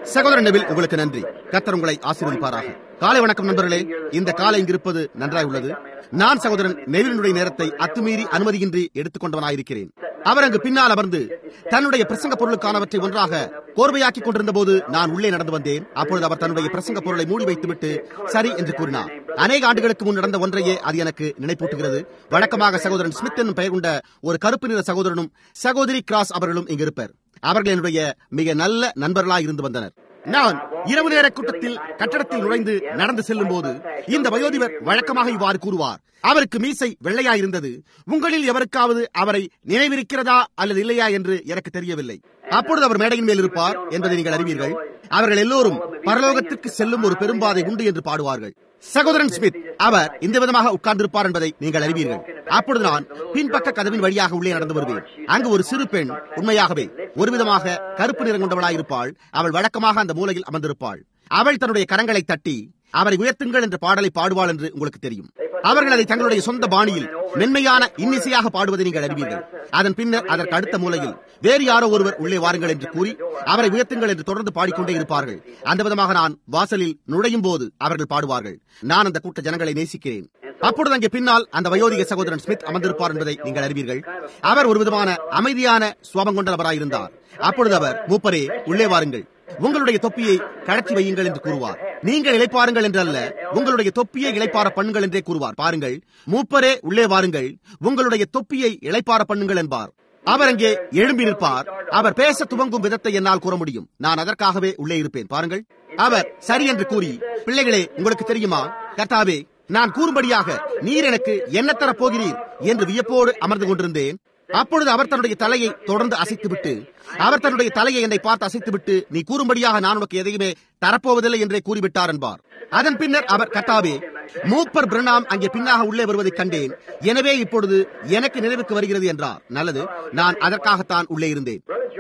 சகோதரன் நெவில் உங்களுக்கு நன்றி கத்தர் உங்களை ஆசீர்வதிப்பாராக காலை வணக்கம் நண்பர்களே இந்த காலை இங்கிருப்பது நன்றாய் உள்ளது நான் சகோதரன் நெவிலினுடைய நேரத்தை அத்துமீறி அனுமதியின்றி எடுத்துக்கொண்டவனாயிருக்கிறேன் அவர் அங்கு பின்னால் அமர்ந்து தன்னுடைய பிரசங்க பொருளுக்கானவற்றை ஒன்றாக கோர்வையாக்கி கொண்டிருந்த போது நான் உள்ளே நடந்து வந்தேன் அப்பொழுது அவர் தன்னுடைய பிரசங்க பொருளை மூடி வைத்துவிட்டு சரி என்று கூறினார் அநேக ஆண்டுகளுக்கு முன் நடந்த ஒன்றையே அது எனக்கு நினைப்பூட்டுகிறது வழக்கமாக சகோதரன் ஸ்மித் என்னும் பெயர் கொண்ட ஒரு கருப்பு நிற சகோதரனும் சகோதரி கிராஸ் அவர்களும் இங்கு இருப்பர் அவர்கள் என்னுடைய மிக நல்ல நண்பர்களாய் இருந்து வந்தனர் நான் இரவு நேர கூட்டத்தில் கட்டடத்தில் நுழைந்து நடந்து செல்லும் போது இந்த வயோதிபர் வழக்கமாக இவ்வாறு கூறுவார் அவருக்கு மீசை வெள்ளையாயிருந்தது உங்களில் எவருக்காவது அவரை நினைவிருக்கிறதா அல்லது இல்லையா என்று எனக்கு தெரியவில்லை அப்பொழுது அவர் மேடையின் மேல் இருப்பார் என்பதை நீங்கள் அறிவீர்கள் அவர்கள் எல்லோரும் பரலோகத்திற்கு செல்லும் ஒரு பெரும்பாதை உண்டு என்று பாடுவார்கள் சகோதரன் ஸ்மித் அவர் இந்த விதமாக உட்கார்ந்திருப்பார் என்பதை நீங்கள் அறிவீர்கள் அப்பொழுது நான் பின்பக்க கதவின் வழியாக உள்ளே நடந்து வருவேன் அங்கு ஒரு சிறு பெண் உண்மையாகவே ஒரு விதமாக கருப்பு நிறம் கொண்டவளாயிருப்பாள் அவள் வழக்கமாக அந்த மூலையில் அமர்ந்திருப்பாள் அவள் தன்னுடைய கரங்களை தட்டி அவரை உயர்த்துங்கள் என்ற பாடலை பாடுவாள் என்று உங்களுக்கு தெரியும் அவர்கள் அதை தங்களுடைய சொந்த பாணியில் மென்மையான இன்னிசையாக பாடுவதை நீங்கள் அறிவீர்கள் அதன் பின்னர் அதற்கு அடுத்த மூலையில் வேறு யாரோ ஒருவர் உள்ளே வாருங்கள் என்று கூறி அவரை உயர்த்துங்கள் என்று தொடர்ந்து பாடிக்கொண்டே இருப்பார்கள் அந்த விதமாக நான் வாசலில் நுழையும் போது அவர்கள் பாடுவார்கள் நான் அந்த கூட்ட ஜனங்களை நேசிக்கிறேன் அப்பொழுது அங்கே பின்னால் அந்த வயோதிக சகோதரன் ஸ்மித் அமர்ந்திருப்பார் என்பதை நீங்கள் அறிவீர்கள் அவர் ஒரு விதமான அமைதியான சுவாபம் கொண்டவராயிருந்தார் அப்பொழுது அவர் மூப்பரே உள்ளே வாருங்கள் உங்களுடைய தொப்பியை கடத்தி வையுங்கள் என்று கூறுவார் நீங்கள் இழைப்பாருங்கள் என்றல்ல உங்களுடைய தொப்பியை இழைப்பார பண்ணுங்கள் என்றே கூறுவார் பாருங்கள் மூப்பரே உள்ளே வாருங்கள் உங்களுடைய தொப்பியை இழைப்பார பண்ணுங்கள் என்பார் அவர் அங்கே எழும்பி நிற்பார் அவர் பேச துவங்கும் விதத்தை என்னால் கூற முடியும் நான் அதற்காகவே உள்ளே இருப்பேன் பாருங்கள் அவர் சரி என்று கூறி பிள்ளைகளே உங்களுக்கு தெரியுமா கர்த்தாவே நான் கூறும்படியாக நீர் எனக்கு என்ன தரப் போகிறீர் என்று வியப்போடு அமர்ந்து கொண்டிருந்தேன் அப்பொழுது அவர் தன்னுடைய தலையை தொடர்ந்து அசைத்துவிட்டு அவர் தன்னுடைய தலையை என்னை பார்த்து அசைத்துவிட்டு நீ கூறும்படியாக நான் உனக்கு எதையுமே தரப்போவதில்லை என்றே கூறிவிட்டார் என்பார் அதன் பின்னர் அவர் கட்டாவே மூப்பர் பிரணாம் அங்கே பின்னாக உள்ளே வருவதைக் கண்டேன் எனவே இப்பொழுது எனக்கு நினைவுக்கு வருகிறது என்றார் நல்லது நான் அதற்காகத்தான் உள்ளே இருந்தேன்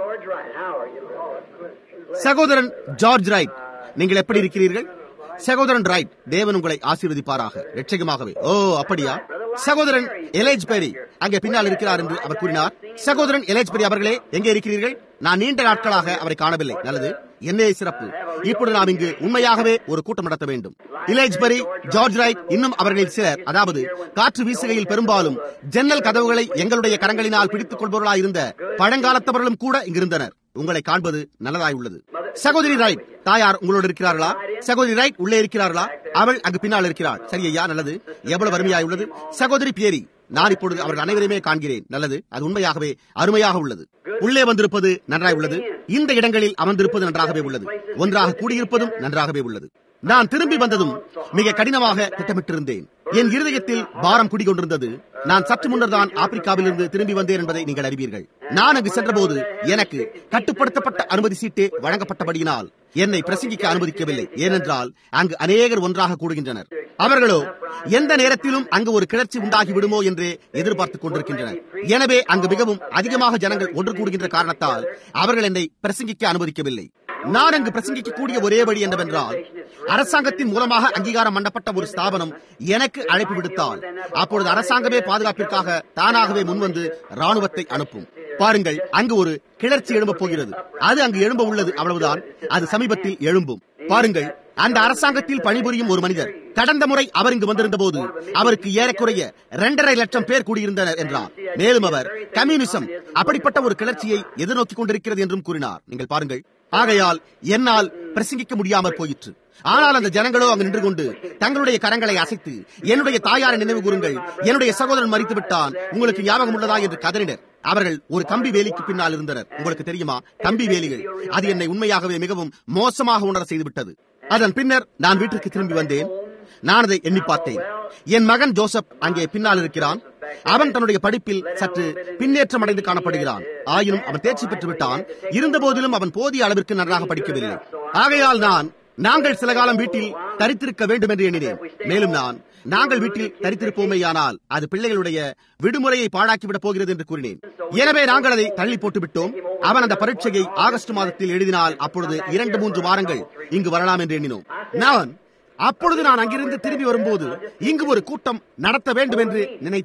சகோதரன் ஜார்ஜ் ரைட் நீங்கள் எப்படி இருக்கிறீர்கள் சகோதரன் ரைட் தேவன் உங்களை ஆசீர்வதிப்பாராக ரட்சகமாகவே ஓ அப்படியா சகோதரன் எலேஜ் பெரி அங்கே பின்னால் இருக்கிறார் என்று அவர் கூறினார் சகோதரன் எலேஜ் பெரி அவர்களே எங்கே இருக்கிறீர்கள் நான் நீண்ட நாட்களாக அவரை காணவில்லை நல்லது என்னே சிறப்பு இப்பொழுது நாம் இங்கு உண்மையாகவே ஒரு கூட்டம் நடத்த வேண்டும் இலேஜ் பெரி ஜார்ஜ் ரைட் இன்னும் அவர்களில் சிலர் அதாவது காற்று வீசுகையில் பெரும்பாலும் ஜன்னல் கதவுகளை எங்களுடைய கரங்களினால் பிடித்துக் கொள்பவர்களாய் இருந்த பழங்காலத்தவர்களும் கூட இங்கிருந்தனர் உங்களை காண்பது நல்லதாய் உள்ளது சகோதரி ரைட் தாயார் உங்களோடு இருக்கிறார்களா சகோதரி ரைட் உள்ளே இருக்கிறார்களா அவள் அங்கு பின்னால் இருக்கிறாள் சரி ஐயா நல்லது எவ்வளவு அருமையாய் உள்ளது சகோதரி பியரி நான் இப்பொழுது அவர்கள் அனைவருமே காண்கிறேன் நல்லது அது உண்மையாகவே அருமையாக உள்ளது உள்ளே வந்திருப்பது நன்றாய் உள்ளது இந்த இடங்களில் அமர்ந்திருப்பது நன்றாகவே உள்ளது ஒன்றாக கூடியிருப்பதும் நன்றாகவே உள்ளது நான் திரும்பி வந்ததும் மிக கடினமாக திட்டமிட்டிருந்தேன் என் இருதயத்தில் பாரம் குடிகொண்டிருந்தது நான் சற்று முன்னர் தான் ஆப்பிரிக்காவிலிருந்து திரும்பி வந்தேன் என்பதை நீங்கள் அறிவீர்கள் நான் அங்கு சென்றபோது எனக்கு கட்டுப்படுத்தப்பட்ட அனுமதி சீட்டே வழங்கப்பட்டபடியினால் என்னை பிரசங்கிக்க அனுமதிக்கவில்லை ஏனென்றால் அங்கு அநேகர் ஒன்றாக கூடுகின்றனர் அவர்களோ எந்த நேரத்திலும் அங்கு ஒரு கிளர்ச்சி உண்டாகி விடுமோ என்றே எதிர்பார்த்துக் கொண்டிருக்கின்றனர் எனவே அங்கு மிகவும் அதிகமாக ஜனங்கள் ஒன்று கூடுகின்ற காரணத்தால் அவர்கள் என்னை பிரசங்கிக்க அனுமதிக்கவில்லை நான் அங்கு பிரசங்கிக்க கூடிய ஒரே வழி என்னவென்றால் அரசாங்கத்தின் மூலமாக அங்கீகாரம் பண்ணப்பட்ட ஒரு ஸ்தாபனம் எனக்கு அழைப்பு விடுத்தால் அப்பொழுது அரசாங்கமே பாதுகாப்பிற்காக தானாகவே முன்வந்து ராணுவத்தை அனுப்பும் பாருங்கள் அங்கு ஒரு கிளர்ச்சி எழும்ப போகிறது அது அங்கு எழும்ப உள்ளது அவ்வளவுதான் அது சமீபத்தில் எழும்பும் பாருங்கள் அந்த அரசாங்கத்தில் பணிபுரியும் ஒரு மனிதர் கடந்த முறை அவர் இங்கு வந்திருந்த போது அவருக்கு ஏறக்குறைய இரண்டரை லட்சம் பேர் கூடியிருந்தனர் என்றார் மேலும் அவர் கம்யூனிசம் அப்படிப்பட்ட ஒரு கிளர்ச்சியை எதிர்நோக்கிக் கொண்டிருக்கிறது என்றும் கூறினார் நீங்கள் பாருங்கள் ஆகையால் என்னால் பிரசங்கிக்க முடியாமற் போயிற்று ஆனால் அந்த ஜனங்களோ அங்கு நின்று கொண்டு தங்களுடைய கரங்களை அசைத்து என்னுடைய தாயாரை நினைவு கூறுங்கள் என்னுடைய சகோதரன் மறித்து விட்டான் உங்களுக்கு ஞாபகம் உள்ளதா என்று கதறினர் அவர்கள் ஒரு கம்பி வேலிக்கு பின்னால் இருந்தனர் உங்களுக்கு தெரியுமா கம்பி வேலிகள் அது என்னை உண்மையாகவே மிகவும் மோசமாக உணர செய்துவிட்டது அதன் பின்னர் நான் வீட்டிற்கு திரும்பி வந்தேன் நான் அதை எண்ணி பார்த்தேன் என் மகன் ஜோசப் அங்கே பின்னால் இருக்கிறான் அவன் தன்னுடைய படிப்பில் சற்று பின்னேற்றம் அடைந்து காணப்படுகிறான் ஆயினும் அவன் தேர்ச்சி பெற்று விட்டான் இருந்த போதிலும் அவன் போதிய அளவிற்கு நன்றாக படிக்கவில்லை ஆகையால் நான் நாங்கள் சில காலம் வீட்டில் தரித்திருக்க வேண்டும் என்று எண்ணினேன் மேலும் நான் நாங்கள் வீட்டில் தரித்திருப்போமேயானால் அது பிள்ளைகளுடைய விடுமுறையை பாழாக்கிவிடப் போகிறது என்று கூறினேன் எனவே நாங்கள் அதை தள்ளி போட்டு விட்டோம் அவன் அந்த பரீட்சையை ஆகஸ்ட் மாதத்தில் எழுதினால் அப்பொழுது இரண்டு மூன்று வாரங்கள் இங்கு வரலாம் என்று எண்ணினோம் நான் அப்பொழுது நான் அங்கிருந்து திரும்பி வரும்போது இங்கு ஒரு கூட்டம் நடத்த வேண்டும் என்று நினைத்தேன்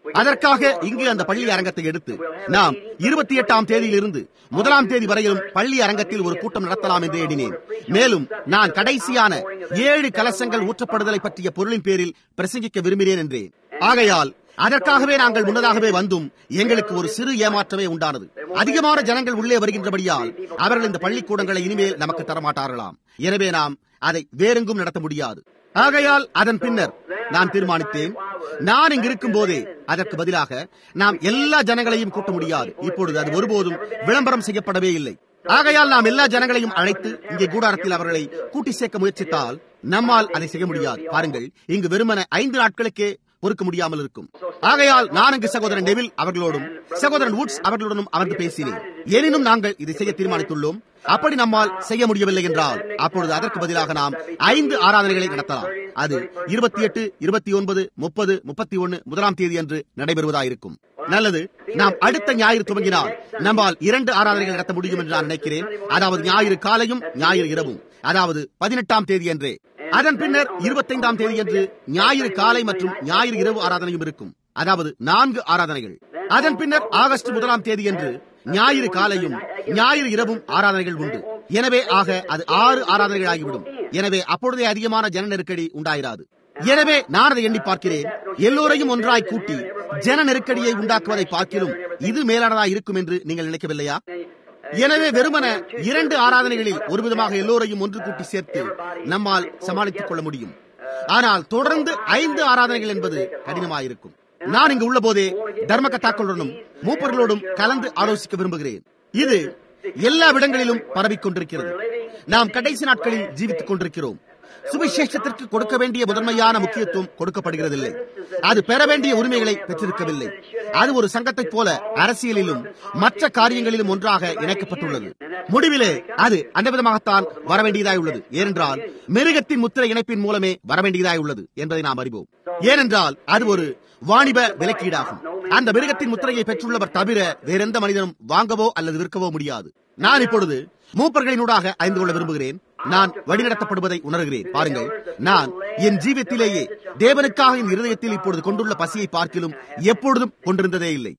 அதற்காக இங்கு அந்த பள்ளி அரங்கத்தை எடுத்து நாம் இருபத்தி எட்டாம் தேதியிலிருந்து முதலாம் தேதி வரையிலும் பள்ளி அரங்கத்தில் ஒரு கூட்டம் நடத்தலாம் என்று எண்ணினேன் மேலும் நான் கடைசியான ஏழு கலசங்கள் ஊற்றப்படுதலை பற்றிய பொருளின் பேரில் பிரசங்கிக்க விரும்பினேன் என்றேன் ஆகையால் அதற்காகவே நாங்கள் முன்னதாகவே வந்தும் எங்களுக்கு ஒரு சிறு ஏமாற்றமே உண்டானது அதிகமான ஜனங்கள் உள்ளே வருகின்றபடியால் அவர்கள் இந்த பள்ளிக்கூடங்களை இனிமேல் நமக்கு தரமாட்டார்களாம் எனவே நாம் அதை வேறெங்கும் நடத்த முடியாது ஆகையால் அதன் பின்னர் நான் தீர்மானித்தேன் நான் இங்கு இருக்கும் போதே அதற்கு பதிலாக நாம் எல்லா ஜனங்களையும் கூட்ட முடியாது இப்பொழுது அது ஒருபோதும் விளம்பரம் செய்யப்படவே இல்லை ஆகையால் நாம் எல்லா ஜனங்களையும் அழைத்து இங்கே கூடாரத்தில் அவர்களை கூட்டி சேர்க்க முயற்சித்தால் நம்மால் அதை செய்ய முடியாது பாருங்கள் இங்கு வெறுமன ஐந்து நாட்களுக்கே பொறுக்க முடியாமல் இருக்கும் ஆகையால் நான் அங்கு சகோதரன் நெவில் அவர்களோடும் சகோதரன் வுட்ஸ் அவர்களுடனும் அமர்ந்து பேசினேன் எனினும் நாங்கள் இதை செய்ய தீர்மானித்துள்ளோம் அப்படி நம்மால் செய்ய முடியவில்லை என்றால் அப்பொழுது அதற்கு பதிலாக நாம் ஐந்து ஆராதனைகளை நடத்தலாம் அது இருபத்தி எட்டு இருபத்தி ஒன்பது முப்பது முப்பத்தி ஒன்னு முதலாம் தேதி அன்று நடைபெறுவதாயிருக்கும் நல்லது நாம் அடுத்த ஞாயிறு துவங்கினால் நம்மால் இரண்டு ஆராதனைகள் நடத்த முடியும் என்று நான் நினைக்கிறேன் அதாவது ஞாயிறு காலையும் ஞாயிறு இரவும் அதாவது பதினெட்டாம் தேதி அன்றே அதன் பின்னர் இருபத்தைந்தாம் தேதி அன்று ஞாயிறு காலை மற்றும் ஞாயிறு இரவு ஆராதனையும் இருக்கும் அதாவது நான்கு ஆராதனைகள் அதன் பின்னர் ஆகஸ்ட் முதலாம் தேதி அன்று ஞாயிறு காலையும் ஞாயிறு இரவும் ஆராதனைகள் உண்டு எனவே ஆக அது ஆறு ஆராதனைகள் ஆகிவிடும் எனவே அப்பொழுதே அதிகமான ஜன நெருக்கடி உண்டாயிராது எனவே நான் அதை எண்ணி பார்க்கிறேன் எல்லோரையும் ஒன்றாய் கூட்டி ஜன நெருக்கடியை உண்டாக்குவதை பார்க்கிலும் இது மேலானதா இருக்கும் என்று நீங்கள் நினைக்கவில்லையா எனவே வெறுமன இரண்டு ஆராதனைகளில் ஒரு விதமாக எல்லோரையும் ஒன்று கூட்டி சேர்த்து நம்மால் சமாளித்துக் கொள்ள முடியும் ஆனால் தொடர்ந்து ஐந்து ஆராதனைகள் என்பது கடினமாயிருக்கும் நான் இங்கு உள்ள போதே தர்மகத்தாக்களுடனும் மூப்பர்களோடும் கலந்து ஆலோசிக்க விரும்புகிறேன் இது எல்லா இடங்களிலும் பரவிக் கொண்டிருக்கிறது நாம் கடைசி நாட்களில் ஜீவித்துக் கொண்டிருக்கிறோம் சுவிசேஷத்திற்கு கொடுக்க வேண்டிய முதன்மையான முக்கியத்துவம் கொடுக்கப்படுகிறதில்லை அது பெற வேண்டிய உரிமைகளை பெற்றிருக்கவில்லை அது ஒரு சங்கத்தைப் போல அரசியலிலும் மற்ற காரியங்களிலும் ஒன்றாக இணைக்கப்பட்டுள்ளது முடிவிலே அது அந்த விதமாகத்தான் வரவேண்டியதாய் உள்ளது ஏனென்றால் மிருகத்தின் முத்திரை இணைப்பின் மூலமே வரவேண்டியதாய் உள்ளது என்பதை நாம் அறிவோம் ஏனென்றால் அது ஒரு வாணிப விலக்கீடாகும் அந்த மிருகத்தின் முத்திரையை பெற்றுள்ளவர் தவிர வேறெந்த மனிதனும் வாங்கவோ அல்லது விற்கவோ முடியாது நான் இப்பொழுது மூப்பர்களினூடாக அறிந்து கொள்ள விரும்புகிறேன் நான் வழிநடத்தப்படுவதை உணர்கிறேன் பாருங்கள் நான் என் ஜீவியத்திலேயே தேவனுக்காக என் இருதயத்தில் இப்பொழுது கொண்டுள்ள பசியை பார்க்கிலும் எப்பொழுதும் கொண்டிருந்ததே இல்லை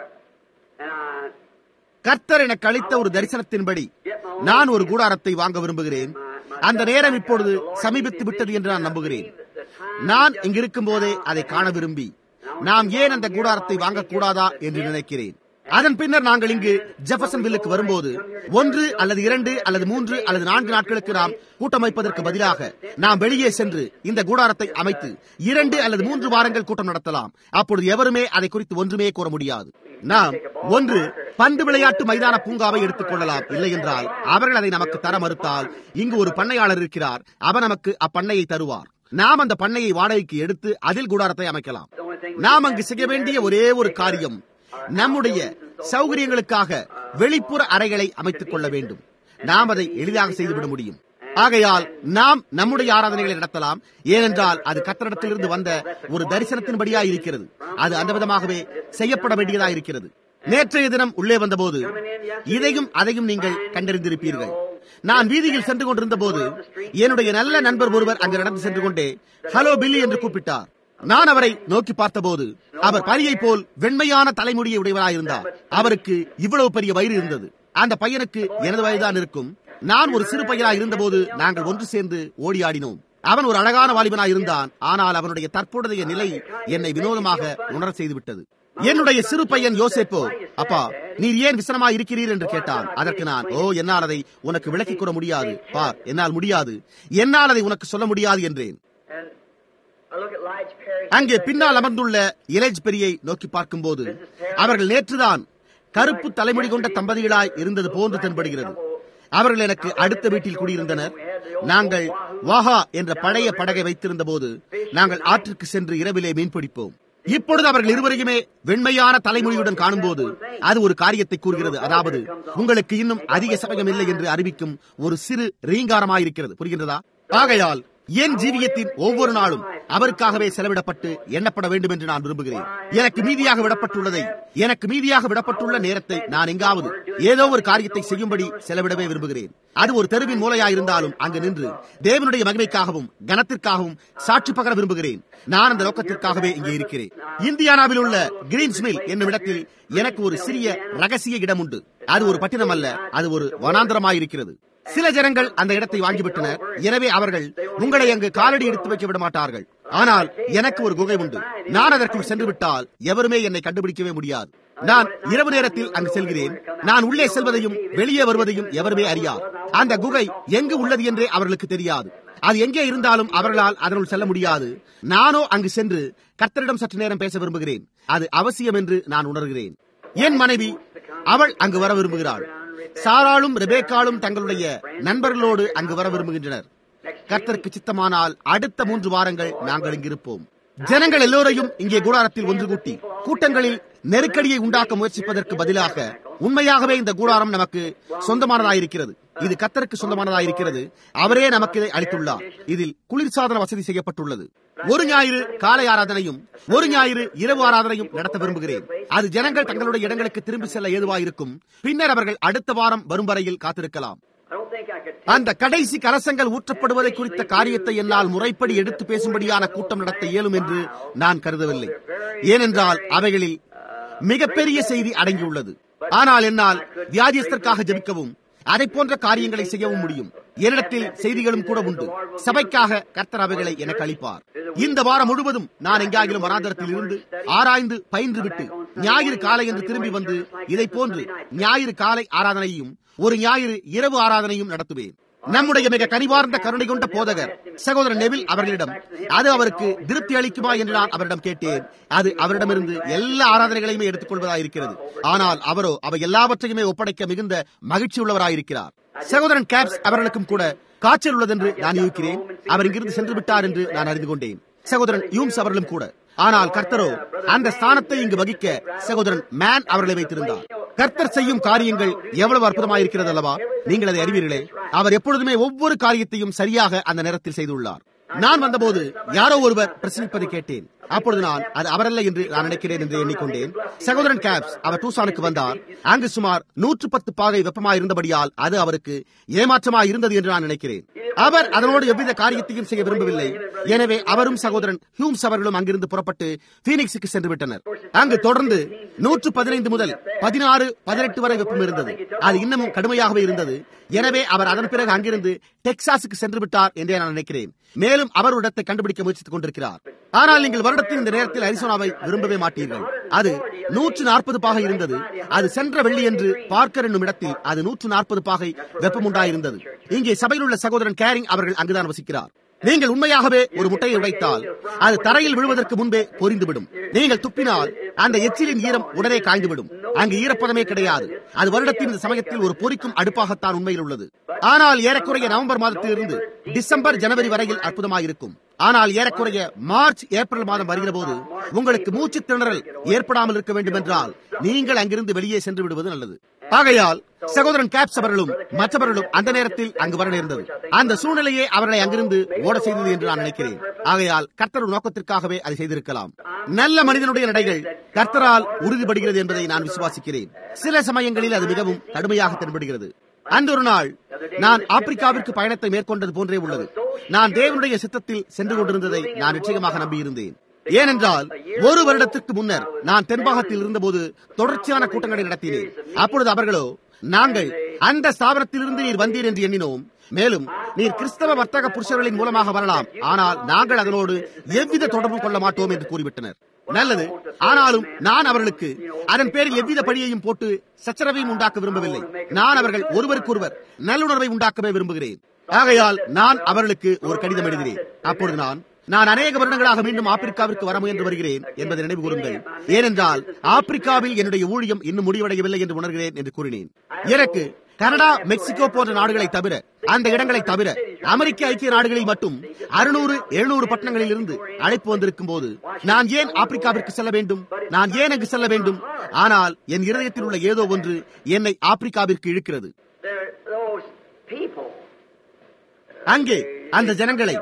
கர்த்தர் எனக்கு அளித்த ஒரு தரிசனத்தின்படி நான் ஒரு கூடாரத்தை வாங்க விரும்புகிறேன் அந்த நேரம் இப்பொழுது சமீபித்து விட்டது என்று நான் நம்புகிறேன் நான் இங்கிருக்கும் போதே அதை காண விரும்பி நாம் ஏன் அந்த கூடாரத்தை வாங்கக்கூடாதா என்று நினைக்கிறேன் அதன் பின்னர் நாங்கள் இங்கு ஜெஃபர்சன் வில்லுக்கு வரும்போது ஒன்று அல்லது இரண்டு அல்லது மூன்று அல்லது நான்கு நாட்களுக்கு நாம் கூட்டமைப்பதற்கு பதிலாக நாம் வெளியே சென்று இந்த கூடாரத்தை அமைத்து இரண்டு அல்லது மூன்று வாரங்கள் கூட்டம் நடத்தலாம் அப்பொழுது எவருமே அதை குறித்து ஒன்றுமே கூற முடியாது நாம் ஒன்று பந்து விளையாட்டு மைதான பூங்காவை எடுத்துக் கொள்ளலாம் இல்லை என்றால் அவர்கள் அதை நமக்கு தர மறுத்தால் இங்கு ஒரு பண்ணையாளர் இருக்கிறார் அவர் நமக்கு அப்பண்ணையை தருவார் நாம் அந்த பண்ணையை வாடகைக்கு எடுத்து அதில் கூடாரத்தை அமைக்கலாம் நாம் அங்கு செய்ய வேண்டிய ஒரே ஒரு காரியம் நம்முடைய சௌகரியங்களுக்காக வெளிப்புற அறைகளை அமைத்துக் கொள்ள வேண்டும் நாம் அதை எளிதாக செய்துவிட முடியும் ஆகையால் நாம் நம்முடைய ஆராதனைகளை நடத்தலாம் ஏனென்றால் அது கத்தரிடத்திலிருந்து வந்த ஒரு தரிசனத்தின்படியா இருக்கிறது அது அந்த விதமாகவே செய்யப்பட வேண்டியதா இருக்கிறது நேற்றைய தினம் உள்ளே வந்தபோது இதையும் அதையும் நீங்கள் கண்டறிந்திருப்பீர்கள் நான் வீதியில் சென்று கொண்டிருந்த போது என்னுடைய நல்ல நண்பர் ஒருவர் அங்கு நடந்து சென்று கொண்டே ஹலோ பில்லி என்று கூப்பிட்டார் நான் அவரை நோக்கி பார்த்தபோது அவர் பரியை போல் வெண்மையான தலைமுடியை உடையவராயிருந்தார் அவருக்கு இவ்வளவு பெரிய வயிறு இருந்தது அந்த பையனுக்கு எனது வயதுதான் இருக்கும் நான் ஒரு சிறு பையனாக இருந்தபோது நாங்கள் ஒன்று சேர்ந்து ஓடியாடினோம் அவன் ஒரு அழகான வாலிபனாய் இருந்தான் ஆனால் அவனுடைய தற்போதைய நிலை என்னை வினோதமாக உணர செய்துவிட்டது என்னுடைய சிறு பையன் யோசேப்போ அப்பா நீர் ஏன் விசனமா இருக்கிறீர் என்று கேட்டான் அதற்கு நான் ஓ என்னால் அதை உனக்கு விளக்கிக் கூற முடியாது பார் என்னால் முடியாது என்னால் அதை உனக்கு சொல்ல முடியாது என்றேன் அங்கே பின்னால் அமர்ந்துள்ள இலேஜ் பெரியை நோக்கி பார்க்கும்போது அவர்கள் நேற்றுதான் கருப்பு தலைமுடி கொண்ட தம்பதிகளாய் இருந்தது போன்று தென்படுகிறது அவர்கள் எனக்கு அடுத்த வீட்டில் குடியிருந்தனர் நாங்கள் வாஹா என்ற பழைய படகை வைத்திருந்த போது நாங்கள் ஆற்றிற்கு சென்று இரவிலே மீன்பிடிப்போம் இப்பொழுது அவர்கள் இருவரையுமே வெண்மையான தலைமொழியுடன் காணும்போது அது ஒரு காரியத்தை கூறுகிறது அதாவது உங்களுக்கு இன்னும் அதிக சமயம் இல்லை என்று அறிவிக்கும் ஒரு சிறு ரீங்காரமாயிருக்கிறது புரிகின்றதா ஆகையால் என் ஜீவியத்தின் ஒவ்வொரு நாளும் அவருக்காகவே செலவிடப்பட்டு எண்ணப்பட வேண்டும் என்று நான் விரும்புகிறேன் எனக்கு மீதியாக விடப்பட்டுள்ளதை எனக்கு மீதியாக விடப்பட்டுள்ள நேரத்தை நான் எங்காவது ஏதோ ஒரு காரியத்தை செய்யும்படி செலவிடவே விரும்புகிறேன் அது ஒரு தெருவின் மூலையாயிருந்தாலும் அங்கு நின்று தேவனுடைய மகிமைக்காகவும் கனத்திற்காகவும் சாட்சி பகர விரும்புகிறேன் நான் அந்த நோக்கத்திற்காகவே இங்கே இருக்கிறேன் இந்தியானாவில் உள்ள கிரீன்ஸ் மில் என்னும் இடத்தில் எனக்கு ஒரு சிறிய ரகசிய இடம் உண்டு அது ஒரு பட்டினம் அல்ல அது ஒரு வனாந்தரமாயிருக்கிறது சில ஜனங்கள் அந்த இடத்தை வாங்கிவிட்டனர் எனவே அவர்கள் உங்களை அங்கு காலடி எடுத்து வைக்க விட மாட்டார்கள் ஆனால் எனக்கு ஒரு குகை உண்டு நான் அதற்குள் சென்று விட்டால் எவருமே என்னை கண்டுபிடிக்கவே முடியாது நான் இரவு நேரத்தில் அங்கு செல்கிறேன் நான் உள்ளே செல்வதையும் வெளியே வருவதையும் எவருமே அறியார் அந்த குகை எங்கு உள்ளது என்றே அவர்களுக்கு தெரியாது அது எங்கே இருந்தாலும் அவர்களால் அதனுள் செல்ல முடியாது நானோ அங்கு சென்று கர்த்தரிடம் சற்று நேரம் பேச விரும்புகிறேன் அது அவசியம் என்று நான் உணர்கிறேன் என் மனைவி அவள் அங்கு வர விரும்புகிறாள் சாராளும் ரெபேக்காலும் தங்களுடைய நண்பர்களோடு அங்கு வர விரும்புகின்றனர் கர்த்தருக்கு சித்தமானால் அடுத்த மூன்று வாரங்கள் நாங்கள் இங்கிருப்போம் ஜனங்கள் எல்லோரையும் இங்கே கூடாரத்தில் ஒன்று கூட்டி கூட்டங்களில் நெருக்கடியை உண்டாக்க முயற்சிப்பதற்கு பதிலாக உண்மையாகவே இந்த கூடாரம் நமக்கு சொந்தமானதாயிருக்கிறது இது கத்தருக்கு சொந்தமானதாயிருக்கிறது அவரே நமக்கு இதை அளித்துள்ளார் இதில் குளிர்சாதன வசதி செய்யப்பட்டுள்ளது ஒரு ஞாயிறு காலை ஆராதனையும் ஒரு ஞாயிறு இரவு ஆராதனையும் நடத்த விரும்புகிறேன் அது ஜனங்கள் தங்களுடைய இடங்களுக்கு திரும்பி செல்ல ஏதுவாயிருக்கும் பின்னர் அவர்கள் அடுத்த வாரம் வரும் வரையில் காத்திருக்கலாம் அந்த கடைசி கலசங்கள் ஊற்றப்படுவதை குறித்த காரியத்தை என்னால் முறைப்படி எடுத்து பேசும்படியான கூட்டம் நடத்த இயலும் என்று நான் கருதவில்லை ஏனென்றால் அவைகளில் மிகப்பெரிய செய்தி அடங்கியுள்ளது ஆனால் என்னால் வியாதியஸ்தற்காக ஜெபிக்கவும் அதை போன்ற காரியங்களை செய்யவும் முடியும் என்னிடத்தில் செய்திகளும் கூட உண்டு சபைக்காக கர்த்தர் அவைகளை எனக்கு அளிப்பார் இந்த வாரம் முழுவதும் நான் எங்காகிலும் வனாந்தரத்தில் இருந்து ஆராய்ந்து பயின்று விட்டு ஞாயிறு காலை என்று திரும்பி வந்து இதை போன்று ஞாயிறு காலை ஆராதனையும் ஒரு ஞாயிறு இரவு ஆராதனையும் நடத்துவேன் நம்முடைய மிக கனிவார்ந்த கருணை கொண்ட போதகர் சகோதரர் நெவில் அவர்களிடம் அது அவருக்கு திருப்தி அளிக்குமா என்று நான் அவரிடம் கேட்டேன் அது அவரிடமிருந்து எல்லா ஆராதனைகளையுமே எடுத்துக் கொள்வதாயிருக்கிறது ஆனால் அவரோ அவை எல்லாவற்றையுமே ஒப்படைக்க மிகுந்த மகிழ்ச்சி உள்ளவராயிருக்கிறார் சகோதரன் கேப்ஸ் அவர்களுக்கும் கூட காய்ச்சல் உள்ளதென்று நான் யூகிக்கிறேன் அவர் இங்கிருந்து சென்று விட்டார் என்று நான் அறிந்து கொண்டேன் சகோதரன் யூம்ஸ் அவர்களும் கூட ஆனால் கர்த்தரோ அந்த ஸ்தானத்தை இங்கு வகிக்க சகோதரன் மேன் அவர்களை வைத்திருந்தார் கர்த்தர் செய்யும் காரியங்கள் எவ்வளவு அற்புதமாயிருக்கிறது அல்லவா நீங்கள் அதை அறிவீர்களே அவர் எப்பொழுதுமே ஒவ்வொரு காரியத்தையும் சரியாக அந்த நேரத்தில் செய்துள்ளார் நான் வந்தபோது யாரோ ஒருவர் பிரசனிப்பதை கேட்டேன் அப்பொழுது நான் அது அவரல்ல என்று நான் நினைக்கிறேன் என்று எண்ணிக்கொண்டேன் சகோதரன் கேப்ஸ் அவர் டூசானுக்கு வந்தார் அங்கு சுமார் நூற்று பத்து பாகை வெப்பமாய் இருந்தபடியால் அது அவருக்கு ஏமாற்றமாய் இருந்தது என்று நான் நினைக்கிறேன் அவர் அதனோடு எவ்வித காரியத்தையும் செய்ய விரும்பவில்லை எனவே அவரும் சகோதரன் ஹியூம்ஸ் அவர்களும் அங்கிருந்து புறப்பட்டு பீனிக்ஸுக்கு சென்று விட்டனர் அங்கு தொடர்ந்து நூற்று பதினைந்து முதல் பதினாறு பதினெட்டு வரை வெப்பம் இருந்தது அது இன்னமும் கடுமையாகவே இருந்தது எனவே அவர் அதன் பிறகு அங்கிருந்து டெக்சாஸுக்கு சென்று விட்டார் என்றே நான் நினைக்கிறேன் மேலும் அவர் ஒரு இடத்தை கண்டுபிடிக்க முயற்சித்துக் கொண்டிருக்கிறார் ஆனால் நீங்கள் வருடத்தின் இந்த நேரத்தில் அரிசோனாவை விரும்பவே மாட்டீர்கள் அது நூற்று நாற்பது பாகை இருந்தது அது சென்ற வெள்ளி என்று பார்க்கர் என்னும் இடத்தில் அது நூற்று நாற்பது பாகை வெப்பம் உண்டாயிருந்தது இங்கே சபையில் உள்ள சகோதரன் கேரிங் அவர்கள் அங்குதான் வசிக்கிறார் நீங்கள் உண்மையாகவே ஒரு முட்டையை உடைத்தால் அது தரையில் விழுவதற்கு முன்பே பொரிந்துவிடும் நீங்கள் துப்பினால் அந்த எச்சிலின் ஈரம் உடனே காய்ந்துவிடும் அங்கு ஈரப்பதமே கிடையாது அது வருடத்தின் இந்த சமயத்தில் ஒரு பொறிக்கும் அடுப்பாகத்தான் உண்மையில் உள்ளது ஆனால் ஏறக்குறைய நவம்பர் மாதத்திலிருந்து டிசம்பர் ஜனவரி வரையில் அற்புதமாயிருக்கும் ஆனால் ஏறக்குறைய மார்ச் ஏப்ரல் மாதம் வருகிற போது உங்களுக்கு மூச்சு திணறல் ஏற்படாமல் இருக்க வேண்டும் என்றால் நீங்கள் அங்கிருந்து வெளியே சென்று விடுவது நல்லது ஆகையால் சகோதரன் கேப்ஸ் அவர்களும் மற்றவர்களும் அந்த நேரத்தில் அங்கு வர நேர்ந்தது அந்த சூழ்நிலையே அவர்களை அங்கிருந்து ஓட செய்தது என்று நான் நினைக்கிறேன் ஆகையால் கர்த்தர் நோக்கத்திற்காகவே அதை செய்திருக்கலாம் நல்ல மனிதனுடைய நடைகள் கர்த்தரால் உறுதிப்படுகிறது என்பதை நான் விசுவாசிக்கிறேன் சில சமயங்களில் அது மிகவும் கடுமையாக தென்படுகிறது அன்று ஒரு நாள் நான் ஆப்பிரிக்காவிற்கு பயணத்தை மேற்கொண்டது போன்றே உள்ளது நான் தேவனுடைய சித்தத்தில் சென்று கொண்டிருந்ததை நான் நிச்சயமாக நம்பியிருந்தேன் ஏனென்றால் ஒரு வருடத்திற்கு முன்னர் நான் தென்பாகத்தில் இருந்தபோது தொடர்ச்சியான கூட்டங்களை நடத்தினேன் அப்பொழுது அவர்களோ நாங்கள் அந்த ஸ்தாபனத்திலிருந்து நீர் வந்தீர் என்று எண்ணினோம் மேலும் நீர் கிறிஸ்தவ வர்த்தக புருஷர்களின் மூலமாக வரலாம் ஆனால் நாங்கள் அதனோடு எவ்வித தொடர்பு கொள்ள மாட்டோம் என்று கூறிவிட்டனர் நல்லது ஆனாலும் நான் அவர்களுக்கு அதன் பேரில் எவ்வித பழியையும் போட்டு சச்சரவையும் உண்டாக்க விரும்பவில்லை நான் அவர்கள் ஒருவருக்கொருவர் நல்லுணர்வை உண்டாக்கவே விரும்புகிறேன் ஆகையால் நான் அவர்களுக்கு ஒரு கடிதம் எழுதினேன் அப்பொழுது நான் நான் அநேக வருடங்களாக மீண்டும் ஆப்பிரிக்காவிற்கு வர முயன்று வருகிறேன் என்பதை நினைவு கூறுங்கள் ஏனென்றால் ஆப்பிரிக்காவில் என்னுடைய ஊழியம் இன்னும் முடிவடையவில்லை என்று உணர்கிறேன் என்று கூறினேன் எனக்கு கனடா மெக்சிகோ போன்ற நாடுகளை தவிர அந்த இடங்களை தவிர அமெரிக்க ஐக்கிய நாடுகளில் மட்டும் அறுநூறு எழுநூறு பட்டணங்களில் இருந்து அழைப்பு வந்திருக்கும் போது நான் ஏன் ஆப்பிரிக்காவிற்கு செல்ல வேண்டும் நான் ஏன் அங்கு செல்ல வேண்டும் ஆனால் என் இருதயத்தில் உள்ள ஏதோ ஒன்று என்னை ஆப்பிரிக்காவிற்கு இழுக்கிறது அங்கே அந்த ஜனங்களை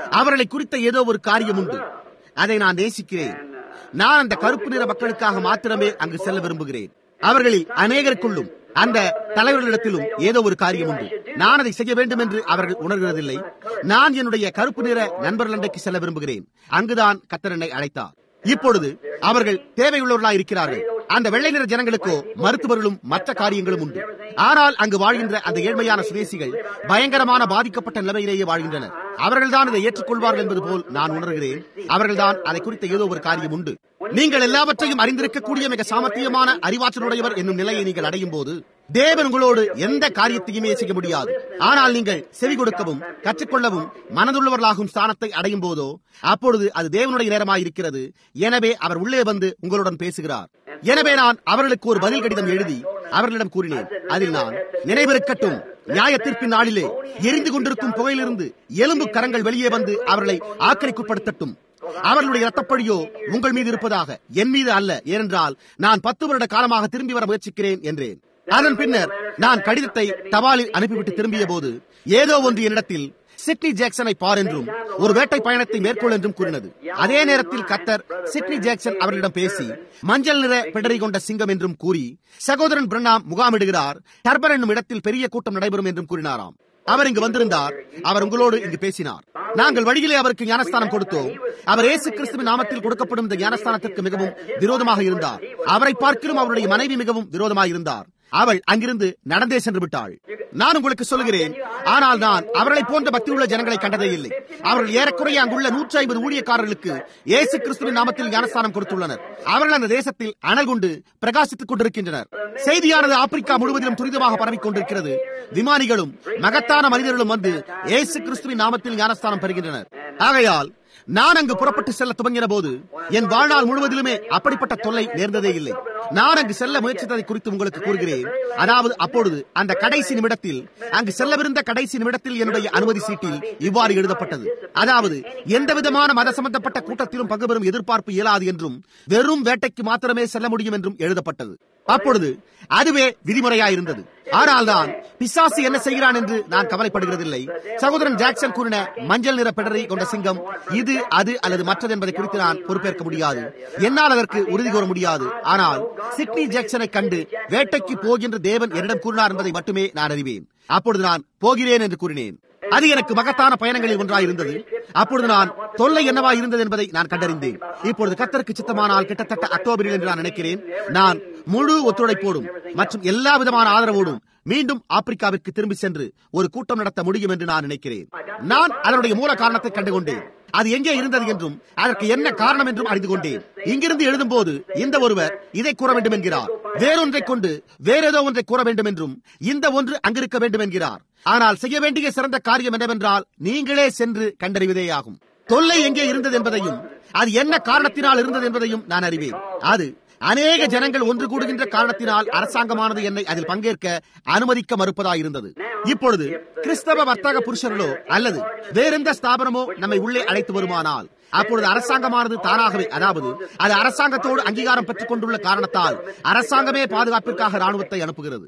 அவர்களை குறித்த ஏதோ ஒரு காரியம் உண்டு அதை நான் நேசிக்கிறேன் நான் அந்த கருப்பு நிற மக்களுக்காக மாத்திரமே அங்கு செல்ல விரும்புகிறேன் அவர்களில் அநேகருக்குள்ளும் அந்த தலைவர்களிடத்திலும் ஏதோ ஒரு காரியம் உண்டு நான் அதை செய்ய வேண்டும் என்று அவர்கள் உணர்கிறதில்லை நான் என்னுடைய கருப்பு நிற நண்பர்களண்டைக்கு செல்ல விரும்புகிறேன் அங்குதான் கத்தரனை அழைத்தார் இப்பொழுது அவர்கள் தேவையுள்ளவர்களாய் இருக்கிறார்கள் அந்த வெள்ளை நிற ஜனங்களுக்கோ மருத்துவர்களும் மற்ற காரியங்களும் உண்டு ஆனால் அங்கு வாழ்கின்ற அந்த ஏழ்மையான சுதேசிகள் பயங்கரமான பாதிக்கப்பட்ட நிலைமையிலேயே வாழ்கின்றனர் அவர்கள்தான் இதை ஏற்றுக்கொள்வார்கள் என்பது போல் நான் உணர்கிறேன் அவர்கள்தான் அதை குறித்த ஏதோ ஒரு காரியம் உண்டு நீங்கள் எல்லாவற்றையும் அறிந்திருக்கக்கூடிய மிக சாமர்த்தியமான அறிவாற்றலுடையவர் என்னும் நிலையை நீங்கள் அடையும் போது தேவன் உங்களோடு எந்த காரியத்தையுமே செய்ய முடியாது ஆனால் நீங்கள் செவி கொடுக்கவும் கற்றுக்கொள்ளவும் மனதுள்ளவர்களாகும் ஸ்தானத்தை அடையும் போதோ அப்பொழுது அது தேவனுடைய நேரமாய் இருக்கிறது எனவே அவர் உள்ளே வந்து உங்களுடன் பேசுகிறார் எனவே நான் அவர்களுக்கு ஒரு பதில் கடிதம் எழுதி அவர்களிடம் கூறினேன் அதில் நான் நினைவிருக்கட்டும் நியாய தீர்ப்பின் நாளிலே எரிந்து கொண்டிருக்கும் புகையிலிருந்து எலும்பு கரங்கள் வெளியே வந்து அவர்களை ஆக்கிரைக்குட்படுத்தட்டும் அவர்களுடைய ரத்தப்பழியோ உங்கள் மீது இருப்பதாக என் மீது அல்ல ஏனென்றால் நான் பத்து வருட காலமாக திரும்பி வர முயற்சிக்கிறேன் என்றேன் அதன் பின்னர் நான் கடிதத்தை தபாலில் அனுப்பிவிட்டு திரும்பிய போது ஏதோ ஒன்று என்னிடத்தில் சிட்னி ஜாக்சனை பார் என்றும் ஒரு வேட்டை பயணத்தை மேற்கொள் என்றும் கூறினது அதே நேரத்தில் கத்தர் சிட்னி ஜாக்சன் அவர்களிடம் பேசி மஞ்சள் நிற பிடரி கொண்ட சிங்கம் என்றும் கூறி சகோதரன் பிரணாம் முகாமிடுகிறார் டர்பர் என்னும் இடத்தில் பெரிய கூட்டம் நடைபெறும் என்றும் கூறினாராம் அவர் இங்கு வந்திருந்தார் அவர் உங்களோடு இங்கு பேசினார் நாங்கள் வழியிலே அவருக்கு ஞானஸ்தானம் கொடுத்தோம் அவர் இயேசு கிறிஸ்துவின் நாமத்தில் கொடுக்கப்படும் இந்த ஞானஸ்தானத்திற்கு மிகவும் விரோதமாக இருந்தார் அவரை பார்க்கிலும் அவருடைய மனைவி மிகவும் விரோதமாக இருந்தார் அவள் அங்கிருந்து நடந்தே சென்று விட்டாள் நான் உங்களுக்கு சொல்கிறேன் ஆனால் நான் அவர்களை போன்ற பக்தியுள்ள ஜனங்களை கண்டதே இல்லை அவர்கள் ஏறக்குறைய அங்குள்ள நூற்றி ஐம்பது ஊழியக்காரர்களுக்கு இயேசு கிறிஸ்துவின் நாமத்தில் ஞானஸ்தானம் கொடுத்துள்ளனர் அவர்கள் அந்த தேசத்தில் அனல் கொண்டு பிரகாசித்துக் கொண்டிருக்கின்றனர் செய்தியானது ஆப்பிரிக்கா முழுவதிலும் துரிதமாக பரவிக் கொண்டிருக்கிறது விமானிகளும் மகத்தான மனிதர்களும் வந்து இயேசு கிறிஸ்துவின் நாமத்தில் ஞானஸ்தானம் பெறுகின்றனர் ஆகையால் நான் அங்கு புறப்பட்டு செல்ல துவங்கின போது என் வாழ்நாள் முழுவதிலுமே அப்படிப்பட்ட தொல்லை நேர்ந்ததே இல்லை நான் அங்கு செல்ல முயற்சித்ததை குறித்து உங்களுக்கு கூறுகிறேன் அதாவது அப்பொழுது அந்த கடைசி நிமிடத்தில் அங்கு செல்லவிருந்த கடைசி நிமிடத்தில் என்னுடைய அனுமதி சீட்டில் இவ்வாறு எழுதப்பட்டது அதாவது எந்த விதமான மத சம்பந்தப்பட்ட கூட்டத்திலும் பங்கு பெறும் எதிர்பார்ப்பு இயலாது என்றும் வெறும் வேட்டைக்கு மாத்திரமே செல்ல முடியும் என்றும் எழுதப்பட்டது அப்பொழுது அதுவே விதிமுறையாயிருந்தது ஆனால் நான் பிசாசு என்ன செய்கிறான் என்று நான் கவலைப்படுகிறதில்லை சகோதரன் ஜாக்சன் கூறின மஞ்சள் நிற பெடரை கொண்ட சிங்கம் இது அது அல்லது மற்றது என்பதை குறித்து நான் பொறுப்பேற்க முடியாது என்னால் அதற்கு உறுதி கூற முடியாது ஆனால் சிட்னி ஜாக்சனை கண்டு வேட்டைக்கு போகின்ற தேவன் என்னிடம் கூறினார் என்பதை மட்டுமே நான் அறிவேன் அப்பொழுது நான் போகிறேன் என்று கூறினேன் அது எனக்கு மகத்தான பயணங்களில் ஒன்றாய் இருந்தது அப்பொழுது நான் தொல்லை என்னவா இருந்தது என்பதை நான் கண்டறிந்தேன் இப்பொழுது கத்தருக்கு சித்தமானால் கிட்டத்தட்ட அக்டோபரில் என்று நான் நினைக்கிறேன் நான் முழு ஒத்துழைப்போடும் மற்றும் எல்லா விதமான ஆதரவோடும் மீண்டும் ஆப்பிரிக்காவிற்கு திரும்பி சென்று ஒரு கூட்டம் நடத்த முடியும் என்று நான் நினைக்கிறேன் நான் அதனுடைய மூல காரணத்தை கண்டுகொண்டேன் அது எங்கே இருந்தது என்றும் அதற்கு என்ன காரணம் என்றும் அறிந்து கொண்டேன் இங்கிருந்து எழுதும் போது இந்த ஒருவர் இதை கூற வேண்டும் என்கிறார் வேறொன்றை கொண்டு வேறேதோ ஒன்றை கூற வேண்டும் என்றும் இந்த ஒன்று அங்கிருக்க வேண்டும் என்கிறார் ஆனால் செய்ய வேண்டிய சிறந்த காரியம் என்னவென்றால் நீங்களே சென்று கண்டறிவதேயாகும் தொல்லை எங்கே இருந்தது என்பதையும் அது என்ன காரணத்தினால் இருந்தது என்பதையும் நான் அறிவேன் அது அநேக ஜனங்கள் ஒன்று கூடுகின்ற காரணத்தினால் அரசாங்கமானது என்னை அதில் பங்கேற்க அனுமதிக்க மறுப்பதாயிருந்தது இப்பொழுது கிறிஸ்தவ வர்த்தக புருஷர்களோ அல்லது வேறெந்த ஸ்தாபனமோ நம்மை உள்ளே அழைத்து வருமானால் அப்பொழுது அரசாங்கமானது தானாகவே அதாவது அது அரசாங்கத்தோடு அங்கீகாரம் பெற்றுக் கொண்டுள்ள காரணத்தால் அரசாங்கமே பாதுகாப்பிற்காக ராணுவத்தை அனுப்புகிறது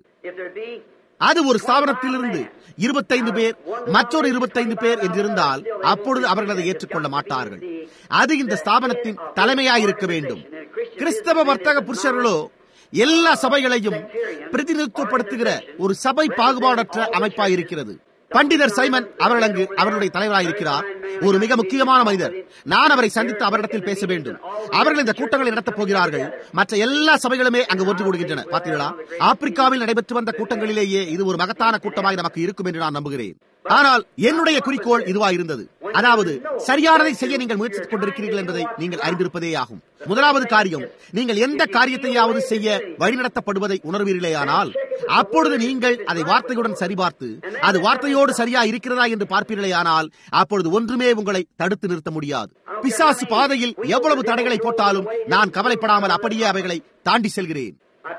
அது ஒரு ஸ்தாபனத்திலிருந்து இருபத்தைந்து பேர் மற்றொரு இருபத்தைந்து பேர் என்றிருந்தால் அப்பொழுது அவர்கள் அதை ஏற்றுக்கொள்ள மாட்டார்கள் அது இந்த ஸ்தாபனத்தின் தலைமையாயிருக்க வேண்டும் கிறிஸ்தவ வர்த்தக புருஷர்களோ எல்லா சபைகளையும் பிரதிநிதித்துவப்படுத்துகிற ஒரு சபை பாகுபாடற்ற அமைப்பாயிருக்கிறது பண்டிதர் சைமன் அவர்கள் அங்கு அவர்களுடைய தலைவராயிருக்கிறார் ஒரு மிக முக்கியமான மனிதர் நான் அவரை சந்தித்து அவரிடத்தில் பேச வேண்டும் அவர்கள் இந்த கூட்டங்களை நடத்தப் போகிறார்கள் மற்ற எல்லா சபைகளுமே அங்கு ஒன்று கூடுகின்றன பார்த்தீர்களா ஆப்பிரிக்காவில் நடைபெற்று வந்த கூட்டங்களிலேயே இது ஒரு மகத்தான கூட்டமாய் நமக்கு இருக்கும் என்று நான் நம்புகிறேன் ஆனால் என்னுடைய குறிக்கோள் இதுவா இருந்தது அதாவது சரியானதை செய்ய நீங்கள் முயற்சித்துக் கொண்டிருக்கிறீர்கள் என்பதை நீங்கள் அறிந்திருப்பதே ஆகும் முதலாவது காரியம் நீங்கள் எந்த காரியத்தையாவது செய்ய வழிநடத்தப்படுவதை உணர்வீர்களேயானால் அப்பொழுது நீங்கள் அதை வார்த்தையுடன் சரிபார்த்து அது வார்த்தையோடு சரியா இருக்கிறதா என்று பார்ப்பீர்களேயானால் அப்பொழுது ஒன்றுமே உங்களை தடுத்து நிறுத்த முடியாது பிசாசு பாதையில் எவ்வளவு தடைகளை போட்டாலும் நான் கவலைப்படாமல் அப்படியே அவைகளை தாண்டி செல்கிறேன்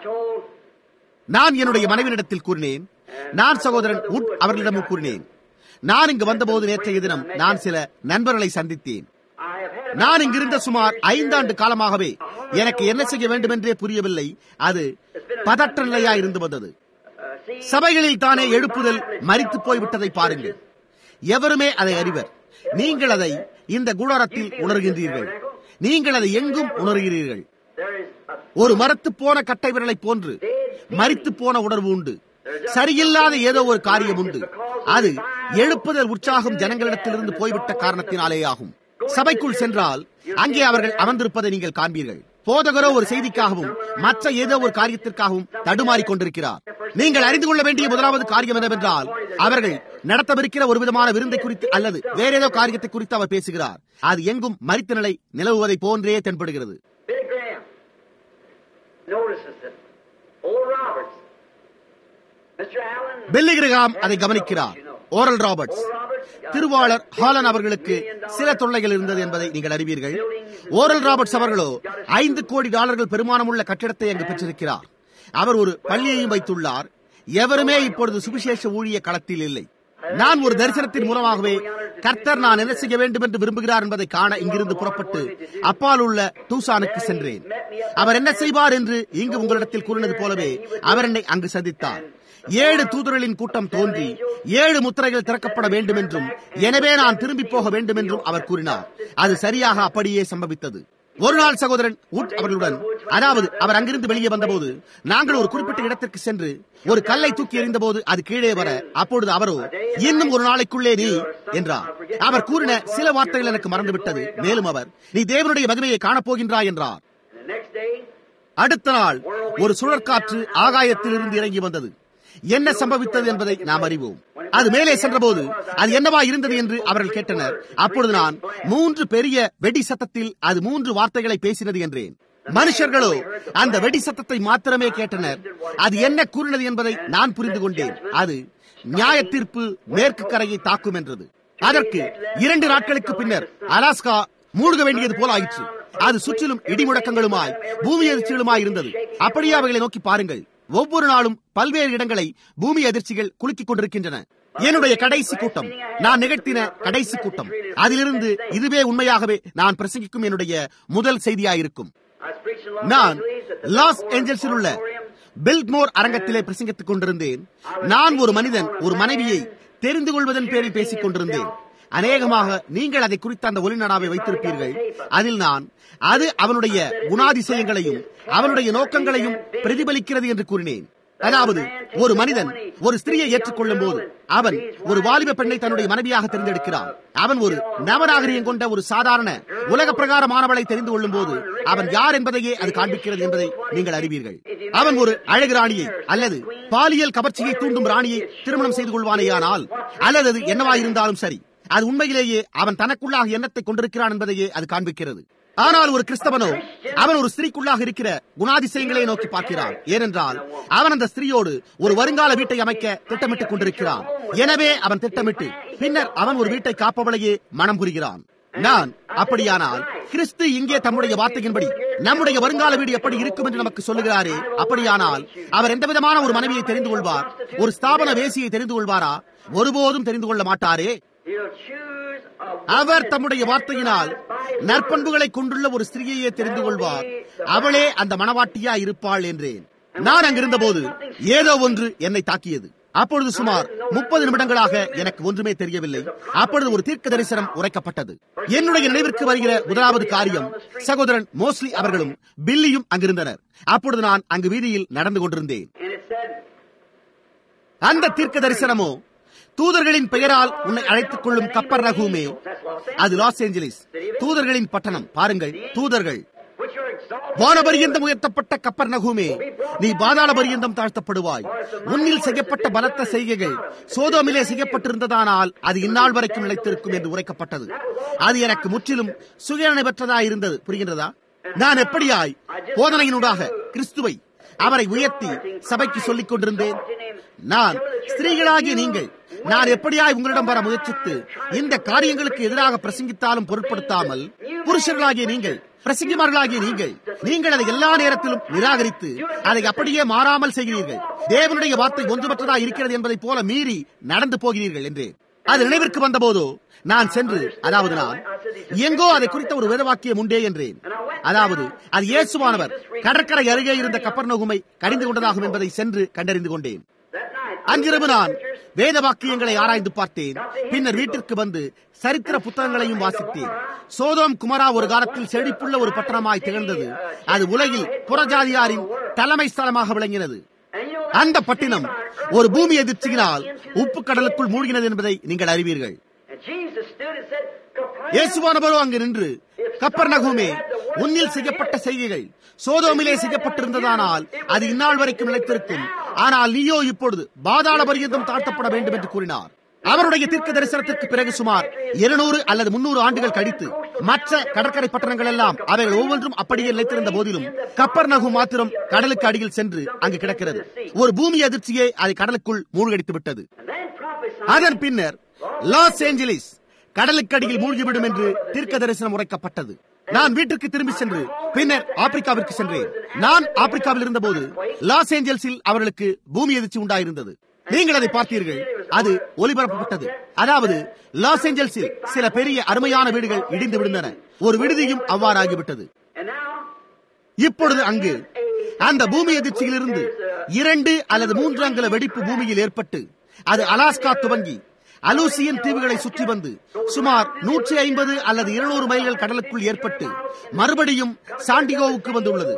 நான் என்னுடைய மனைவியிடத்தில் கூறினேன் நான் சகோதரன் உட் அவர்களிடமும் கூறினேன் நான் இங்கு வந்தபோது நேற்றைய தினம் நான் சில நண்பர்களை சந்தித்தேன் நான் இங்கிருந்த சுமார் ஐந்தாண்டு காலமாகவே எனக்கு என்ன செய்ய வேண்டும் என்றே புரியவில்லை அது பதற்ற நிலையா இருந்து வந்தது சபைகளில் தானே எழுப்புதல் மறித்து போய்விட்டதை பாருங்கள் எவருமே அதை அறிவர் நீங்கள் அதை இந்த குடாரத்தில் உணர்கின்றீர்கள் நீங்கள் அதை எங்கும் உணர்கிறீர்கள் There is a ஒரு மரத்து போன கட்டை விரலை போன்று மரித்து போன உணர்வு உண்டு சரியில்லாத ஏதோ ஒரு காரியம் உண்டு அது எழுப்புதல் உற்சாகம் ஜனங்களிடத்திலிருந்து போய்விட்ட காரணத்தினாலேயாகும் சபைக்குள் சென்றால் அங்கே அவர்கள் அமர்ந்திருப்பதை நீங்கள் காண்பீர்கள் போதகரோ ஒரு செய்திக்காகவும் மற்ற ஏதோ ஒரு காரியத்திற்காகவும் தடுமாறிக் கொண்டிருக்கிறார் நீங்கள் அறிந்து கொள்ள வேண்டிய முதலாவது காரியம் என்னவென்றால் அவர்கள் நடத்தவிருக்கிற ஒரு விதமான விருந்தை குறித்து அல்லது வேற ஏதோ காரியத்தை குறித்து அவர் பேசுகிறார் அது எங்கும் மரித்த நிலை நிலவுவதை போன்றே தென்படுகிறது Billy Graham notices it. Old Roberts. Mr. Allen. Billy Graham அதை கவனிக்கிறார் Oral Roberts Old Roberts. uh, திருவாளர் ஹாலன் அவர்களுக்கு சில தொல்லைகள் இருந்தது என்பதை நீங்கள் அறிவீர்கள் ஓரல் ராபர்ட்ஸ் அவர்களோ ஐந்து கோடி டாலர்கள் பெருமானமுள்ள கட்டிடத்தை அங்கு பெற்றிருக்கிறார் அவர் ஒரு பள்ளியையும் வைத்துள்ளார் எவருமே இப்பொழுது சுவிசேஷ ஊழிய களத்தில் இல்லை நான் ஒரு தரிசனத்தின் மூலமாகவே கர்த்தர் நான் என்ன செய்ய வேண்டும் என்று விரும்புகிறார் என்பதை காண இங்கிருந்து புறப்பட்டு அப்பால் உள்ள டூசானுக்கு சென்றேன் அவர் என்ன செய்வார் என்று இங்கு உங்களிடத்தில் கூறினது போலவே அவர் என்னை அங்கு சந்தித்தார் ஏழு தூதர்களின் கூட்டம் தோன்றி ஏழு முத்திரைகள் திறக்கப்பட வேண்டும் என்றும் எனவே நான் திரும்பி போக வேண்டும் என்றும் அவர் கூறினார் அது சரியாக அப்படியே சம்பவித்தது ஒரு நாள் சகோதரன் உட் அவர்களுடன் அதாவது அவர் அங்கிருந்து வெளியே வந்தபோது நாங்கள் ஒரு குறிப்பிட்ட இடத்திற்கு சென்று ஒரு கல்லை தூக்கி எறிந்தபோது அது கீழே வர அப்பொழுது அவரோ இன்னும் ஒரு நாளைக்குள்ளே நீ என்றார் அவர் கூறின சில வார்த்தைகள் எனக்கு மறந்துவிட்டது மேலும் அவர் நீ தேவனுடைய மகிமையை காணப்போகின்றாய் என்றார் And the next day, அடுத்த நாள் ஒரு சுழற்காற்று ஆகாயத்திலிருந்து இறங்கி வந்தது என்ன சம்பவித்தது என்பதை நாம் அறிவோம் அது மேலே சென்றபோது அது என்னவா இருந்தது என்று அவர்கள் கேட்டனர் அப்பொழுது நான் மூன்று பெரிய வெடி சத்தத்தில் அது மூன்று வார்த்தைகளை பேசினது என்றேன் மனுஷர்களோ அந்த வெடி சத்தத்தை மாத்திரமே கேட்டனர் அது என்ன கூறினது என்பதை நான் புரிந்து கொண்டேன் அது நியாய தீர்ப்பு மேற்கு கரையை தாக்கும் என்றது அதற்கு இரண்டு நாட்களுக்கு பின்னர் அலாஸ்கா மூழ்க வேண்டியது போல ஆயிற்று அது சுற்றிலும் இடி முழக்கங்களுமாய் பூமி அதிர்ச்சிகளுமாய் இருந்தது அப்படியே அவைகளை நோக்கி பாருங்கள் ஒவ்வொரு நாளும் பல்வேறு இடங்களை பூமி அதிர்ச்சிகள் குலுக்கிக் கொண்டிருக்கின்றன என்னுடைய கடைசி கூட்டம் நான் நிகழ்த்தின கடைசி கூட்டம் அதிலிருந்து இதுவே உண்மையாகவே நான் பிரசங்கிக்கும் என்னுடைய முதல் செய்தியாயிருக்கும் I was preaching Los நான் Angeles at the Los Fort ஏஞ்சல்ஸில் உள்ள Auditorium. பில்ட்மோர் அரங்கத்திலே பிரசங்கித்துக் கொண்டிருந்தேன் நான் ஒரு மனிதன் ஒரு மனைவியை தெரிந்து கொள்வதன் பேரில் பேசிக் கொண்டிருந்தேன் அநேகமாக நீங்கள் அதை குறித்த அந்த ஒலிநடாவை வைத்திருப்பீர்கள் அதில் நான் அது அவனுடைய குணாதிசயங்களையும் அவனுடைய நோக்கங்களையும் பிரதிபலிக்கிறது என்று கூறினேன் அதாவது ஒரு மனிதன் ஒரு ஸ்திரியை ஏற்றுக்கொள்ளும் போது அவன் ஒரு வாலிப பெண்ணை தன்னுடைய மனைவியாக தேர்ந்தெடுக்கிறான் அவன் ஒரு நவநாகரிகம் கொண்ட ஒரு சாதாரண உலக பிரகாரமானவளை தெரிந்து கொள்ளும் போது அவன் யார் என்பதையே அது காண்பிக்கிறது என்பதை நீங்கள் அறிவீர்கள் அவன் ஒரு அழகு ராணியை அல்லது பாலியல் கவர்ச்சியை தூண்டும் ராணியை திருமணம் செய்து கொள்வானேயானால் அல்லது அது என்னவாயிருந்தாலும் சரி அது உண்மையிலேயே அவன் தனக்குள்ளாக எண்ணத்தை கொண்டிருக்கிறான் என்பதையே அது காண்பிக்கிறது ஆனால் ஒரு கிறிஸ்தவனோ அவன் ஒரு ஸ்திரீக்குள்ளாக இருக்கிற குணாதிசயங்களை நோக்கி பார்க்கிறான் ஏனென்றால் அவன் அந்த ஸ்திரீயோடு ஒரு வருங்கால வீட்டை அமைக்க திட்டமிட்டுக் கொண்டிருக்கிறான் எனவே அவன் திட்டமிட்டு பின்னர் அவன் ஒரு வீட்டை காப்பவளையே மனம் புரிகிறான் நான் அப்படியானால் கிறிஸ்து இங்கே தம்முடைய வார்த்தையின்படி நம்முடைய வருங்கால வீடு எப்படி இருக்கும் என்று நமக்கு சொல்லுகிறாரே அப்படியானால் அவர் எந்த விதமான ஒரு மனைவியை தெரிந்து கொள்வார் ஒரு ஸ்தாபன வேசியை தெரிந்து கொள்வாரா ஒருபோதும் தெரிந்து கொள்ள மாட்டாரே He'll choose a அவர் தம்முடைய வார்த்தையினால் நற்பண்புகளை கொண்டுள்ள ஒரு ஸ்திரீயையே தெரிந்து கொள்வார் அவளே அந்த மணவாட்டியா இருப்பாள் என்றேன் நான் அங்கிருந்த போது ஏதோ ஒன்று என்னை தாக்கியது அப்பொழுது சுமார் முப்பது நிமிடங்களாக எனக்கு ஒன்றுமே தெரியவில்லை அப்பொழுது ஒரு தீர்க்க தரிசனம் உரைக்கப்பட்டது என்னுடைய நினைவிற்கு வருகிற முதலாவது காரியம் சகோதரன் மோஸ்லி அவர்களும் பில்லியும் அங்கிருந்தனர் அப்பொழுது நான் அங்கு வீதியில் நடந்து கொண்டிருந்தேன் And it said, அந்த தீர்க்க தரிசனமோ தூதர்களின் பெயரால் உன்னை அழைத்துக் கொள்ளும் கப்பர் ரகுமே அது லாஸ் ஏஞ்சலிஸ் தூதர்களின் பட்டணம் பாருங்கள் தூதர்கள் which are exalted வானபரியந்தம் உயர்த்தப்பட்ட கப்பர் நகுமே நீ பாதாள பரியந்தம் தாழ்த்தப்படுவாய் உன்னில் செய்யப்பட்ட பலத்த செய்கைகள் சோதோமிலே செய்யப்பட்டிருந்ததானால் அது இந்நாள் வரைக்கும் நிலைத்திருக்கும் என்று உரைக்கப்பட்டது அது எனக்கு முற்றிலும் சுயநனை பெற்றதாய் இருந்தது புரிகின்றதா நான் எப்படியாய் போதனையினூடாக கிறிஸ்துவை அவரை உயர்த்தி சபைக்கு சொல்லிக் கொண்டிருந்தேன் நான் ஸ்திரீகளாகிய நீங்கள் நான் எப்படியாய் உங்களிடம் வர முயற்சித்து இந்த காரியங்களுக்கு எதிராக பிரசங்கித்தாலும் பொருட்படுத்தாமல் புருஷர்களாகிய நீங்கள் பிரசங்கிமார்களாகிய நீங்கள் நீங்கள் அதை எல்லா நேரத்திலும் நிராகரித்து அதை அப்படியே மாறாமல் செய்கிறீர்கள் தேவனுடைய வார்த்தை ஒன்றுமற்றதா இருக்கிறது என்பதைப் போல மீறி நடந்து போகிறீர்கள் என்று அது நினைவிற்கு வந்தபோதோ நான் சென்று அதாவது நான் எங்கோ அதை குறித்த ஒரு வேதவாக்கியம் உண்டே என்றேன் அதாவது அது இயேசுவானவர் கடற்கரை அருகே இருந்த கப்பர் நகுமை கடிந்து கொண்டதாகும் என்பதை சென்று கண்டறிந்து கொண்டேன் that night. அன்றிரவு நான் வேத வாக்கியங்களை ஆராய்ந்து பார்த்தேன் பின்னர் வீட்டிற்கு வந்து சரித்திர புத்தகங்களையும் வாசித்தேன் சோதோம் குமரா ஒரு காலத்தில் செழிப்புள்ள ஒரு பட்டணமாய் திகழ்ந்தது அது உலகில் புறஜாதியாரின் தலைமை ஸ்தலமாக விளங்கினது அந்த பட்டினம் ஒரு பூமி எதிர்ச்சியினால் உப்பு கடலுக்குள் மூழ்கினது என்பதை நீங்கள் அறிவீர்கள் இயேசுவானவரோ அங்கு நின்று கப்பர் நகுமே உன்னில் செய்யப்பட்ட செய்கைகள் சோதோமிலே செய்யப்பட்டிருந்ததானால் அது இந்நாள் வரைக்கும் நிலைத்திருக்கும் ஆனால் நீயோ இப்பொழுது பாதாள பரியந்தம் தாழ்த்தப்பட வேண்டும் என்று கூறினார் அவருடைய தீர்க்க தரிசனத்திற்கு பிறகு சுமார் இருநூறு அல்லது முன்னூறு ஆண்டுகள் கழித்து மற்ற கடற்கரை பட்டணங்கள் எல்லாம் அவைகள் ஒவ்வொன்றும் அப்படியே நிலைத்திருந்த போதிலும் கப்பர் நகு மாத்திரம் கடலுக்கு அடியில் சென்று அங்கு கிடக்கிறது ஒரு பூமி அதிர்ச்சியே அதை கடலுக்குள் மூழ்கடித்து விட்டது அதன் பின்னர் லாஸ் ஏஞ்சலிஸ் கடலுக்கு அடியில் மூழ்கிவிடும் என்று தீர்க்க தரிசனம் உரைக்கப்பட்டது நான் வீட்டிற்கு திரும்பி சென்று பின்னர் ஆப்பிரிக்காவிற்கு சென்றேன் நான் ஆப்பிரிக்காவில் இருந்தபோது லாஸ் ஏஞ்சல்ஸில் அவர்களுக்கு பூமி எதிர்ச்சி உண்டாயிருந்தது நீங்கள் அதை பார்த்தீர்கள் அது ஒலிபரப்பப்பட்டது அதாவது லாஸ் ஏஞ்சல்ஸில் சில பெரிய அருமையான வீடுகள் இடிந்து விழுந்தன ஒரு விடுதியும் அவ்வாறாகிவிட்டது இப்பொழுது அங்கு அந்த பூமி எதிர்ச்சியிலிருந்து இரண்டு அல்லது மூன்று அங்கல வெடிப்பு பூமியில் ஏற்பட்டு அது அலாஸ்கா துவங்கி அலூசியன் தீவுகளை சுற்றி வந்து சுமார் நூற்றி ஐம்பது அல்லது இருநூறு மைல்கள் கடலுக்குள் ஏற்பட்டு மறுபடியும் சாண்டிகோவுக்கு வந்துள்ளது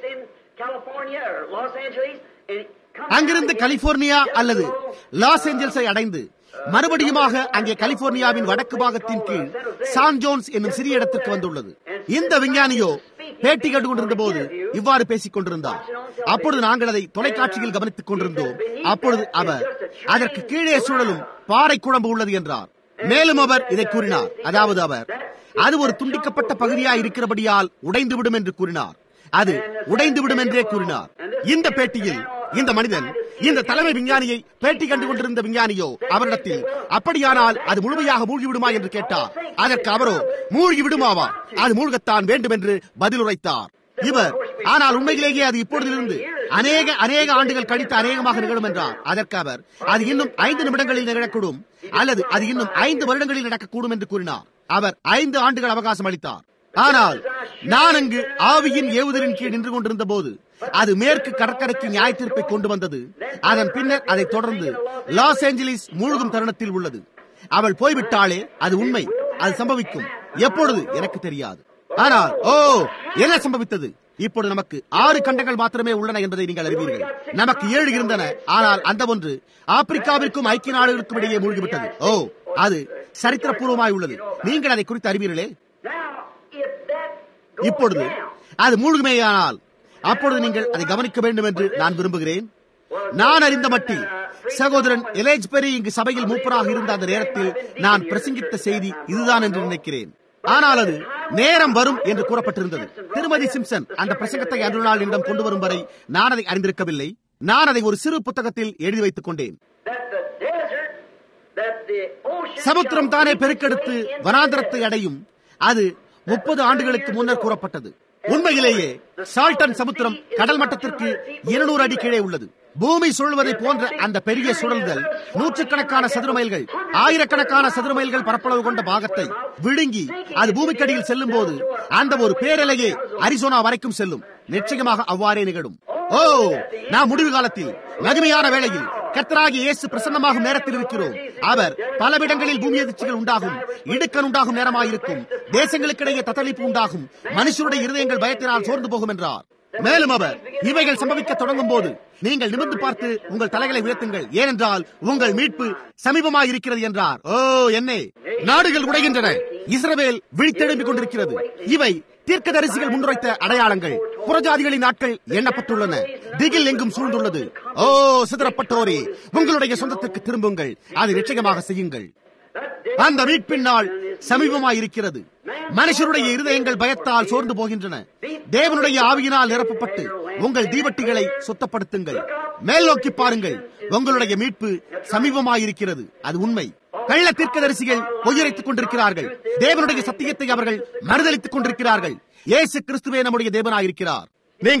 அங்கிருந்து கலிபோர்னியா அல்லது லாஸ் ஏஞ்சல்ஸை அடைந்து மறுபடியுமாக அங்கே கலிபோர்னியாவின் வடக்கு பாகத்தின் கீழ் சான் ஜோன்ஸ் என்னும் சிறிய இடத்திற்கு வந்துள்ளது இந்த விஞ்ஞானியோ பேட்டி கேட்டுக் கொண்டிருந்த போது இவ்வாறு பேசிக் கொண்டிருந்தார் அப்பொழுது நாங்கள் அதை தொலைக்காட்சியில் கவனித்துக் கொண்டிருந்தோம் அப்பொழுது அவர் அதற்கு கீழே சுழலும் பாறை குழம்பு உள்ளது என்றார் மேலும் அவர் இதை கூறினார் அதாவது அவர் அது ஒரு துண்டிக்கப்பட்ட பகுதியாய் இருக்கிறபடியால் உடைந்துவிடும் என்று கூறினார் அது உடைந்துவிடும் என்றே கூறினார் இந்த பேட்டியில் இந்த மனிதன் இந்த தலைமை விஞ்ஞானியை பேட்டி கண்டு கொண்டிருந்த விஞ்ஞானியோ அவரிடத்தில் அப்படியானால் அது முழுமையாக மூழ்கிவிடுமா என்று கேட்டார் அதற்கு அவரோ மூழ்கி விடுமாவா அது மூழ்கத்தான் வேண்டும் என்று பதில் உரைத்தார் இவர் ஆனால் உண்மையிலேயே அது இப்பொழுதிலிருந்து அநேக அநேக ஆண்டுகள் கழித்து அநேகமாக நிகழும் என்றார் அதற்கு அவர் அது இன்னும் ஐந்து நிமிடங்களில் நிகழக்கூடும் அல்லது அது இன்னும் ஐந்து வருடங்களில் நடக்கக்கூடும் என்று கூறினார் அவர் ஐந்து ஆண்டுகள் அவகாசம் அளித்தார் ஆனால் நான் அங்கு ஆவியின் ஏவுதலின் கீழ் நின்று கொண்டிருந்த போது அது மேற்கு கடற்கரைக்கு நியாய தீர்ப்பை கொண்டு வந்தது அதன் பின்னர் அதை தொடர்ந்து லாஸ் ஏஞ்சலிஸ் மூழ்கும் தருணத்தில் உள்ளது அவள் போய்விட்டாளே அது உண்மை அது சம்பவிக்கும் எப்பொழுது எனக்கு தெரியாது ஆனால் ஓ என்ன சம்பவித்தது இப்பொழுது நமக்கு ஆறு கண்டங்கள் மாத்திரமே உள்ளன என்பதை நீங்கள் அறிவீர்கள் நமக்கு ஏழு இருந்தன ஆனால் அந்த ஒன்று ஆப்பிரிக்காவிற்கும் ஐக்கிய நாடுகளுக்கும் இடையே மூழ்கிவிட்டது ஓ அது சரித்திரபூர்வமாய் உள்ளது நீங்கள் அதை குறித்து அறிவீர்களே இப்பொழுது அது மூழ்குமேயானால் அப்பொழுது நீங்கள் அதை கவனிக்க வேண்டும் என்று நான் விரும்புகிறேன் நான் அறிந்த மட்டில் சகோதரன் எலேஜ் பெரி இங்கு சபையில் மூப்பராக இருந்த அந்த நேரத்தில் நான் பிரசங்கித்த செய்தி இதுதான் என்று நினைக்கிறேன் ஆனால் அது நேரம் வரும் என்று கூறப்பட்டிருந்தது திருமதி சிம்சன் அந்த பிரசங்கத்தை அன்று நாள் என்னிடம் கொண்டு வரும் வரை நான் அதை அறிந்திருக்கவில்லை நான் அதை ஒரு சிறு புத்தகத்தில் எழுதி வைத்துக் கொண்டேன் சமுத்திரம் தானே பெருக்கெடுத்து வனாந்திரத்தை அடையும் அது முப்பது ஆண்டுகளுக்கு முன்னர் கூறப்பட்டது உண்மையிலேயே சால்டன் சமுத்திரம் கடல் மட்டத்திற்கு இருநூறு அடி கீழே உள்ளது பூமி சுழல்வதை போன்ற அந்த பெரிய சுழல்கள் நூற்றுக்கணக்கான சதுர மைல்கள் ஆயிரக்கணக்கான சதுர மைல்கள் பரப்பளவு கொண்ட பாகத்தை விழுங்கி அது பூமிக்கடியில் செல்லும் போது அந்த ஒரு பேரலையே அரிசோனா வரைக்கும் செல்லும் நிச்சயமாக அவ்வாறே நிகழும் ஓ நாம் முடிவு காலத்தில் மகிமையான வேளையில் கத்தராகி இயேசு பிரசன்னமாகும் நேரத்தில் இருக்கிறோம் அவர் பலவிடங்களில் பூமி அதிர்ச்சிகள் உண்டாகும் இடுக்கன் உண்டாகும் நேரமாயிருக்கும் தேசங்களுக்கிடையே தத்தளிப்பு உண்டாகும் மனுஷருடைய இருதயங்கள் பயத்தினால் சோர்ந்து போகும் என்றார் மேலும் அவர் இவைகள் சம்பவிக்க தொடங்கும் போது நீங்கள் நிமிர்ந்து பார்த்து உங்கள் தலைகளை உயர்த்துங்கள் ஏனென்றால் உங்கள் மீட்பு சமீபமாக இருக்கிறது என்றார் ஓ என்னே நாடுகள் உடைகின்றன இஸ்ரவேல் விழித்தெழும்பிக் கொண்டிருக்கிறது இவை தீர்க்கதரிசிகள் முன்னுரைத்த அடையாளங்கள் புறஜாதிகளின் நாட்கள் எண்ணப்பட்டுள்ளன திகில் எங்கும் சூழ்ந்துள்ளது ஓ சிதறப்பட்டோரே உங்களுடைய சொந்தத்திற்கு திரும்புங்கள் அதை நிச்சயமாக செய்யுங்கள் அந்த மீட்பின் நாள் சமீபமாயிருக்கிறது மனுஷருடைய இருதயங்கள் பயத்தால் சோர்ந்து போகின்றன தேவனுடைய ஆவியினால் நிரப்பப்பட்டு உங்கள் தீவட்டிகளை சுத்தப்படுத்துங்கள் மேல் நோக்கி பாருங்கள் உங்களுடைய மீட்பு சமீபமாயிருக்கிறது அது உண்மை கள்ள தீர்க்கதரிசிகள் பொய்யரைத்துக் கொண்டிருக்கிறார்கள் தேவனுடைய சத்தியத்தை அவர்கள் மறுதளித்துக் கொண்டிருக்கிறார்கள் இயேசு கிறிஸ்துவே நம்முடைய தேவனாயிருக்கிறார் நீங்கள்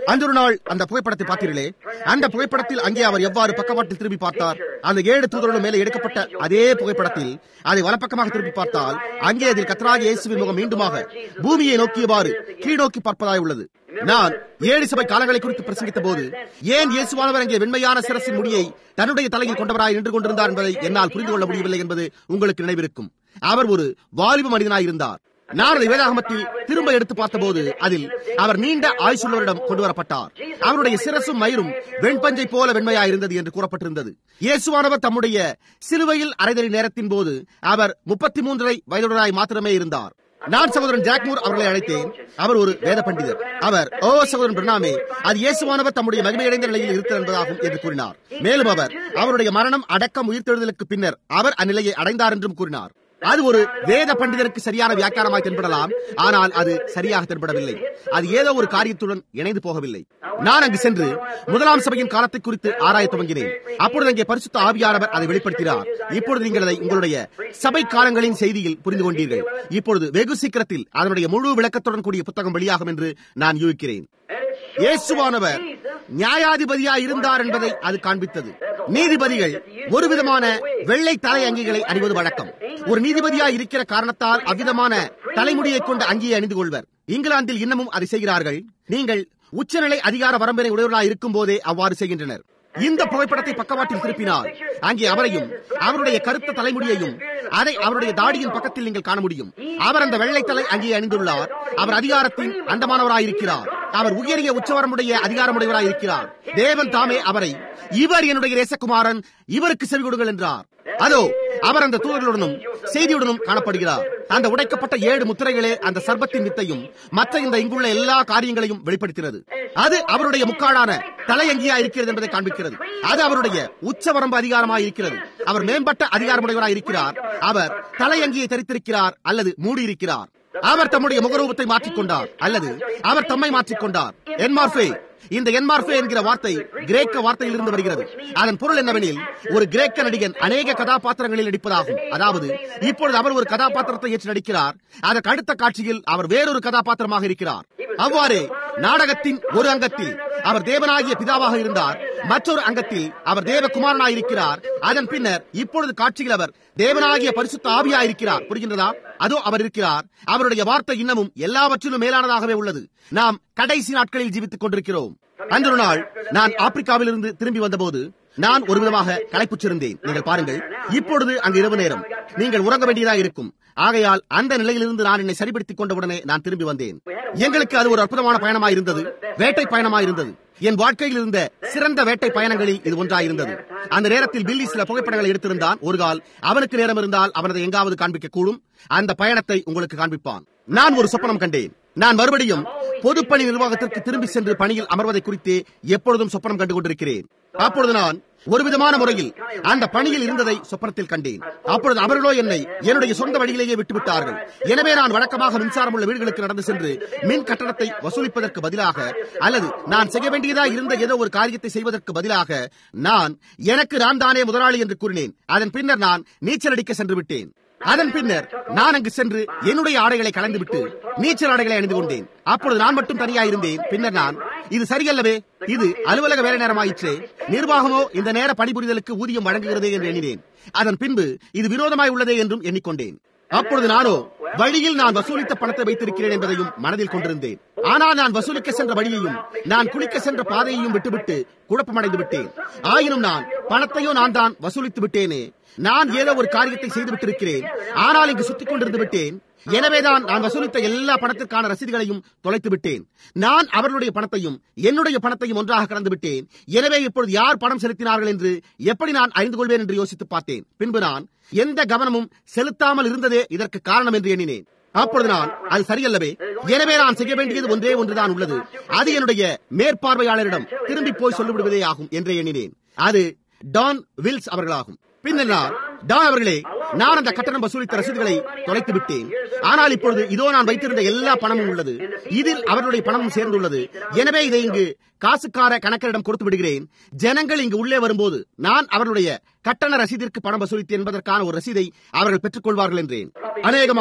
அந்த ஒரு நாள் அந்த புகைப்படத்தை பார்த்தீர்களே அந்த புகைப்படத்தில் அங்கே அவர் எவ்வாறு பக்கவாட்டில் திரும்பி பார்த்தார் அந்த ஏழு தூதர்களும் மேலே எடுக்கப்பட்ட அதே புகைப்படத்தில் அதை வலப்பக்கமாக திருப்பி பார்த்தால் அங்கே அதில் கத்தராக இயேசுவின் முகம் மீண்டுமாக பூமியை நோக்கியவாறு கீழ்நோக்கி பார்ப்பதாய் உள்ளது நான் ஏழு சபை காலங்களை குறித்து பிரசங்கித்த போது ஏன் இயேசுவானவர் அங்கே வெண்மையான சிரசின் முடியை தன்னுடைய தலையில் கொண்டவராய் நின்று கொண்டிருந்தார் என்பதை என்னால் புரிந்து கொள்ள முடியவில்லை என்பது உங்களுக்கு நினைவிருக்கும் அவர் ஒரு வாலிப மனிதனாய் இருந்தார் நான் அதை வேதாகமத்தில் திரும்ப எடுத்து பார்த்தபோது அதில் அவர் நீண்ட ஆயுசுள்ளவரிடம் கொண்டு வரப்பட்டார் அவருடைய சிரசும் மயிரும் வெண்பஞ்சை போல வெண்மையா இருந்தது என்று கூறப்பட்டிருந்தது இயேசுவானவர் தம்முடைய சிலுவையில் அரைதறி நேரத்தின் போது அவர் முப்பத்தி மூன்றரை வயதுடராய் மாத்திரமே இருந்தார் நான் சகோதரன் ஜாக்மூர் அவர்களை அழைத்தேன் அவர் ஒரு வேத பண்டிதர் அவர் ஓ சகோதரன் பிரணாமே அது இயேசுவானவர் தம்முடைய மகிமையடைந்த நிலையில் இருக்கிறார் என்பதாகும் என்று கூறினார் மேலும் அவர் அவருடைய மரணம் அடக்கம் உயிர்த்தெழுதலுக்கு பின்னர் அவர் அந்நிலையை அடைந்தார் என்றும் கூறினார் அது ஒரு வேத பண்டிதருக்கு சரியான வியாக்கியானமாய் தென்படலாம் ஆனால் அது சரியாக தென்படவில்லை அது ஏதோ ஒரு காரியத்துடன் இணைந்து போகவில்லை நான் அங்கு சென்று முதலாம் சபையின் காலத்தை குறித்து ஆராய துவங்கினேன் அப்பொழுது அங்கே பரிசுத்த ஆவியானவர் அதை வெளிப்படுத்தினார் இப்பொழுது நீங்கள் அதை உங்களுடைய சபை காலங்களின் செய்தியில் புரிந்து கொண்டீர்கள் இப்பொழுது வெகு சீக்கிரத்தில் அதனுடைய முழு விளக்கத்துடன் கூடிய புத்தகம் வெளியாகும் என்று நான் யூகிக்கிறேன் இயேசுவானவர் நியாயாதிபதியா இருந்தார் என்பதை அது காண்பித்தது நீதிபதிகள் ஒரு விதமான வெள்ளை தலை அங்கிகளை அணிவது வழக்கம் ஒரு நீதிபதியா இருக்கிற காரணத்தால் அவ்விதமான தலைமுடியை கொண்ட அங்கியை அணிந்து கொள்வர் இங்கிலாந்தில் இன்னமும் அதை செய்கிறார்கள் நீங்கள் உச்சநிலை அதிகார வரம்பினை உடையவர்களாக இருக்கும் போதே அவ்வாறு செய்கின்றனர் இந்த புகைப்படத்தை பக்கவாட்டில் திருப்பினால் அங்கே அவரையும் அவருடைய கருத்த தலைமுடியையும் அதை அவருடைய தாடியின் பக்கத்தில் நீங்கள் காண முடியும் அவர் அந்த வெள்ளை தலை அங்கே அணிந்துள்ளார் அவர் அதிகாரத்தின் அந்தமானவராயிருக்கிறார் அவர் உயரிய உச்சவரமுடைய அதிகாரமுடையவராயிருக்கிறார் தேவன் தாமே அவரை இவர் என்னுடைய நேசகுமாரன் இவருக்கு செவி கொடுங்கள் என்றார் அதோ அவர் அந்த தூதர்களுடனும் செய்தியுடனும் காணப்படுகிறார் அந்த உடைக்கப்பட்ட ஏழு முத்திரைகளே அந்த சர்பத்தின் வித்தையும் மற்ற இந்த இங்குள்ள எல்லா காரியங்களையும் வெளிப்படுத்துகிறது அது அவருடைய முக்காடான தலையங்கியா இருக்கிறது என்பதை காண்பிக்கிறது அது அவருடைய உச்சவரம்பு அதிகாரமாக இருக்கிறது அவர் மேம்பட்ட அதிகாரமுடையவராக இருக்கிறார் அவர் தலையங்கியை தரித்திருக்கிறார் அல்லது மூடியிருக்கிறார் அவர் தம்முடைய முகரூபத்தை மாற்றிக்கொண்டார் அல்லது அவர் தம்மை மாற்றிக்கொண்டார் என்மார்பே இந்த என்மார்பே என்கிற வார்த்தை கிரேக்க வார்த்தையிலிருந்து வருகிறது அதன் பொருள் என்னவெனில் ஒரு கிரேக்க நடிகன் அநேக கதாபாத்திரங்களில் நடிப்பதாகும் அதாவது இப்பொழுது அவர் ஒரு கதாபாத்திரத்தை ஏற்று நடிக்கிறார் அதற்கு அடுத்த காட்சியில் அவர் வேறொரு கதாபாத்திரமாக இருக்கிறார் அவ்வாறு நாடகத்தின் ஒரு அங்கத்தில் அவர் தேவனாகிய பிதாவாக இருந்தார் மற்றொரு அங்கத்தில் அவர் தேவகுமாரனாக இருக்கிறார் அதன் பின்னர் இப்பொழுது காட்சியில் அவர் தேவனாகிய பரிசுத்த ஆவியா இருக்கிறார் புரிகின்றதா அதோ அவர் இருக்கிறார் அவருடைய வார்த்தை இன்னமும் எல்லாவற்றிலும் மேலானதாகவே உள்ளது நாம் கடைசி நாட்களில் ஜீவித்துக் கொண்டிருக்கிறோம் அந்த ஒரு நாள் நான் ஆப்பிரிக்காவில் இருந்து திரும்பி வந்தபோது நான் ஒரு விதமாக களைப்புற்றிருந்தேன் நீங்கள் பாருங்கள் இப்பொழுது அங்கு இரவு நேரம் நீங்கள் உறங்க வேண்டியதாக இருக்கும் ஆகையால் அந்த நிலையிலிருந்து நான் என்னை சரிப்படுத்திக் கொண்டவுடனே நான் திரும்பி வந்தேன் எங்களுக்கு அது ஒரு அற்புதமான பயணமாக இருந்தது வேட்டை பயணமாக இருந்தது என் வாழ்க்கையில் இருந்த சிறந்த வேட்டை பயணங்களில் இது ஒன்றாயிருந்தது அந்த நேரத்தில் பில்லி சில புகைப்படங்களை எடுத்திருந்தான் ஒரு கால் அவனுக்கு நேரம் இருந்தால் அவனதை எங்காவது காண்பிக்க கூடும் அந்த பயணத்தை உங்களுக்கு காண்பிப்பான் நான் ஒரு சொப்பனம் கண்டேன் நான் மறுபடியும் பொதுப்பணி நிர்வாகத்திற்கு திரும்பி சென்று பணியில் அமர்வதை குறித்து எப்பொழுதும் சொப்பனம் கண்டு கொண்டிருக்கிறேன் அப்பொழுது நான் ஒரு விதமான முறையில் அந்த பணியில் இருந்ததை சொப்பனத்தில் கண்டேன் அப்பொழுது அவர்களோ என்னை என்னுடைய சொந்த வழியிலேயே விட்டுவிட்டார்கள் எனவே நான் வழக்கமாக மின்சாரம் உள்ள வீடுகளுக்கு நடந்து சென்று மின் கட்டணத்தை வசூலிப்பதற்கு பதிலாக அல்லது நான் செய்ய வேண்டியதா இருந்த ஏதோ ஒரு காரியத்தை செய்வதற்கு பதிலாக நான் எனக்கு நான் தானே முதலாளி என்று கூறினேன் அதன் பின்னர் நான் நீச்சல் அடிக்க சென்று விட்டேன் அதன் பின்னர் நான் அங்கு சென்று என்னுடைய ஆடைகளை கலந்துவிட்டு நீச்சல் ஆடைகளை அணிந்து கொண்டேன் அப்பொழுது நான் மட்டும் தனியாக இருந்தேன் பின்னர் நான் இது சரியல்லவே இது அலுவலக வேலை நேரமாயிற்றே நிர்வாகமோ இந்த நேர பணிபுரிதலுக்கு ஊதியம் வழங்குகிறதே என்று எண்ணினேன் அதன் பின்பு இது விரோதமாய் உள்ளதே என்றும் எண்ணிக்கொண்டேன் அப்பொழுது நானோ வழியில் நான் வசூலித்த பணத்தை வைத்திருக்கிறேன் என்பதையும் மனதில் கொண்டிருந்தேன் ஆனால் நான் வசூலிக்க சென்ற வழியையும் நான் குளிக்க சென்ற பாதையையும் விட்டுவிட்டு குழப்பமடைந்து விட்டேன் ஆயினும் நான் பணத்தையும் நான் தான் வசூலித்து விட்டேனே நான் ஏதோ ஒரு காரியத்தை செய்து விட்டிருக்கிறேன் ஆனால் இங்கு சுத்திக் கொண்டிருந்து விட்டேன் எனவேதான் நான் வசூலித்த எல்லா பணத்திற்கான ரசீதுகளையும் தொலைத்து விட்டேன் நான் அவர்களுடைய பணத்தையும் என்னுடைய பணத்தையும் ஒன்றாக கலந்து விட்டேன் எனவே இப்பொழுது யார் பணம் செலுத்தினார்கள் என்று எப்படி நான் அறிந்து கொள்வேன் என்று யோசித்து பார்த்தேன் பின்பு நான் எந்த கவனமும் செலுத்தாமல் இருந்ததே இதற்கு காரணம் என்று எண்ணினேன் அப்பொழுது நான் அது சரியல்லவே எனவே நான் செய்ய வேண்டியது ஒன்றே ஒன்றுதான் உள்ளது அது என்னுடைய மேற்பார்வையாளரிடம் திரும்பி போய் சொல்லிவிடுவதே ஆகும் என்றே எண்ணினேன் அது டான் வில்ஸ் அவர்களாகும் பின்னர் நான் டான் அவர்களே நான் அந்த கட்டணம் வசூலித்த ரசீதுகளை தொலைத்து விட்டேன் ஆனால் இப்பொழுது இதோ நான் வைத்திருந்த எல்லா பணமும் உள்ளது இதில் அவர்களுடைய பணமும் சேர்ந்துள்ளது எனவே இதை இங்கு காசுக்கார கணக்கரிடம் கொடுத்து விடுகிறேன் ஜனங்கள் இங்கு உள்ளே வரும்போது நான் அவர்களுடைய கட்டண ரசீதிற்கு பணம் வசூலித்து என்பதற்கான ஒரு ரசீதை அவர்கள் பெற்றுக் கொள்வார்கள் என்றேன் அநேகமாக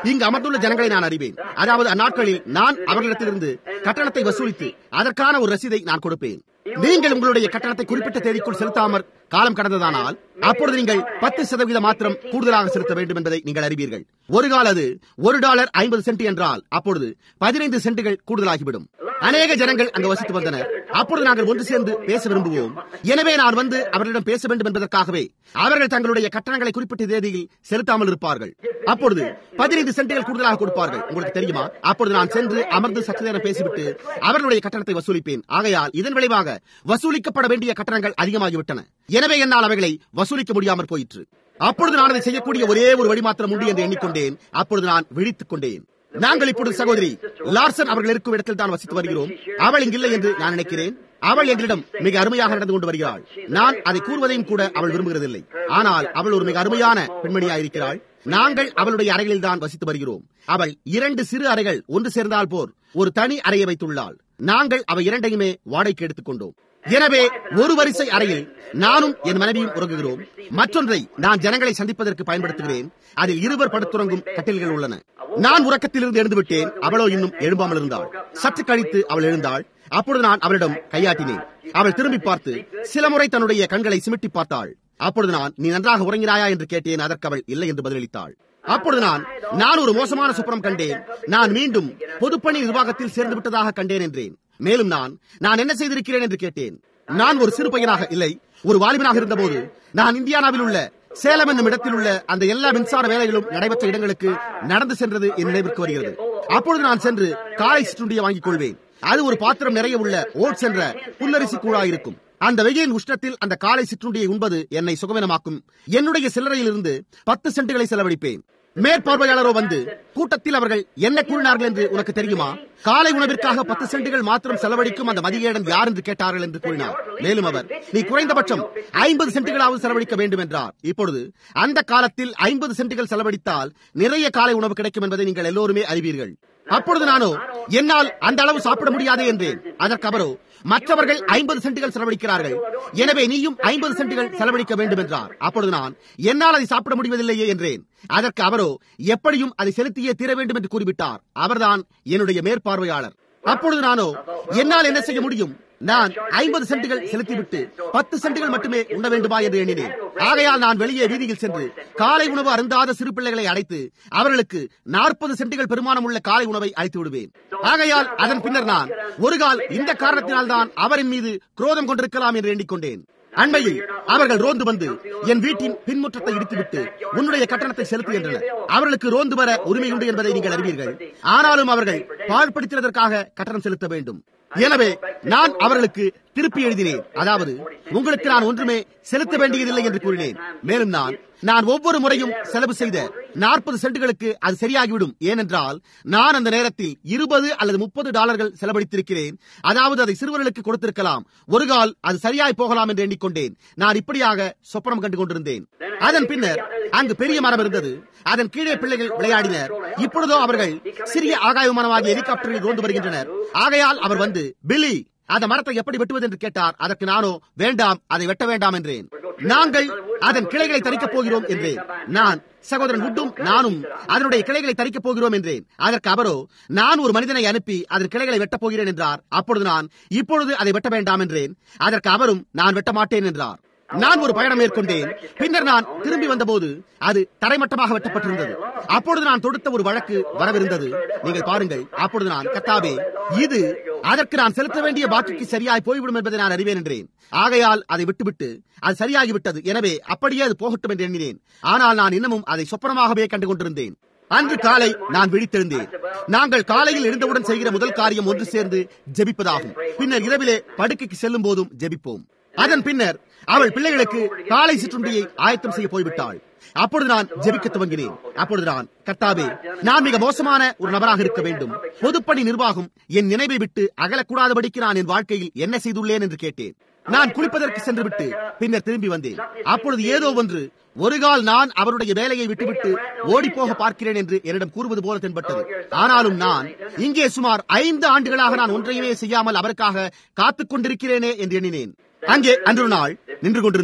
இங்கு அமர்ந்துள்ள ஜனங்களை நான் அறிவேன் அதாவது அந்நாட்களில் நான் அவர்களிடத்திலிருந்து கட்டணத்தை வசூலித்து அதற்கான ஒரு ரசீதை நான் கொடுப்பேன் நீங்கள் உங்களுடைய கட்டணத்தை குறிப்பிட்ட தேதிக்குள் செலுத்தாமற் காலம் கடந்ததானால் அப்பொழுது நீங்கள் பத்து சதவீதம் மாத்திரம் கூடுதலாக செலுத்த வேண்டும் என்பதை நீங்கள் அறிவீர்கள் ஒரு கால அது ஒரு டாலர் ஐம்பது சென்ட் என்றால் அப்பொழுது பதினைந்து சென்ட்டுகள் கூடுதலாகிவிடும் அநேக ஜனங்கள் அங்கு வசித்து வந்தனர் அப்பொழுது நாங்கள் ஒன்று சேர்ந்து பேச விரும்புவோம் எனவே நான் வந்து அவர்களிடம் பேச வேண்டும் என்பதற்காகவே அவர்கள் தங்களுடைய கட்டணங்களை குறிப்பிட்ட தேதியில் செலுத்தாமல் இருப்பார்கள் அப்பொழுது பதினைந்து சென்ட்டுகள் கூடுதலாக கொடுப்பார்கள் உங்களுக்கு தெரியுமா அப்பொழுது நான் சென்று அமர்ந்து சற்று நேரம் பேசிவிட்டு அவர்களுடைய கட்டணத்தை வசூலிப்பேன் ஆகையால் இதன் விளைவாக வசூலிக்கப்பட வேண்டிய கட்டணங்கள் அதிகமாகிவிட்டன எனவே என்னால் அவைகளை வசூலிக்க முடியாமற் போயிற்று அப்பொழுது நான் அதை செய்யக்கூடிய ஒரே ஒரு வழி மாத்திரம் உண்டு என்று எண்ணிக்கொண்டேன் அப்பொழுது நான் விழித்துக் கொண்டேன் நாங்கள் இப்பொழுது சகோதரி லார்சன் அவர்கள் இருக்கும் இடத்தில் தான் வசித்து வருகிறோம் அவள் இங்கில்லை என்று நான் நினைக்கிறேன் அவள் எங்களிடம் மிக அருமையாக நடந்து கொண்டு வருகிறாள் நான் அதை கூறுவதையும் கூட அவள் விரும்புகிறதில்லை ஆனால் அவள் ஒரு மிக அருமையான பெண்மணியாயிருக்கிறாள் நாங்கள் அவளுடைய அறைகளில் தான் வசித்து வருகிறோம் அவள் இரண்டு சிறு அறைகள் ஒன்று சேர்ந்தால் போர் ஒரு தனி அறையை வைத்துள்ளாள் நாங்கள் அவை இரண்டையுமே வாடகைக்கு எடுத்துக் கொண்டோம் எனவே ஒரு வரிசை அறையில் நானும் என் மனைவியும் உறங்குகிறோம் மற்றொன்றை நான் ஜனங்களை சந்திப்பதற்கு பயன்படுத்துகிறேன் அதில் இருவர் படுத்துறங்கும் கட்டில்கள் உள்ளன நான் உறக்கத்திலிருந்து எழுந்து விட்டேன் அவளோ இன்னும் எழும்பாமல் இருந்தாள் சற்று கழித்து அவள் எழுந்தாள் அப்பொழுது நான் அவளிடம் கையாட்டினேன் அவள் திரும்பி பார்த்து சில முறை தன்னுடைய கண்களை சிமிட்டி பார்த்தாள் அப்பொழுது நான் நீ நன்றாக உறங்கினாயா என்று கேட்டேன் அதற்கு அவள் இல்லை என்று பதிலளித்தாள் அப்பொழுது நான் நான் ஒரு மோசமான சுப்பரம் கண்டேன் நான் மீண்டும் பொதுப்பணி நிர்வாகத்தில் சேர்ந்து விட்டதாக கண்டேன் என்றேன் மேலும் நான் நான் என்ன செய்திருக்கிறேன் என்று கேட்டேன் நான் ஒரு சிறு பையனாக இல்லை ஒரு வாலிபனாக இருந்தபோது நான் இந்தியானாவில் உள்ள சேலம் என்னும் இடத்தில் உள்ள அந்த எல்லா மின்சார வேலைகளும் நடைபெற்ற இடங்களுக்கு நடந்து சென்றது என் நினைவிற்கு வருகிறது அப்பொழுது நான் சென்று காலை சிற்றுண்டியை வாங்கிக் கொள்வேன் அது ஒரு பாத்திரம் நிறைய உள்ள ஓட்ஸ் என்ற புல்லரிசி கூழா இருக்கும் அந்த வெயிலின் உஷ்ணத்தில் அந்த காலை சிற்றுண்டியை உண்பது என்னை சுகவீனமாக்கும் என்னுடைய சில்லறையிலிருந்து பத்து சென்ட்டுகளை செலவழிப்பேன் மேற்பார்வையாளரோ வந்து கூட்டத்தில் அவர்கள் என்ன கூறினார்கள் என்று உனக்கு தெரியுமா காலை உணவிற்காக பத்து சென்ட்டுகள் மாத்திரம் செலவழிக்கும் அந்த மதியேடன் யார் என்று கேட்டார்கள் என்று கூறினார் மேலும் அவர் நீ குறைந்தபட்சம் ஐம்பது சென்ட்டுகளாவது செலவழிக்க வேண்டும் என்றார் இப்பொழுது அந்த காலத்தில் ஐம்பது சென்ட்டுகள் செலவழித்தால் நிறைய காலை உணவு கிடைக்கும் என்பதை நீங்கள் எல்லோருமே அறிவீர்கள் அப்பொழுது நானோ என்னால் அந்த அளவு சாப்பிட முடியாதே என்றேன் அதற்கு அவரோ மற்றவர்கள் ஐம்பது சென்ட்டுகள் செலவழிக்கிறார்கள் எனவே நீயும் ஐம்பது சென்ட்டுகள் செலவழிக்க வேண்டும் என்றார் அப்பொழுது நான் என்னால் அதை சாப்பிட முடிவதில்லையே என்றேன் அதற்கு அவரோ எப்படியும் அதை செலுத்தியே தீர வேண்டும் என்று கூறிவிட்டார் அவர்தான் என்னுடைய மேற்பார்வையாளர் அப்பொழுது நானோ என்னால் என்ன செய்ய முடியும் நான் ஐம்பது சென்ட்டுகள் செலுத்திவிட்டு பத்து சென்ட்டுகள் மட்டுமே உண்ண வேண்டுமா என்று எண்ணினேன் ஆகையால் நான் வெளியே வீதியில் சென்று காலை உணவு அருந்தாத சிறு பிள்ளைகளை அழைத்து அவர்களுக்கு நாற்பது சென்ட்டுகள் பெருமானம் உள்ள காலை உணவை அழைத்து விடுவேன் ஆகையால் அதன் பின்னர் நான் ஒரு கால் இந்த காரணத்தினால் தான் அவரின் மீது குரோதம் கொண்டிருக்கலாம் என்று எண்ணிக்கொண்டேன் அண்மையில் அவர்கள் ரோந்து வந்து என் வீட்டின் பின்முற்றத்தை இடித்துவிட்டு உன்னுடைய கட்டணத்தை செலுத்து என்றனர் அவர்களுக்கு ரோந்து வர உரிமை உண்டு என்பதை நீங்கள் அறிவீர்கள் ஆனாலும் அவர்கள் பாழ்படுத்தினதற்காக கட்டணம் செலுத்த வேண்டும் எனவே நான் அவர்களுக்கு திருப்பி எழுதினேன் அதாவது உங்களுக்கு நான் ஒன்றுமே செலுத்த வேண்டியதில்லை என்று கூறினேன் மேலும் நான் நான் ஒவ்வொரு முறையும் செலவு செய்த நாற்பது சென்ட்டுகளுக்கு அது சரியாகிவிடும் ஏனென்றால் நான் அந்த நேரத்தில் இருபது அல்லது முப்பது டாலர்கள் செலவழித்திருக்கிறேன் அதாவது அதை சிறுவர்களுக்கு கொடுத்திருக்கலாம் ஒரு கால் அது சரியாய் போகலாம் என்று எண்ணிக்கொண்டேன் நான் இப்படியாக சொப்பனம் கண்டு கொண்டிருந்தேன் அதன் பின்னர் அங்கு பெரிய மரம் இருந்தது அதன் கீழே பிள்ளைகள் விளையாடினர் இப்பொழுதோ அவர்கள் சிறிய ஆகாய விமானமாகிய ஹெலிகாப்டரில் ரோந்து வருகின்றனர் ஆகையால் அவர் வந்து பில்லி அந்த மரத்தை எப்படி வெட்டுவது என்று கேட்டார் அதற்கு நானோ வேண்டாம் அதை வெட்ட வேண்டாம் என்றேன் நாங்கள் அதன் கிளைகளை தரிக்கப் போகிறோம் என்றேன் நான் சகோதரன் உட்டும் நானும் அதனுடைய கிளைகளை தரிக்கப் போகிறோம் என்றேன் அதற்கு அவரோ நான் ஒரு மனிதனை அனுப்பி அதன் கிளைகளை வெட்டப் போகிறேன் என்றார் அப்பொழுது நான் இப்பொழுது அதை வெட்ட வேண்டாம் என்றேன் அதற்கு அவரும் நான் வெட்ட மாட்டேன் என்றார் நான் ஒரு பயணம் மேற்கொண்டேன் பின்னர் நான் திரும்பி வந்தபோது அது தரைமட்டமாக வெட்டப்பட்டிருந்தது அப்பொழுது நான் தொடுத்த ஒரு வழக்கு வரவிருந்தது நீங்கள் பாருங்கள் அப்பொழுது நான் கத்தாவே இது அதற்கு நான் செலுத்த வேண்டிய பாக்கிக்கு சரியாய் போய்விடும் என்பதை நான் அறிவேன் என்றேன் ஆகையால் அதை விட்டுவிட்டு அது சரியாகிவிட்டது எனவே அப்படியே அது போகட்டும் என்று எண்ணினேன் ஆனால் நான் இன்னமும் அதை சொப்பனமாகவே கண்டு கொண்டிருந்தேன் அன்று காலை நான் விழித்தெழுந்தேன் நாங்கள் காலையில் எழுந்தவுடன் செய்கிற முதல் காரியம் ஒன்று சேர்ந்து ஜெபிப்பதாகும் பின்னர் இரவிலே படுக்கைக்கு செல்லும் போதும் ஜெபிப்போம் அதன் பின்னர் அவள் பிள்ளைகளுக்கு காலை சிற்றுண்டியை ஆயத்தம் செய்ய போய்விட்டாள் அப்பொழுது நான் ஜெபிக்க துவங்கினேன் அப்பொழுது நான் கர்த்தாவே நான் மிக மோசமான ஒரு நபராக இருக்க வேண்டும் பொதுப்பணி நிர்வாகம் என் நினைவை விட்டு அகலக்கூடாதபடிக்கு நான் என் வாழ்க்கையில் என்ன செய்துள்ளேன் என்று கேட்டேன் நான் குளிப்பதற்கு சென்று விட்டு பின்னர் திரும்பி வந்தேன் அப்பொழுது ஏதோ ஒன்று ஒரு கால் நான் அவருடைய வேலையை விட்டுவிட்டு ஓடி போக பார்க்கிறேன் என்று என்னிடம் கூறுவது போல தென்பட்டது ஆனாலும் நான் இங்கே சுமார் ஐந்து ஆண்டுகளாக நான் ஒன்றையுமே செய்யாமல் அவருக்காக காத்துக் கொண்டிருக்கிறேனே என்று எண்ணினேன் அங்கே அன்று நாள் நின்று கொண்டிருந்தேன்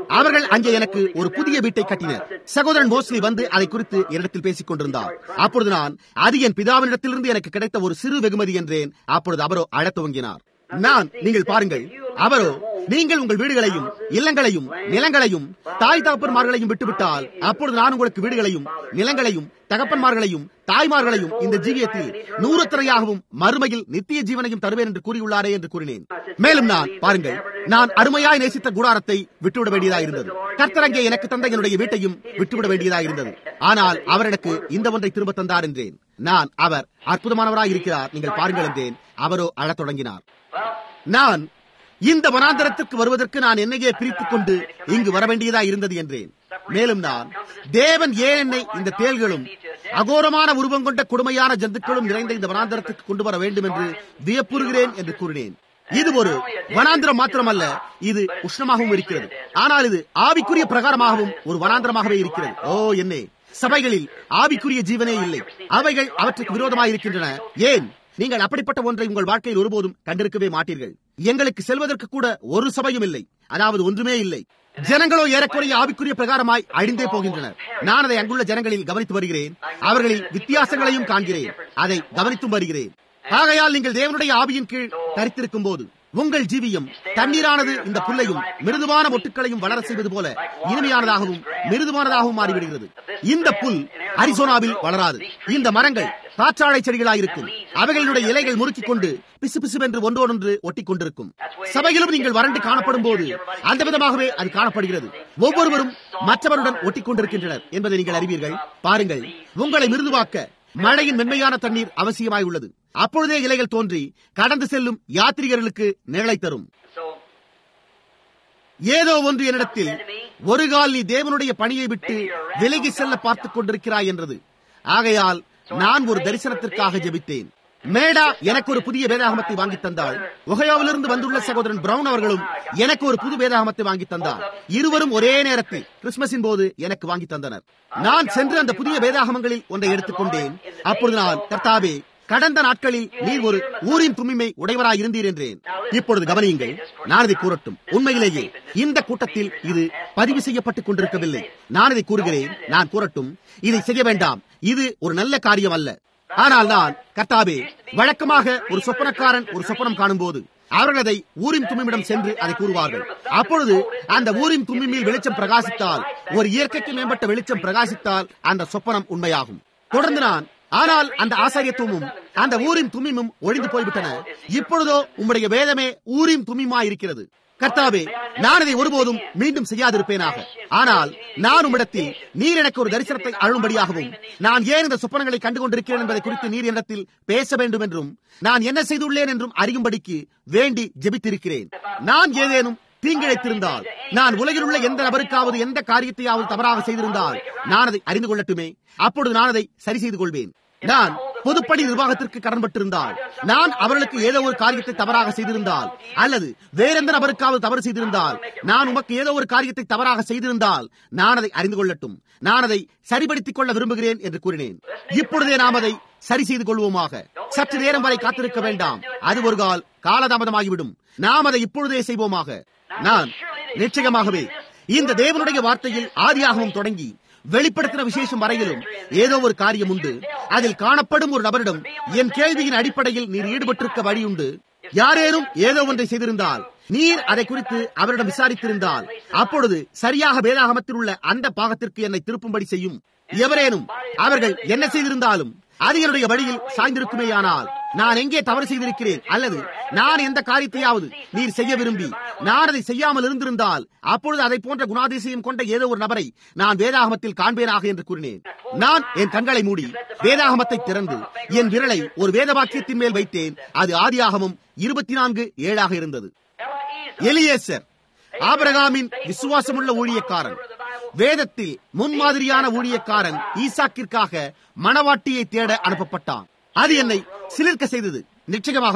அவர்கள் அங்கே எனக்கு ஒரு புதிய வீட்டை கட்டினர் சகோதரன் மோஸ்லி வந்து அதை குறித்து என்னிடத்தில் பேசிக் கொண்டிருந்தார் அப்பொழுது நான் அது என் பிதாவினிடத்திலிருந்து எனக்கு கிடைத்த ஒரு சிறு வெகுமதி என்றேன் அப்பொழுது அவரோ அழத் துவங்கினார் நான் நீங்கள் பாருங்கள் அவரோ நீங்கள் உங்கள் வீடுகளையும் இல்லங்களையும் நிலங்களையும் தாய் தகப்பன்மார்களையும் விட்டுவிட்டால் அப்பொழுது நான் உங்களுக்கு வீடுகளையும் நிலங்களையும் தகப்பன்மார்களையும் தாய்மார்களையும் இந்த ஜீவியத்தில் நூறுத்தரையாகவும் மறுமையில் நித்திய ஜீவனையும் தருவேன் என்று கூறியுள்ளாரே என்று கூறினேன் மேலும் நான் பாருங்கள் நான் அருமையாய் நேசித்த கூடாரத்தை விட்டுவிட வேண்டியதாக இருந்தது கர்த்தர் அங்கே எனக்கு தந்த என்னுடைய வீட்டையும் விட்டுவிட வேண்டியதாக இருந்தது ஆனால் அவர் எனக்கு இந்த ஒன்றை திரும்ப தந்தார் என்றேன் நான் அவர் அற்புதமானவராய் இருக்கிறார் நீங்கள் பாருங்கள் என்றேன் அவரோ அழத் தொடங்கினார் நான் இந்த வனாந்தரத்திற்கு வருவதற்கு நான் என்னையே பிரித்துக் கொண்டு இங்கு வர வேண்டியதா இருந்தது என்றேன் மேலும் நான் தேவன் ஏன் என்னை இந்த தேள்களும் அகோரமான உருவம் கொண்ட கொடுமையான ஜந்துக்களும் நிறைந்த இந்த வனாந்தரத்துக்கு கொண்டு வர வேண்டும் என்று வியப்புறுகிறேன் என்று கூறினேன் இது ஒரு வனாந்திரம் மாத்திரமல்ல இது உஷ்ணமாகவும் இருக்கிறது ஆனால் இது ஆவிக்குரிய பிரகாரமாகவும் ஒரு வனாந்திரமாகவே இருக்கிறது ஓ என்னே சபைகளில் ஆவிக்குரிய ஜீவனே இல்லை அவைகள் அவற்றுக்கு விரோதமாக இருக்கின்றன ஏன் நீங்கள் அப்படிப்பட்ட ஒன்றை உங்கள் வாழ்க்கையில் ஒருபோதும் கண்டிருக்கவே மாட்டீர்கள் எங்களுக்கு செல்வதற்கு கூட ஒரு சபையும் இல்லை அதாவது ஒன்றுமே இல்லை ஜனங்களோ ஏறக்குறைய ஆவிக்குரிய பிரகாரமாய் அழிந்தே போகின்றனர் நான் அதை அங்குள்ள ஜனங்களில் கவனித்து வருகிறேன் அவர்களில் வித்தியாசங்களையும் காண்கிறேன் அதை கவனித்தும் வருகிறேன் ஆகையால் நீங்கள் தேவனுடைய ஆவியின் கீழ் தரித்திருக்கும் போது உங்கள் ஜீவியம் தண்ணீரானது இந்த புல்லையும் மிருதுவான மொட்டுக்களையும் வளர செய்வது போல இனிமையானதாகவும் மிருதுவானதாகவும் மாறிவிடுகிறது இந்த புல் அரிசோனாவில் வளராது இந்த மரங்கள் காற்றாழை செடிகளாயிருக்கும் அவைகளுடைய இலைகள் முறுக்கிக் கொண்டு பிசு பிசுவென்று ஒன்றோடொன்று ஒட்டி கொண்டிருக்கும் சபையிலும் நீங்கள் வறண்டு காணப்படும் போது அந்த விதமாகவே அது காணப்படுகிறது ஒவ்வொருவரும் மற்றவருடன் ஒட்டி கொண்டிருக்கின்றனர் என்பதை நீங்கள் அறிவீர்கள் பாருங்கள் உங்களை மிருதுவாக்க மழையின் மென்மையான தண்ணீர் அவசியமாய் உள்ளது அப்பொழுதே இலைகள் தோன்றி கடந்து செல்லும் யாத்ரிகர்களுக்கு நிழலை தரும் ஏதோ ஒன்று என்னிடத்தில் ஒரு கால் நீ தேவனுடைய பணியை விட்டு விலகி செல்ல பார்த்துக் கொண்டிருக்கிறாய் என்றது ஆகையால் நான் ஒரு தரிசனத்திற்காக ஜெபித்தேன் மேடா எனக்கு ஒரு புதிய வேதாகமத்தை வாங்கி தந்தாள் ஒகையாவிலிருந்து வந்துள்ள சகோதரன் பிரவுன் அவர்களும் எனக்கு ஒரு புது வேதாகமத்தை வாங்கி தந்தார் இருவரும் ஒரே நேரத்தில் கிறிஸ்துமஸின் போது எனக்கு வாங்கி தந்தனர் நான் சென்று அந்த புதிய வேதாகமங்களில் ஒன்றை எடுத்துக்கொண்டேன் அப்பொழுது நான் கர்த்தாவே கடந்த நாட்களில் நீர் ஒரு ஊரின் தும்மிமை உடையவராய் இருந்தீர் என்றேன் இப்பொழுது கவனியுங்கள் நான் இதை கூறட்டும் உண்மையிலேயே இந்த கூட்டத்தில் இது பதிவு செய்யப்பட்டுக் கொண்டிருக்கவில்லை நான் இதை கூறுகிறேன் நான் கூறட்டும் இதை செய்ய வேண்டாம் இது ஒரு நல்ல காரியம் அல்ல ஆனால் நான் கர்த்தாவே வழக்கமாக ஒரு சொப்பனக்காரன் ஒரு சொப்பனம் காணும் போது அவர்கள் அதை ஊரின் தும்மிமிடம் சென்று அதை கூறுவார்கள் அப்பொழுது அந்த ஊரின் தும்மிமில் வெளிச்சம் பிரகாசித்தால் ஒரு இயற்கைக்கு மேம்பட்ட வெளிச்சம் பிரகாசித்தால் அந்த சொப்பனம் உண்மையாகும் தொடர்ந்து நான் ஆனால் அந்த ஆசாரியத்துவமும் அந்த ஊரின் தும்மிமும் ஒழிந்து போய்விட்டன இப்பொழுதோ உம்முடைய வேதமே ஊரின் தும்மிமா இருக்கிறது கர்த்தாவே நான் இதை ஒருபோதும் மீண்டும் செய்யாதிருப்பேனாக ஆனால் நான் உம்மிடத்தில் நீர் எனக்கு ஒரு தரிசனத்தை அழும்படியாகவும் நான் ஏன் இந்த சொப்பனங்களை கண்டு கொண்டிருக்கிறேன் என்பதை குறித்து நீர் என்னிடத்தில் பேச வேண்டும் என்றும் நான் என்ன செய்துள்ளேன் என்றும் அறியும்படிக்கு வேண்டி ஜெபித்திருக்கிறேன் நான் ஏதேனும் தீங்கிழைத்திருந்தால் நான் உலகில் உள்ள எந்த நபருக்காவது எந்த காரியத்தையாவது தவறாக செய்திருந்தால் நான் அதை அறிந்து கொள்ளட்டுமே அப்பொழுது நான் அதை சரி செய்து கொள்வேன் நான் பொதுப்பணி நிர்வாகத்திற்கு கடன்பட்டிருந்தால் நான் அவர்களுக்கு ஏதோ ஒரு காரியத்தை தவறாக செய்திருந்தால் அல்லது வேறெந்த நபருக்காவது தவறு செய்திருந்தால் நான் உமக்கு ஏதோ ஒரு காரியத்தை தவறாக செய்திருந்தால் நான் அதை அறிந்து கொள்ளட்டும் நான் அதை சரிபடுத்திக் கொள்ள விரும்புகிறேன் என்று கூறினேன் இப்பொழுதே நாம் அதை சரி செய்து கொள்வோமாக சற்று நேரம் வரை காத்திருக்க வேண்டாம் அது ஒரு கால் காலதாமதமாகிவிடும் நாம் அதை இப்பொழுதே செய்வோமாக நான் நிச்சயமாகவே இந்த தேவனுடைய வார்த்தையில் ஆதியாகவும் தொடங்கி வெளிப்படுத்தின விசேஷம் வரையிலும் ஏதோ ஒரு காரியம் உண்டு அதில் காணப்படும் ஒரு நபரிடம் என் கேள்வியின் அடிப்படையில் நீர் ஈடுபட்டிருக்க வழியுண்டு யாரேனும் ஏதோ ஒன்றை செய்திருந்தால் நீர் அதை குறித்து அவரிடம் விசாரித்திருந்தால் அப்பொழுது சரியாக வேதாகமத்தில் உள்ள அந்த பாகத்திற்கு என்னை திருப்பும்படி செய்யும் எவரேனும் அவர்கள் என்ன செய்திருந்தாலும் அது என்னுடைய வழியில் சாய்ந்திருக்குமேயானால் நான் எங்கே தவறு செய்திருக்கிறேன் அல்லது நான் எந்த காரியத்தையாவது நீர் செய்ய விரும்பி நான் அதை செய்யாமல் இருந்திருந்தால் அப்பொழுது அதை போன்ற குணாதிசயம் கொண்ட ஏதோ ஒரு நபரை நான் வேதாகமத்தில் காண்பேனாக என்று கூறினேன் நான் என் கண்களை மூடி வேதாகமத்தை திறந்து என் விரலை ஒரு வேதவாக்கியத்தின் மேல் வைத்தேன் அது ஆதியாகமும் இருபத்தி நான்கு ஏழாக இருந்தது எலியேசர் ஆபரகாமின் விசுவாசமுள்ள ஊழியக்காரன் வேதத்தில் முன்மாதிரியான ஊழியக்காரன் ஈசாக்கிற்காக மணவாட்டியை தேட அனுப்பப்பட்டான் அது என்னை சிலிர்க்க செய்தது நிச்சயமாகவே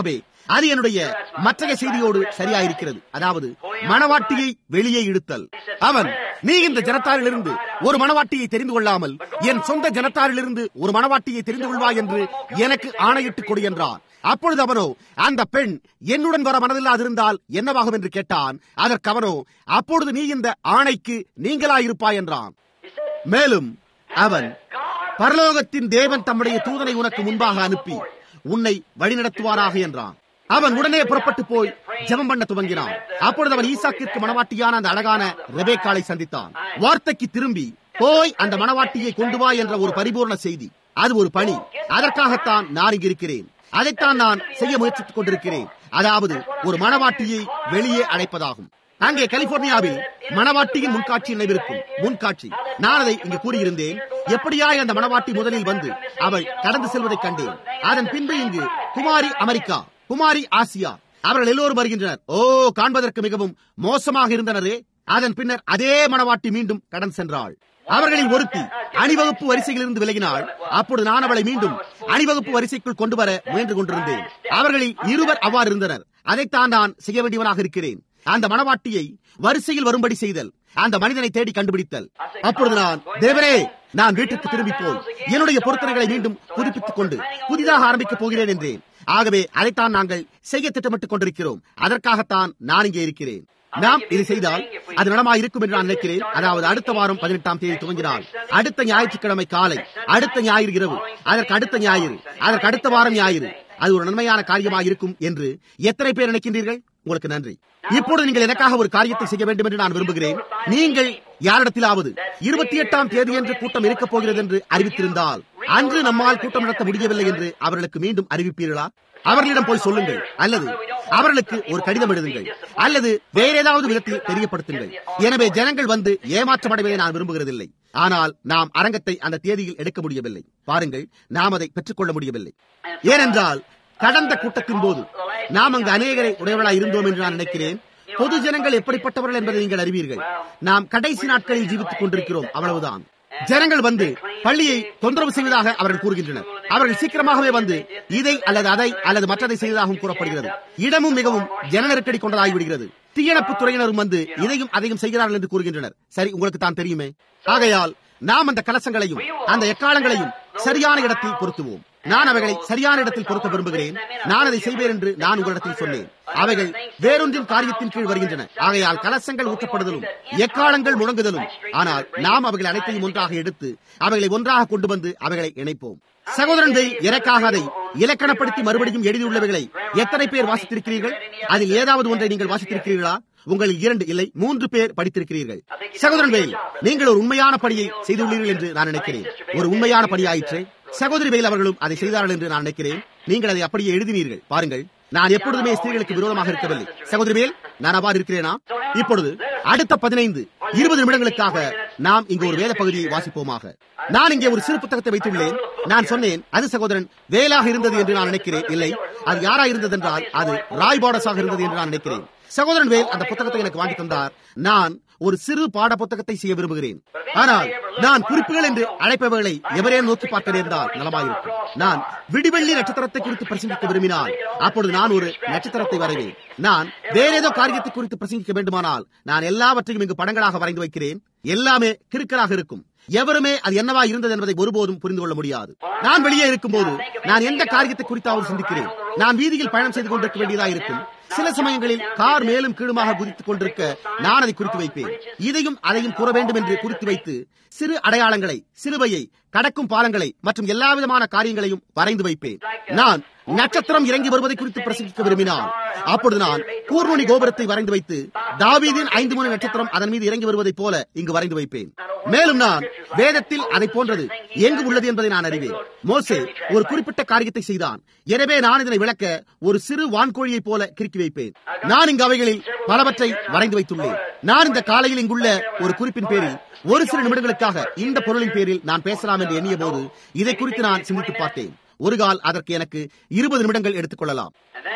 அது என்னுடைய மற்றைய செய்தியோடு சரியாயிருக்கிறது அதாவது மணவாட்டியை வெளியே இழுத்தல் அவன் நீ இந்த ஜனத்தாரிலிருந்து ஒரு மணவாட்டியை தெரிந்து கொள்ளாமல் என் சொந்த ஜனத்தாரிலிருந்து ஒரு மணவாட்டியை தெரிந்து கொள்வாய் என்று எனக்கு ஆணையிட்டுக் கொடு என்றான் அப்பொழுது அவனோ அந்த பெண் என்னுடன் வர மனதில்லாதிருந்தால் என்னவாகும் என்று கேட்டான் அதற்கு அவனோ அப்பொழுது நீ இந்த ஆணைக்கு நீங்களாயிருப்பாய் என்றான் மேலும் அவன் பரலோகத்தின் தேவன் தம்முடைய தூதனை உனக்கு முன்பாக அனுப்பி உன்னை வழிநடத்துவாராக என்றான் அவன் உடனே புறப்பட்டு போய் ஜெபம் பண்ண துவங்கினான் அப்பொழுது அவன் ஈசாக்கிற்கு மணவாட்டியான அந்த அழகான ரெபேக்காலை சந்தித்தான் வார்த்தைக்கு திரும்பி போய் அந்த மணவாட்டியை கொண்டு வா என்ற ஒரு பரிபூர்ண செய்தி அது ஒரு பணி அதற்காகத்தான் நான் இங்கு இருக்கிறேன் அதைத்தான் நான் செய்ய முயற்சித்துக் கொண்டிருக்கிறேன் அதாவது ஒரு மணவாட்டியை வெளியே அழைப்பதாகும் அங்கே கலிபோர்னியாவில் மணவாட்டியின் முன்காட்சி நினைவிருக்கும் முன்காட்சி நான் அதை இங்கு கூறியிருந்தேன் எப்படியாய் அந்த மணவாட்டி முதலில் வந்து அவள் கடந்து செல்வதைக் கண்டேன் அதன் பின்பு இங்கு குமாரி அமெரிக்கா குமாரி ஆசியா அவர்கள் எல்லோரும் வருகின்றனர் ஓ காண்பதற்கு மிகவும் மோசமாக இருந்தனரே அதன் பின்னர் அதே மணவாட்டி மீண்டும் கடன் சென்றாள் அவர்களில் ஒருத்தி அணிவகுப்பு வரிசையிலிருந்து விலகினாள் அப்பொழுது நான் அவளை மீண்டும் அணிவகுப்பு வரிசைக்குள் கொண்டு வர முயன்று கொண்டிருந்தேன் அவர்களில் இருவர் அவ்வாறு இருந்தனர் அதைத்தான் நான் செய்ய வேண்டியவனாக இருக்கிறேன் அந்த மணவாட்டியை வரிசையில் வரும்படி செய்தல் அந்த மனிதனை தேடி கண்டுபிடித்தல் அப்பொழுது நான் தேவரே நான் வீட்டுக்கு திரும்பி போய் என்னுடைய பொருத்தனைகளை மீண்டும் புதுப்பித்துக் கொண்டு புதிதாக ஆரம்பிக்கப் போகிறேன் என்றேன் ஆகவே அதைத்தான் நாங்கள் செய்ய திட்டமிட்டுக் கொண்டிருக்கிறோம் அதற்காகத்தான் நான் இங்கே இருக்கிறேன் நாம் இது செய்தால் அது நலமாக இருக்கும் என்று நான் நினைக்கிறேன் அதாவது அடுத்த வாரம் பதினெட்டாம் தேதி துவங்கினால் அடுத்த ஞாயிற்றுக்கிழமை காலை அடுத்த ஞாயிறு இரவு அதற்கு அடுத்த ஞாயிறு அதற்கு அடுத்த வாரம் ஞாயிறு அது ஒரு நன்மையான காரியமாக இருக்கும் என்று எத்தனை பேர் நினைக்கின்றீர்கள் உங்களுக்கு நன்றி இப்பொழுது நீங்கள் எனக்காக ஒரு காரியத்தை செய்ய வேண்டும் என்று நான் விரும்புகிறேன் நீங்கள் யாரிடத்திலாவது இருபத்தி எட்டாம் தேதி என்று கூட்டம் இருக்கப் போகிறது என்று அறிவித்திருந்தால் அன்று நம்மால் கூட்டம் நடத்த முடியவில்லை என்று அவர்களுக்கு மீண்டும் அறிவிப்பீர்களா அவர்களிடம் போய் சொல்லுங்கள் அல்லது அவர்களுக்கு ஒரு கடிதம் எழுதுங்கள் அல்லது வேற ஏதாவது விதத்தில் தெரியப்படுத்துங்கள் எனவே ஜனங்கள் வந்து ஏமாற்றமடைவதை நான் விரும்புகிறதில்லை ஆனால் நாம் அரங்கத்தை அந்த தேதியில் எடுக்க முடியவில்லை பாருங்கள் நாம் அதை பெற்றுக்கொள்ள முடியவில்லை ஏனென்றால் கடந்த கூட்டத்தின் போது நாம் அங்கு அநேகரை உடையவர்களாய் இருந்தோம் என்று நான் நினைக்கிறேன் பொது ஜனங்கள் எப்படிப்பட்டவர்கள் என்பதை நீங்கள் அறிவீர்கள் நாம் கடைசி நாட்களில் ஜீவித்துக் கொண்டிருக்கிறோம் அவ்வளவுதான் ஜனங்கள் வந்து பள்ளியை தொந்தரவு செய்வதாக அவர்கள் கூறுகின்றனர் அவர்கள் சீக்கிரமாகவே வந்து இதை அல்லது அதை அல்லது மற்றதை செய்வதாகவும் கூறப்படுகிறது இடமும் மிகவும் ஜன நெருக்கடி கொண்டதாகிவிடுகிறது தீயணைப்பு துறையினரும் வந்து இதையும் அதையும் செய்கிறார்கள் என்று கூறுகின்றனர் சரி உங்களுக்கு தான் தெரியுமே ஆகையால் நாம் அந்த கலசங்களையும் அந்த எக்காலங்களையும் சரியான இடத்தில் பொருத்துவோம் நான் அவைகளை சரியான இடத்தில் பொருத்த விரும்புகிறேன் நான் அதை செய்வேன் என்று நான் உங்களிடத்தில் சொன்னேன் அவைகள் வேறொன்றின் காரியத்தின் கீழ் வருகின்றன ஆகையால் கலசங்கள் ஊற்றப்படுதலும் எக்காலங்கள் முழங்குதலும் ஆனால் நாம் அவைகள் அனைத்தையும் ஒன்றாக எடுத்து அவைகளை ஒன்றாக கொண்டு வந்து அவைகளை இணைப்போம் சகோதரன்கள் எனக்காக அதை இலக்கணப்படுத்தி மறுபடியும் எழுதியுள்ளவைகளை எத்தனை பேர் வாசித்திருக்கிறீர்கள் அதில் ஏதாவது ஒன்றை நீங்கள் வாசித்திருக்கிறீர்களா உங்களில் இரண்டு இல்லை மூன்று பேர் படித்திருக்கிறீர்கள் சகோதரன் வேல் நீங்கள் ஒரு உண்மையான பணியை செய்துள்ளீர்கள் என்று நான் நினைக்கிறேன் ஒரு உண்மையான பணியாயிற்று சகோதரி வேல் அவர்களும் அதை செய்தார்கள் என்று நான் நினைக்கிறேன் நீங்கள் அதை அப்படியே எழுதினீர்கள் பாருங்கள் நான் எப்பொழுதுமே ஸ்திரீகளுக்கு விரோதமாக இருக்கவில்லை சகோதரி வேல் நான் அவ்வாறு இருக்கிறேனா இப்பொழுது அடுத்த பதினைந்து இருபது நிமிடங்களுக்காக நாம் இங்கு ஒரு வேத பகுதியை வாசிப்போமாக நான் இங்கே ஒரு சிறு புத்தகத்தை வைத்துள்ளேன் நான் சொன்னேன் அது சகோதரன் வேலாக இருந்தது என்று நான் நினைக்கிறேன் இல்லை அது யாரா இருந்தது என்றால் அது ராய் பாடஸாக இருந்தது என்று நான் நினைக்கிறேன் சகோதரன் வேல் அந்த புத்தகத்தை எனக்கு வாங்கி தந்தார் நான் ஒரு சிறு பாட புத்தகத்தை செய்ய விரும்புகிறேன் ஆனால் நான் குறிப்புகள் என்று அழைப்பவர்களை எவரே நோக்கி பார்க்க நேர்ந்தால் நலமாயிருக்கும் நான் விடிவெள்ளி நட்சத்திரத்தை குறித்து பிரசங்கிக்க விரும்பினால் அப்பொழுது நான் ஒரு நட்சத்திரத்தை வரைவேன் நான் வேற ஏதோ காரியத்தை குறித்து பிரசங்கிக்க வேண்டுமானால் நான் எல்லாவற்றையும் இங்கு படங்களாக வரைந்து வைக்கிறேன் எல்லாமே கிறுக்கலாக இருக்கும் எவருமே அது என்னவா இருந்தது என்பதை ஒருபோதும் புரிந்து கொள்ள முடியாது நான் வெளியே இருக்கும்போது நான் எந்த காரியத்தை குறித்தாவது சிந்திக்கிறேன் நான் வீதியில் பயணம் செய்து கொண்டிருக்க வேண்டியதாக இருக்கும் சில சமயங்களில் கார் மேலும் கீழுமாக குதித்துக் கொண்டிருக்க நான் அதை குறித்து வைப்பேன் இதையும் அதையும் கூற வேண்டும் என்று குறித்து வைத்து சிறு அடையாளங்களை சிலுவையை கடக்கும் பாலங்களை மற்றும் எல்லா விதமான காரியங்களையும் வரைந்து வைப்பேன் நான் நட்சத்திரம் இறங்கி வருவதை குறித்து பிரசங்கிக்க விரும்பினால் அப்பொழுது நான் கூர்நுனி கோபுரத்தை வரைந்து வைத்து தாவீதின் ஐந்து மூணு நட்சத்திரம் அதன் மீது இறங்கி வருவதைப் போல இங்கு வரைந்து வைப்பேன் மேலும் நான் வேதத்தில் அதை போன்றது எங்கு உள்ளது என்பதை நான் அறிவேன் மோசே ஒரு குறிப்பிட்ட காரியத்தை செய்தான் எனவே நான் இதனை விளக்க ஒரு சிறு வான்கோழியைப் போல கிறுக்கி வைப்பேன் நான் இங்கு அவைகளில் பலவற்றை வரைந்து வைத்துள்ளேன் நான் இந்த காலையில் இங்குள்ள ஒரு குறிப்பின் பேரில் ஒரு சில நிமிடங்களுக்காக இந்த பொருளின் பேரில் நான் பேசலாம் என்று எண்ணிய போது இதை குறித்து நான் சிந்தித்து பார்த்தேன் ஒரு கால் அதற்கு எனக்கு இருபது நிமிடங்கள் எடுத்துக் கொள்ளலாம்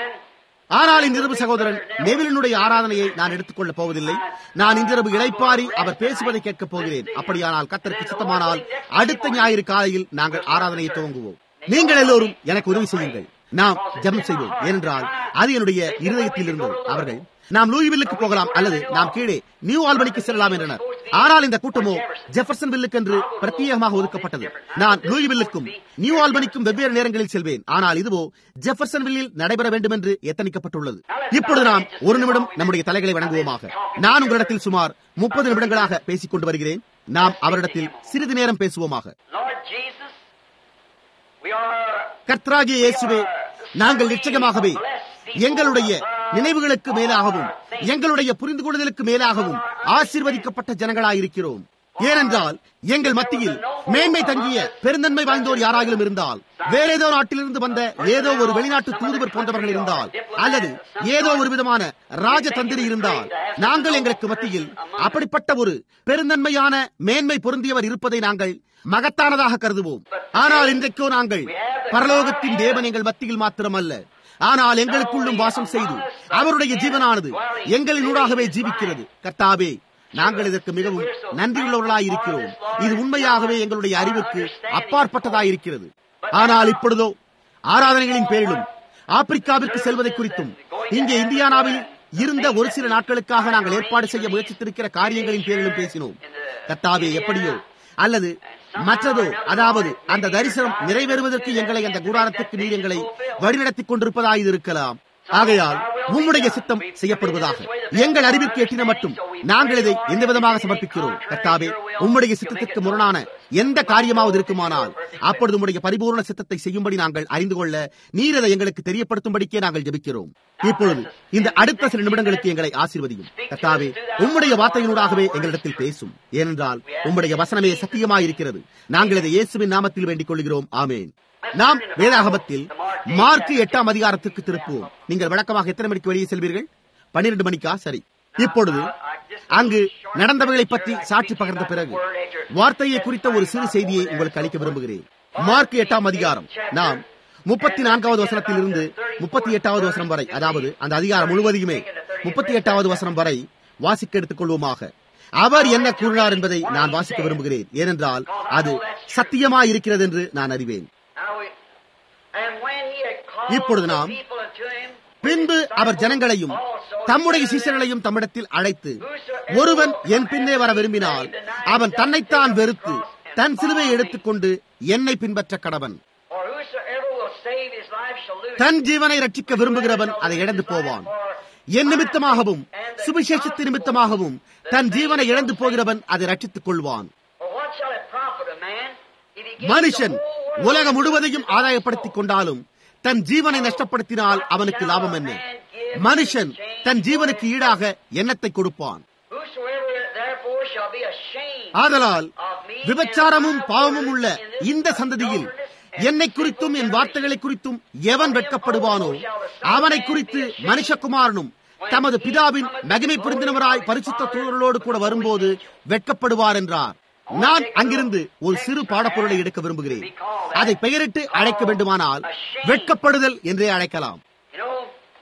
ஆனால் இன்றிரவு சகோதரன் நெவிலினுடைய ஆராதனையை நான் எடுத்துக்கொள்ளப் போவதில்லை நான் இன்றிரவு இழைப்பாரி அவர் பேசுவதை கேட்கப் போகிறேன் அப்படியானால் கத்தருக்கு சுத்தமானால் அடுத்த ஞாயிறு காலையில் நாங்கள் ஆராதனையை துவங்குவோம் நீங்கள் எல்லோரும் எனக்கு உதவி செய்யுங்கள் நாம் ஜெபம் செய்வோம் ஏனென்றால் அது என்னுடைய இருதயத்தில் இருந்தது அவர்கள் நாம் லூயிவில்லுக்கு போகலாம் அல்லது நாம் கீழே நியூ ஆல்பனிக்கு செல்லலாம் என்றனர் ஆனால் இந்த கூட்டமோ ஜெஃபர்சன் வில்லுக்கு என்று பிரத்யேகமாக ஒதுக்கப்பட்டது நான் லூயிவில்லுக்கும் நியூ ஆல்பனிக்கும் வெவ்வேறு நேரங்களில் செல்வேன் ஆனால் இதுவோ ஜெஃபர்சன் வில்லில் நடைபெற வேண்டும் என்று எத்தனிக்கப்பட்டுள்ளது இப்பொழுது நாம் ஒரு நிமிடம் நம்முடைய தலைகளை வணங்குவோமாக நான் உங்களிடத்தில் சுமார் முப்பது நிமிடங்களாக பேசிக் கொண்டு வருகிறேன் நாம் அவரிடத்தில் சிறிது நேரம் பேசுவோமாக Lord Jesus, we are கர்த்தராகிய இயேசுவே நாங்கள் நிச்சயமாகவே எங்களுடைய நினைவுகளுக்கு மேலாகவும் எங்களுடைய புரிந்து கொள்ளுதலுக்கு மேலாகவும் ஆசீர்வதிக்கப்பட்ட ஜனங்களாயிருக்கிறோம் ஏனென்றால் எங்கள் மத்தியில் மேன்மை தங்கிய பெருந்தன்மை வாய்ந்தோர் யாராகிலும் இருந்தால் வேற ஏதோ நாட்டிலிருந்து வந்த ஏதோ ஒரு வெளிநாட்டு தூதுவர் போன்றவர்கள் இருந்தால் அல்லது ஏதோ ஒரு விதமான ராஜதந்திரி இருந்தால் நாங்கள் எங்களுக்கு மத்தியில் அப்படிப்பட்ட ஒரு பெருந்தன்மையான மேன்மை பொருந்தியவர் இருப்பதை நாங்கள் மகத்தானதாக கருதுவோம் ஆனால் இன்றைக்கோ நாங்கள் பரலோகத்தின் தேவன் எங்கள் மத்தியில் மாத்திரமல்ல ஆனால் எங்களுக்குள்ளும் வாசம் செய்து அவருடைய ஜீவனானது எங்களினூடாகவே ஜீவிக்கிறது கர்த்தாவே நாங்கள் இதற்கு மிகவும் நன்றியுள்ளவர்களாய் இருக்கிறோம் இது உண்மையாகவே எங்களுடைய அறிவுக்கு அப்பாற்பட்டதாய் இருக்கிறது ஆனால் இப்பொழுதோ ஆராதனைகளின் பேரிலும் ஆப்பிரிக்காவிற்கு செல்வதை குறித்தும் இங்கே இந்தியானாவில் இருந்த ஒரு சில நாட்களுக்காக நாங்கள் ஏற்பாடு செய்ய முயற்சித்திருக்கிற காரியங்களின் பேரிலும் பேசினோம் கர்த்தாவே எப்படியோ அல்லது மற்றதோ அதாவது அந்த தரிசனம் நிறைவேறுவதற்கு எங்களை அந்த கூடாரத்துக்கு நீர் எங்களை வழிநடத்திக் கொண்டிருப்பதாக இருக்கலாம் ஆகையால் உம்முடைய சித்தம் செய்யப்படுவதாக எங்கள் அறிவிற்கு எட்டின மட்டும் நாங்கள் இதை எந்த விதமாக சமர்ப்பிக்கிறோம் கர்த்தாவே உம்முடைய சித்தத்திற்கு முரணான எந்த காரியமாவது இருக்குமானால் அப்பொழுது உம்முடைய பரிபூர்ண சித்தத்தை செய்யும்படி நாங்கள் அறிந்து கொள்ள நீர் அதை எங்களுக்கு தெரியப்படுத்தும்படிக்கே நாங்கள் ஜெபிக்கிறோம் இப்பொழுது இந்த அடுத்த சில நிமிடங்களுக்கு எங்களை ஆசீர்வதியும் கர்த்தாவே உம்முடைய வார்த்தையினூடாகவே எங்களிடத்தில் பேசும் ஏனென்றால் உம்முடைய வசனமே சத்தியமாயிருக்கிறது நாங்கள் இதை இயேசுவின் நாமத்தில் வேண்டிக் கொள்கிறோம் ஆமேன் நாம் வேதாகமத்தில் மார்க்கு எட்டாம் அதிகாரத்திற்கு திருப்புவோம் நீங்கள் வழக்கமாக எத்தனை மணிக்கு வெளியே செல்வீர்கள் பன்னிரண்டு மணிக்கா சரி இப்பொழுது அங்கு நடந்தவைகளை பற்றி சாட்சி பகிர்ந்த பிறகு வார்த்தையை குறித்த ஒரு சிறு செய்தியை உங்களுக்கு அளிக்க விரும்புகிறேன் மார்க் எட்டாம் அதிகாரம் நாம் முப்பத்தி நான்காவது வசனத்தில் இருந்து முப்பத்தி எட்டாவது வசனம் வரை அதாவது அந்த அதிகாரம் முழுவதையுமே முப்பத்தி எட்டாவது வசனம் வரை வாசிக்க எடுத்துக் கொள்வோமாக அவர் என்ன கூறினார் என்பதை நான் வாசிக்க விரும்புகிறேன் ஏனென்றால் அது சத்தியமாய் இருக்கிறது என்று நான் அறிவேன் Now we, and when he had called இப்பொழுது the நாம் people unto him, பின்பு அவர் ஜனங்களையும் தம்முடைய சீசர்களையும் தம்மிடத்தில் அழைத்து ஒருவன் என் பின்னே வர விரும்பினால் அவன் தன்னைத்தான் வெறுத்து தன் சிலுவை எடுத்துக்கொண்டு என்னை பின்பற்ற கடவன் or whosoever will save his life shall lose தன் ஜீவனை ரட்சிக்க விரும்புகிறவன் அதை இழந்து போவான் என் நிமித்தமாகவும் சுவிசேஷத்து நிமித்தமாகவும் தன் ஜீவனை இழந்து போகிறவன் அதை ரட்சித்துக் கொள்வான் Or what shall it profit a man if he gives மனுஷன் the whole world உலகம் முழுவதையும் ஆதாயப்படுத்திக் கொண்டாலும் தன் ஜீவனை நஷ்டப்படுத்தினால் அவனுக்கு லாபம் என்ன மனுஷன் தன் ஜீவனுக்கு ஈடாக எண்ணத்தை கொடுப்பான் Whosoever therefore shall be ashamed ஆதலால் விபச்சாரமும் பாவமும் உள்ள இந்த சந்ததியில் என்னை குறித்தும் என் வார்த்தைகளை குறித்தும் எவன் வெட்கப்படுவானோ அவனை குறித்து மனுஷகுமாரனும் தமது பிதாவின் மகிமை புரிந்தினவராய் பரிசுத்த தூதர்களோடு கூட வரும்போது வெட்கப்படுவார் என்றார் நான் அங்கிருந்து ஒரு சிறு பாடப்பொருளை எடுக்க விரும்புகிறேன் அதை பெயரிட்டு அழைக்க வேண்டுமானால் வெட்கப்படுதல் என்றே அழைக்கலாம் You know,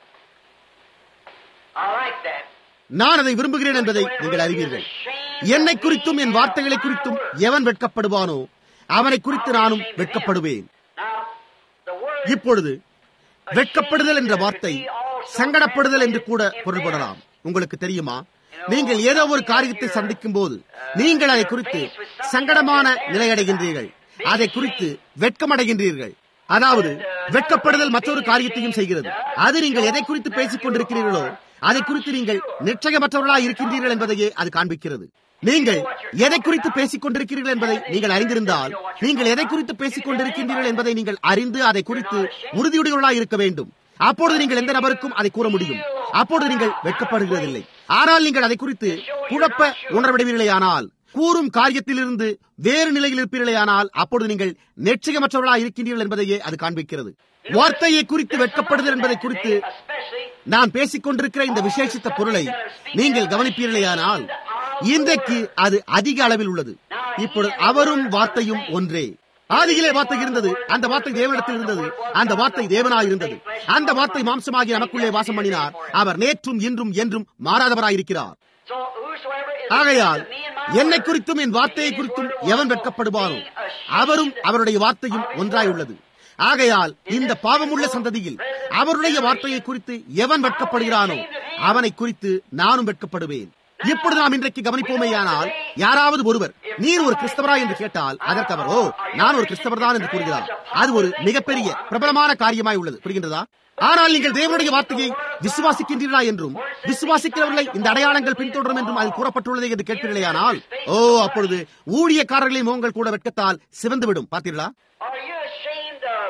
I like that. நான் அதை விரும்புகிறேன் என்பதை நீங்கள் அறிவீர்கள் என்னை குறித்தும் என் வார்த்தைகளை குறித்தும் எவன் வெட்கப்படுவானோ அவனை குறித்து நானும் வெட்கப்படுவேன் Now, the word இப்பொழுது வெட்கப்படுதல் என்ற வார்த்தை சங்கடப்படுதல் என்று கூட பொருள்படலாம் உங்களுக்கு தெரியுமா நீங்கள் ஏதோ ஒரு காரியத்தை சந்திக்கும் போது நீங்கள் அதை குறித்து சங்கடமான நிலையடைகின்றீர்கள் அதை குறித்து வெட்கமடைகின்றீர்கள் அதாவது வெட்கப்படுதல் மற்றொரு காரியத்தையும் செய்கிறது அது நீங்கள் எதை குறித்து பேசிக் கொண்டிருக்கிறீர்களோ அதை குறித்து நீங்கள் நிச்சயமற்றவர்களாக இருக்கின்றீர்கள் என்பதையே அது காண்பிக்கிறது நீங்கள் எதை குறித்து பேசிக் கொண்டிருக்கிறீர்கள் என்பதை நீங்கள் அறிந்திருந்தால் நீங்கள் எதை குறித்து பேசிக் கொண்டிருக்கின்றீர்கள் என்பதை நீங்கள் அறிந்து அதை குறித்து உறுதியுடையவர்களாக இருக்க வேண்டும் அப்பொழுது நீங்கள் எந்த நபருக்கும் அதை கூற முடியும் அப்பொழுது நீங்கள் வெட்கப்படுகிறதில்லை ஆனால் நீங்கள் அதை குறித்து குழப்ப உணர்விடுவீர்களேயானால் கூறும் காரியத்திலிருந்து வேறு நிலையில் இருப்பீர்களேயானால் அப்பொழுது நீங்கள் நிச்சயமற்றவர்களாக இருக்கின்றீர்கள் என்பதையே அது காண்பிக்கிறது வார்த்தையை குறித்து வெட்கப்படுதல் என்பதை குறித்து especially நான் பேசிக் கொண்டிருக்கிற இந்த விசேஷித்த பொருளை நீங்கள் கவனிப்பீர்களேயானால் இன்றைக்கு அது அதிக அளவில் உள்ளது இப்பொழுது அவரும் வார்த்தையும் ஒன்றே ஆதியிலே வார்த்தை இருந்தது அந்த வார்த்தை தேவனிடத்தில் இருந்தது அந்த வார்த்தை தேவனாய் இருந்தது அந்த வார்த்தை மாம்சமாகி நமக்குள்ளே வாசம் பண்ணினார் அவர் நேற்றும் இன்றும் என்றும் மாறாதவராயிருக்கிறார் so whosoever is ஆகையால் me and my என்னை word, குறித்தும் என் வார்த்தையை குறித்தும் எவன் வெட்கப்படுவானோ அவரும் அவருடைய வார்த்தையும் ஒன்றாய் உள்ளது ஆகையால் இந்த பாவமுள்ள சந்ததியில் அவருடைய வார்த்தையை குறித்து எவன் வெட்கப்படுகிறானோ அவனை குறித்து நானும் வெட்கப்படுவேன் இப்பொழுது நாம் இன்றைக்கு கவனிப்போமேயானால் யாராவது ஒருவர் நீர் ஒரு கிறிஸ்தவரா என்று கேட்டால் அதற்கு அவர் ஓ நான் ஒரு கிறிஸ்தவர் தான் என்று கூறுகிறார் அது ஒரு மிகப்பெரிய பிரபலமான காரியமாய் உள்ளது புரிகின்றதா ஆனால் நீங்கள் தேவனுடைய வார்த்தையை விசுவாசிக்கின்றீர்களா என்றும் விசுவாசிக்கிறவர்களை இந்த அடையாளங்கள் பின்தொடரும் என்றும் அதில் கூறப்பட்டுள்ளது என்று கேட்கிறீர்களேயானால் ஓ அப்பொழுது ஊழியக்காரர்களின் முகங்கள் கூட வெட்கத்தால் சிவந்துவிடும் பார்த்தீர்களா Are you ashamed of,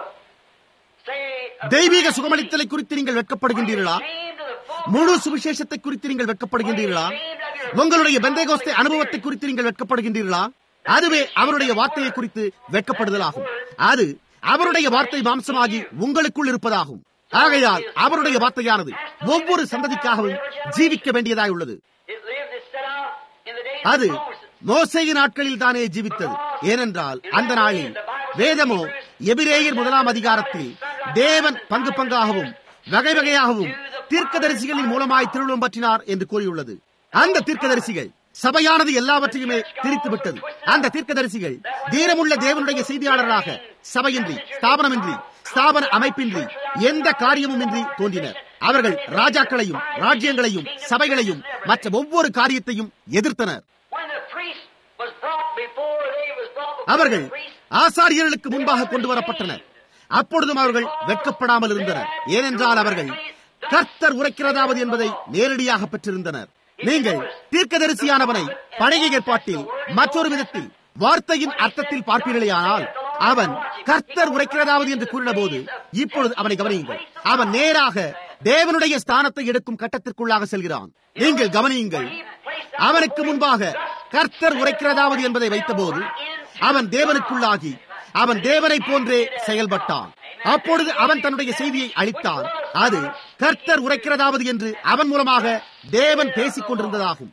say, of- தெய்வீக சுகமளித்தலை குறித்து நீங்கள் வெட்கப்படுகின்றீர்களா ashamed of the full முழு சுவிசேஷத்தை குறித்து நீங்கள் வெட்கப்படுகின்றீர்களா உங்களுடைய பெந்தைகோஸ்தே அனுபவத்தை குறித்து நீங்கள் வெட்கப்படுகின்றீர்களா அதுவே அவருடைய வார்த்தையை குறித்து வெட்கப்படுதலாகும் அது அவருடைய வார்த்தை மாம்சமாகி உங்களுக்குள் இருப்பதாகும் ஆகையால் அவருடைய வார்த்தையானது ஒவ்வொரு சந்ததிக்காகவும் ஜீவிக்க வேண்டியதாய் உள்ளது It lived, it set out in the days அது of Moses. மோசையின் நாட்களில் தானே ஜீவித்தது ஏனென்றால் அந்த நாளில் வேதமோ எபிரேயர் முதலாம் அதிகாரத்தில் தேவன் பங்கு பங்காகவும் வகை வகையாகவும் தீர்க்கதரிசிகளின் மூலமாய் திருவிழம் பற்றினார் என்று கூறியுள்ளது அந்த தீர்க்கதரிசிகள் சபையானது எல்லாவற்றையுமே திரித்து விட்டது அந்த தீர்க்கதரிசிகள் தீரமுள்ள தேவனுடைய செய்தியாளராக சபையின்றி ஸ்தாபனமின்றி ஸ்தாபன அமைப்பின்றி எந்த காரியமுமின்றி தோன்றினர் அவர்கள் ராஜாக்களையும் ராஜ்யங்களையும் சபைகளையும் மற்ற ஒவ்வொரு காரியத்தையும் எதிர்த்தனர் When the priest was brought before they was brought before அவர்கள் the priest, ஆசாரியர்களுக்கு முன்பாக கொண்டு வரப்பட்டனர் அப்பொழுதும் அவர்கள் வெட்கப்படாமல் இருந்தனர் ஏனென்றால் அவர்கள் கர்த்தர் உரைக்கிறதாவது என்பதை நேரடியாக பெற்றிருந்தனர் நீங்கள் தீர்க்கதரிசியானவனை பழைய ஏற்பாட்டில் மற்றொரு விதத்தில் வார்த்தையின் அர்த்தத்தில் பார்ப்பீர்களேயானால் அவன் கர்த்தர் உரைக்கிறதாவது என்று கூறினபோது இப்பொழுது அவனை கவனியுங்கள் அவன் நேராக தேவனுடைய ஸ்தானத்தை எடுக்கும் கட்டத்திற்குள்ளாக செல்கிறான் நீங்கள் கவனியுங்கள் அவனுக்கு முன்பாக கர்த்தர் உரைக்கிறதாவது என்பதை வைத்தபோது அவன் தேவனுக்குள்ளாகி அவன் தேவனை போன்றே செயல்பட்டான் அப்பொழுது அவன் தன்னுடைய செய்தியை அளித்தான் அது கர்த்தர் உரைக்கிறதாவது என்று அவன் மூலமாக தேவன் பேசிக் கொண்டிருந்ததாகும்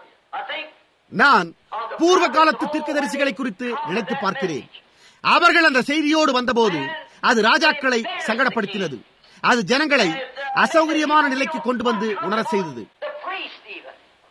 I think நான் பூர்வ காலத்து தீர்க்கதரிசிகளை குறித்து நினைத்து பார்க்கிறேன் அவர்கள் அந்த செய்தியோடு வந்தபோது அது ராஜாக்களை சங்கடப்படுத்தினது அது ஜனங்களை அசௌகரியமான நிலைக்கு கொண்டு வந்து உணரச் செய்தது the priest even,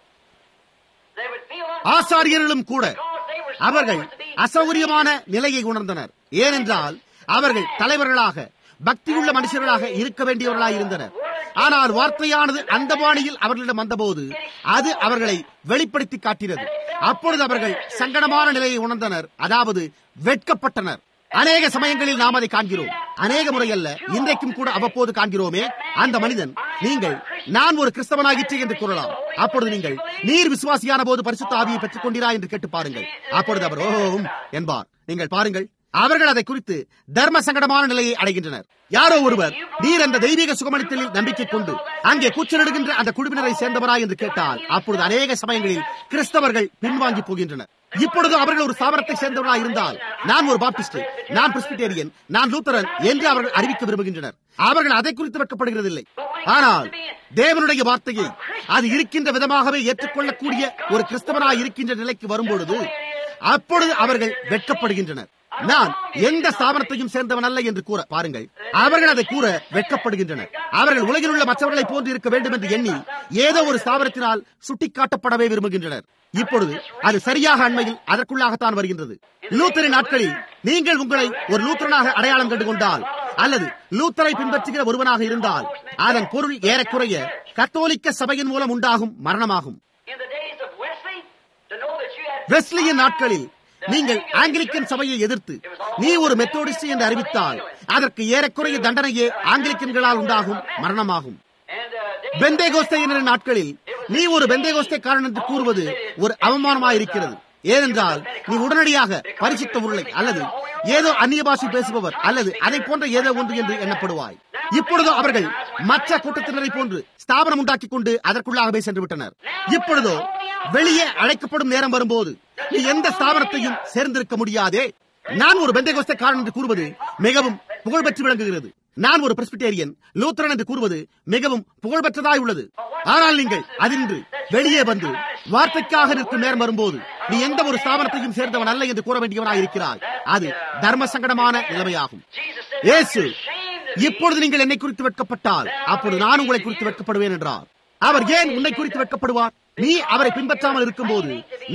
they would feel ஆசாரியர்களும் கூட because they were அவர்கள் supposed to be அசௌகரியமான நிலையை உணர்ந்தனர் ஏனென்றால் அவர்கள் தலைவர்களாக பக்தியுள்ள மனுஷர்களாக இருக்க வேண்டியவர்களாக இருந்தனர் ஆனால் வார்த்தையானது அந்த பாணியில் அவர்களிடம் வந்தபோது அது அவர்களை வெளிப்படுத்தி காட்டினது அப்பொழுது அவர்கள் சங்கடமான நிலையை உணர்ந்தனர் அதாவது வெட்கப்பட்டனர் அநேக சமயங்களில் நாம் அதை காண்கிறோம் அநேக முறை அல்ல இன்றைக்கும் கூட அவ்வப்போது காண்கிறோமே அந்த மனிதன் நீங்கள் நான் ஒரு கிறிஸ்தவனாகிற்றே என்று கூறலாம் அப்பொழுது நீங்கள் நீர் விசுவாசியான போது பரிசுத்த ஆவியை பெற்றுக் கொண்டீரா என்று கேட்டு பாருங்கள் அப்பொழுது அவர் ஓம் என்பார் நீங்கள் பாருங்கள் அவர்கள் அதை குறித்து தர்ம சங்கடமான நிலையை அடைகின்றனர் யாரோ ஒருவர் நீர் அந்த தெய்வீக சுகமளித்தலில் நம்பிக்கை கொண்டு அங்கே கூச்சலிடுகின்ற அந்த குழுவினரை சேர்ந்தவரா என்று கேட்டால் அப்பொழுது அநேக சமயங்களில் கிறிஸ்தவர்கள் பின்வாங்கி போகின்றனர் இப்பொழுது அவர்கள் ஒரு ஸ்தாபனத்தை சேர்ந்தவர்களாக இருந்தால் நான் ஒரு பாப்டிஸ்ட் நான் பிரிஸ்பிட்டேரியன் நான் லூத்தரன் என்று அவர்கள் அறிவிக்க விரும்புகின்றனர் அவர்கள் அதை குறித்து வெட்கப்படுகிறதில்லை ஆனால் தேவனுடைய வார்த்தையை அது இருக்கின்ற விதமாகவே ஏற்றுக்கொள்ளக்கூடிய ஒரு கிறிஸ்தவனாய் இருக்கின்ற நிலைக்கு வரும்பொழுது அப்பொழுது அவர்கள் வெட்கப்படுகின்றனர் நான் எந்த ஸ்தாபனத்தையும் சேர்ந்தவன் அல்ல என்று கூற பாருங்கள் அவர்கள் அதை கூற வெட்கப்படுகின்றனர் அவர்கள் உலகில் உள்ள மற்றவர்களை போன்று இருக்க வேண்டும் என்று எண்ணி ஏதோ ஒரு ஸ்தாபனத்தினால் சுட்டிக்காட்டப்படவே விரும்புகின்றனர் இப்பொழுது அது சரியாக அண்மையில் அதற்குள்ளாகத்தான் வருகின்றது லூத்தரின் நாட்களில் நீங்கள் உங்களை ஒரு லூத்தரனாக அடையாளம் கண்டு கொண்டால் அல்லது லூத்தரை பின்பற்றுகிற ஒருவனாக இருந்தால் அதன் பொருள் ஏறக்குறைய கத்தோலிக்க சபையின் மூலம் உண்டாகும் மரணமாகும் in the days of Wesley to know that you had வெஸ்லியின் நாட்களில் நீங்கள் ஆங்கிலிக்கன் சபையை எதிர்த்து நீ ஒரு மெத்தோடிஸ்ட் என்று அறிவித்தால் அதற்கு ஏறக்குறைய தண்டனையே ஆங்கிலிக்கன்களால் உண்டாகும் மரணமாகும் and uh, they, பெந்தேகோஸ்தையினர் நாட்களில் நீ ஒரு பெந்தேகோஸ்தைக்காரன் என்று கூறுவது ஒரு அவமானமாயிருக்கிறது ஏனென்றால் நீ உடனடியாக பரிசுத்த உருளை அல்லது ஏதோ அந்நிய பாஷை பேசுபவர் அல்லது அதை போன்ற ஏதோ ஒன்று என்று எண்ணப்படுவாய் இப்பொழுதோ அவர்கள் மற்ற கூட்டத்தினரை போன்று ஸ்தாபனம் உண்டாக்கிக் கொண்டு அதற்குள்ளாகவே சென்று விட்டனர் இப்பொழுதோ வெளியே அழைக்கப்படும் நேரம் வரும்போது நீ எந்த ஸ்தாபனத்தையும் சேர்ந்திருக்க முடியாதே நான் ஒரு பெந்தேகோஸ்தைக்காரன் என்று கூறுவது மிகவும் புகழ்பெற்று விளங்குகிறது நான் ஒரு பிரஸ்பிட்டேரியன் லூத்தரன் என்று கூறுவது மிகவும் புகழ்பெற்றதாய் உள்ளது ஆனால் நீங்கள் அதின்று வெளியே வந்து வார்த்தைக்காக நிற்கும் நேரம் வரும்போது நீ எந்த ஒரு ஸ்தாபனத்தையும் சேர்ந்தவன் அல்ல என்று கூற வேண்டியவனாய் இருக்கிறாய் அது தர்ம சங்கடமான நிலைமையாகும் Jesus said, இயேசு "You're ashamed of me." இப்பொழுது நீங்கள் என்னை குறித்து வெட்கப்பட்டால் அப்பொழுது நான் உங்களை குறித்து வெட்கப்படுவேன் என்றார் அவர் ஏன் உன்னை குறித்து வெட்கப்படுவார் நீ அவரை பின்பற்றாமல் இருக்கும்போது நீ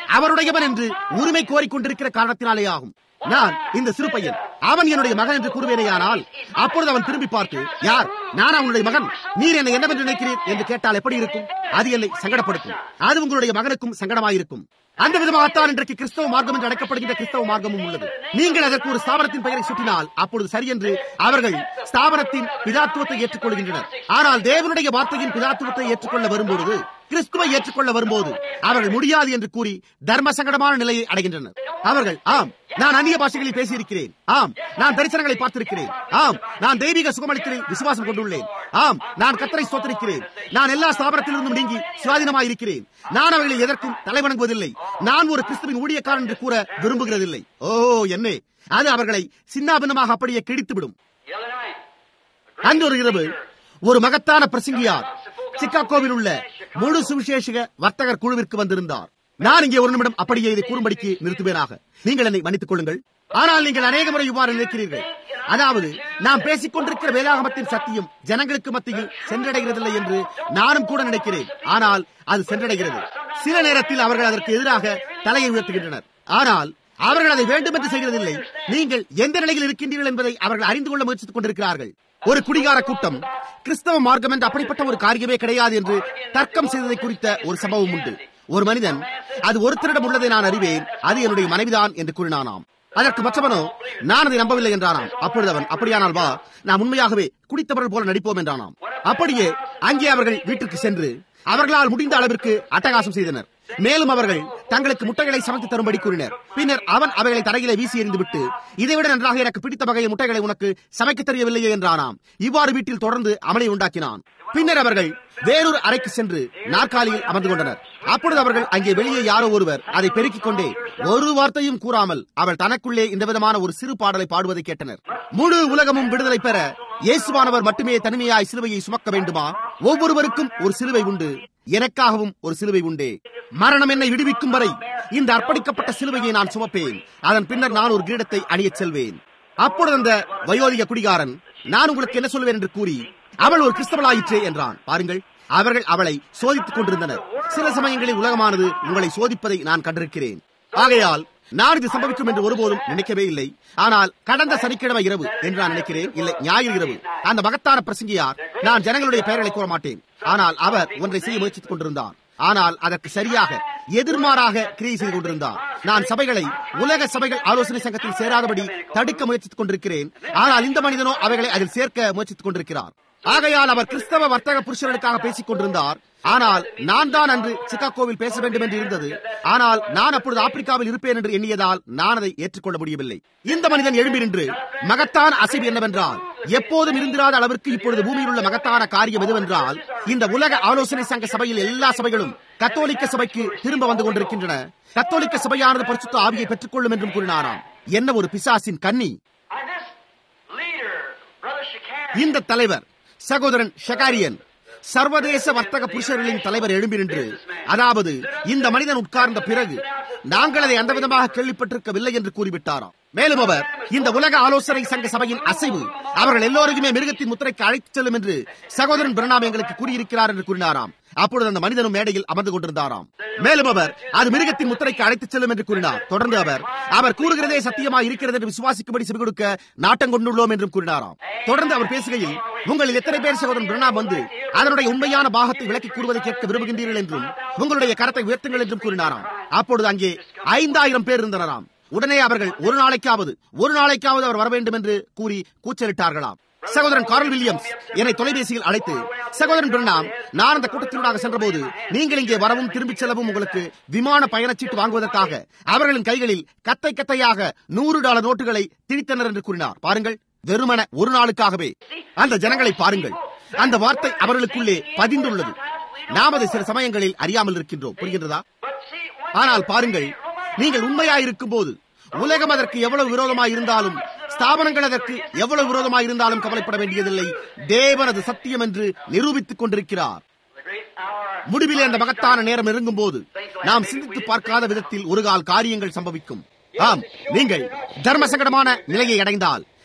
அவருடையவன் என்று உரிமை கோரிக்கொண்டிருக்கிற காரணத்தினாலே ஆகும் நான் இந்த சிறு பையன் அவன் என்னுடைய மகன் என்று கூறுவேனேயானால் அப்பொழுது அவன் திரும்பி பார்த்து யார் நான் அவனுடைய மகன் நீர் என்னை என்னவென்று நினைக்கிறீர் என்று கேட்டால் எப்படி இருக்கும் அது என்னை சங்கடப்படுத்தும் அது உங்களுடைய மகனுக்கும் சங்கடமாயிருக்கும் அந்த விதமாகத்தான் இன்றைக்கு கிறிஸ்தவ மார்க்கம் என்று அழைக்கப்படுகின்ற கிறிஸ்தவ மார்க்கமும் உள்ளது நீங்கள் அதற்கு ஒரு ஸ்தாபனத்தின் பெயரை சுட்டினால் அப்பொழுது சரியென்று அவர்கள் ஸ்தாபனத்தின் பிதாத்துவத்தை ஏற்றுக்கொள்கின்றனர் ஆனால் தேவனுடைய வார்த்தையின் பிதாத்துவத்தை ஏற்றுக்கொள்ள வரும்பொழுது கிறிஸ்துவை ஏற்றுக்கொள்ள வரும்போது அவர்கள் முடியாது என்று கூறி தர்ம சங்கடமான நிலையை அடைகின்றனர் அவர்கள் ஆம் நான் அந்நிய பாஷைகளில் பேசியிருக்கிறேன் ஆம் நான் தரிசனங்களை பார்த்திருக்கிறேன் ஆம் நான் தெய்வீக சுகமளிக்கிறேன் விசுவாசம் கொண்டுள்ளேன் ஆம் நான் கத்தரை சோத்தரிக்கிறேன் நான் எல்லா ஸ்தாபனத்திலிருந்தும் நீங்கி சுவாதீனமாக இருக்கிறேன் நான் அவர்களை எதற்கும் தலைவணங்குவதில்லை நான் ஒரு கிறிஸ்துவின் ஊழியக்காரன் என்று கூற விரும்புகிறதில்லை ஓ என்னே அது அவர்களை சின்னாபின்னமாக அப்படியே கிழித்துவிடும் The other night, அன்று ஒரு இரவு ஒரு மகத்தான பிரசங்கியார் சிக்காகோவில் உள்ள முழு சுவிசேஷக வர்த்தகர் குழுவிற்கு வந்திருந்தார் நான் இங்கே ஒரு நிமிடம் அப்படியே இதை கூறும்படிக்கு நிறுத்துவேனாக நீங்கள் என்னை மன்னித்துக் கொள்ளுங்கள் ஆனால் நீங்கள் அநேக முறை இவ்வாறு நினைக்கிறீர்கள் அதாவது நாம் பேசிக் கொண்டிருக்கிற வேதாகமத்தின் சத்தியம் ஜனங்களுக்கு மத்தியில் சென்றடைகிறதில்லை என்று நானும் கூட நினைக்கிறேன் ஆனால் அது சென்றடைகிறது சில நேரத்தில் அவர்கள் அதற்கு எதிராக தலையை உயர்த்துகின்றனர் ஆனால் அவர்கள் அதை வேண்டும் என்று செய்கிறதில்லை நீங்கள் எந்த நிலையில் இருக்கின்றீர்கள் என்பதை அவர்கள் அறிந்து கொள்ள முயற்சித்துக் கொண்டிருக்கிறார்கள் ஒரு குடிகார கூட்டம் கிறிஸ்தவ மார்க்கம் என்று அப்படிப்பட்ட ஒரு காரியமே கிடையாது என்று தர்க்கம் செய்ததை குறித்த ஒரு சம்பவம் உண்டு ஒரு மனிதன் அது ஒருத்தரிடம் உள்ளதை நான் அறிவேன் அது என்னுடைய மனைவிதான் என்று கூறினானாம் அதற்கு மற்றவனோ நான் அதை நம்பவில்லை என்றானாம் அப்பொழுது அவன் அப்படியானால் வா நாம் உண்மையாகவே குடித்தவர்கள் போல நடிப்போம் என்றானாம் அப்படியே அங்கே அவர்கள் வீட்டிற்கு சென்று அவர்களால் முடிந்த அளவிற்கு அட்டகாசம் செய்தனர் மேலும் அவர்கள் தங்களுக்கு முட்டைகளை சமைத்து தரும்படி கூறினர் பின்னர் அவன் அவைகளை தரையிலே வீசி எறிந்துவிட்டு இதைவிட நன்றாக எனக்கு பிடித்த வகையில் முட்டைகளை உனக்கு சமைக்க தெரியவில்லையே என்றானாம் இவ்வாறு வீட்டில் தொடர்ந்து அமளி உண்டாக்கினான் பின்னர் அவர்கள் வேறொரு அறைக்கு சென்று நாற்காலியில் அமர்ந்து கொண்டனர் அப்பொழுது அவர்கள் அங்கே வெளியே யாரோ ஒருவர் அதை பெருக்கிக் கொண்டே ஒரு வார்த்தையும் கூறாமல் அவள் தனக்குள்ளே இந்த விதமான ஒரு சிறு பாடலை பாடுவதை கேட்டனர் முழு உலகமும் விடுதலை பெற இயேசுவானவர் மட்டுமே தனிமையாய் சிலுவையை சுமக்க வேண்டுமா ஒவ்வொருவருக்கும் ஒரு சிலுவை உண்டு எனக்காகவும் ஒரு சிலுவை உண்டே மரணம் என்னை விடுவிக்கும் வரை இந்த அர்ப்பணிக்கப்பட்ட சிலுவையை நான் சுமப்பேன் அதன் பின்னர் நான் ஒரு கிரீடத்தை அணியச் செல்வேன் அப்பொழுது அந்த வயோதிக குடிகாரன் நான் உங்களுக்கு என்ன சொல்வேன் என்று கூறி அவள் ஒரு கிறிஸ்தவளாயிற்றே என்றான் பாருங்கள் அவர்கள் அவளை சோதித்துக் கொண்டிருந்தனர் சில சமயங்களில் உலகமானது உங்களை சோதிப்பதை நான் கண்டிருக்கிறேன் ஆகையால் நான் இது சம்பவிக்கும் என்று ஒருபோதும் நினைக்கவே இல்லை ஆனால் கடந்த சனிக்கிழமை இரவு என்று நான் நினைக்கிறேன் இல்லை ஞாயிறு இரவு அந்த மகத்தான பிரசங்கியார் நான் ஜனங்களுடைய பெயர்களை கூற மாட்டேன் ஆனால் அவர் ஒன்றை செய்ய முயற்சித்துக் கொண்டிருந்தார் ஆனால் அதற்கு சரியாக எதிர்மாறாக கிரியை செய்து கொண்டிருந்தார் நான் சபைகளை உலக சபைகள் ஆலோசனை சங்கத்தில் சேராதபடி தடுக்க முயற்சித்துக் கொண்டிருக்கிறேன் ஆனால் இந்த மனிதனோ அவைகளை அதில் சேர்க்க முயற்சித்துக் கொண்டிருக்கிறார் ஆகையால் அவர் கிறிஸ்தவ வர்த்தக புருஷர்களுக்காக பேசிக் கொண்டிருந்தார் ஆனால் நான் தான் அன்று சிக்காகோவில் பேச வேண்டும் என்று இருந்தது ஆனால் நான் அப்பொழுது ஆப்பிரிக்காவில் இருப்பேன் என்று எண்ணியதால் நான் அதை ஏற்றுக்கொள்ள முடியவில்லை இந்த மனிதன் எழும்பி நின்று மகத்தான அசைவு என்னவென்றால் எப்போதும் இருந்திராத அளவிற்கு இப்பொழுது பூமியில் உள்ள மகத்தான காரியம் எதுவென்றால் இந்த உலக ஆலோசனை சங்க சபையில் எல்லா சபைகளும் கத்தோலிக்க சபைக்கு திரும்ப வந்து கொண்டிருக்கின்றன கத்தோலிக்க சபையானது பரிசுத்த ஆவியை பெற்றுக்கொள்ளும் என்றும் கூறினாராம் என்ன ஒரு பிசாசின் கன்னி and this leader, Brother Shakarian, இந்த தலைவர் சகோதரன் ஷகாரியன் சர்வதேச வர்த்தக புருஷர்களின் தலைவர் எழும்பி நின்று அதாவது இந்த மனிதன் உட்கார்ந்த பிறகு நாங்கள் அதை அந்த விதமாக கேள்விப்பட்டிருக்கவில்லை என்று கூறிவிட்டாராம் மேலும் அவர் இந்த உலக ஆலோசனை சங்க சபையின் அசைவு அவர்கள் எல்லோருக்குமே மிருகத்தின் முத்திரைக்கு அழைத்துச் செல்லும் என்று சகோதரன் பிரணாம் எங்களுக்கு கூறியிருக்கிறார் என்று கூறினாராம் அப்பொழுது அந்த மனிதனும் மேடையில் அமர்ந்து கொண்டிருந்தாராம் மேலும் அவர் அது மிருகத்தின் முத்திரைக்கு அழைத்துச் செல்லும் என்று கூறினார் தொடர்ந்து அவர் அவர் கூறுகிறதே சத்தியமாக இருக்கிறது என்று விசுவாசிக்கும்படி செவி கொடுக்க நாட்டம் கொண்டுள்ளோம் என்றும் கூறினாராம் தொடர்ந்து அவர் பேசுகையில் உங்களில் எத்தனை பேர் சகோதரன் பிரணாம் வந்து அதனுடைய உண்மையான பாகத்தை விளக்கி கூறுவதை கேட்க விரும்புகின்றீர்கள் என்றும் உங்களுடைய கரத்தை உயர்த்துங்கள் என்றும் கூறினாராம் அப்பொழுது அங்கே ஐந்தாயிரம் பேர் இருந்தனராம் உடனே அவர்கள் ஒரு நாளைக்காவது ஒரு நாளைக்காவது அவர் வர வேண்டும் என்று கூறி கூச்சலிட்டார்களாம் சகோதரன் கார்ல் வில்லியம்ஸ் என்னை தொலைபேசியில் அழைத்து சகோதரன் பிரணாம் நான் அந்த கூட்டத்தினூடாக சென்றபோது நீங்கள் இங்கே வரவும் திரும்பிச் செல்லவும் உங்களுக்கு விமான பயணச்சீட்டு வாங்குவதற்காக அவர்களின் கைகளில் கத்தை கத்தையாக நூறு டாலர் நோட்டுகளை திணித்தனர் என்று கூறினார் பாருங்கள் வெறுமன ஒரு நாளுக்காகவே அந்த ஜனங்களை பாருங்கள் அந்த வார்த்தை அவர்களுக்குள்ளே பதிந்துள்ளது நாம் அதை சில சமயங்களில் அறியாமல் இருக்கின்றோம் புரிகின்றதா but see, one ஆனால் பாருங்கள் நீங்கள் உண்மையாயிருக்கும் போது உலகம் அதற்கு எவ்வளவு விரோதமாய் இருந்தாலும் ஸ்தாபனங்கள் அதற்கு எவ்வளவு விரோதமாய் இருந்தாலும் கவலைப்பட வேண்டியதில்லை தேவன் அது சத்தியம் என்று நிரூபித்துக் கொண்டிருக்கிறார் the great hour முடிவிலே அந்த மகத்தான நேரம் நெருங்கும் போது நாம் சிந்தித்து பார்க்காத விதத்தில் ஒரு கால் காரியங்கள் சம்பவிக்கும் ஆம் நீங்கள் தர்ம சங்கடமான நிலையை அடைந்தால்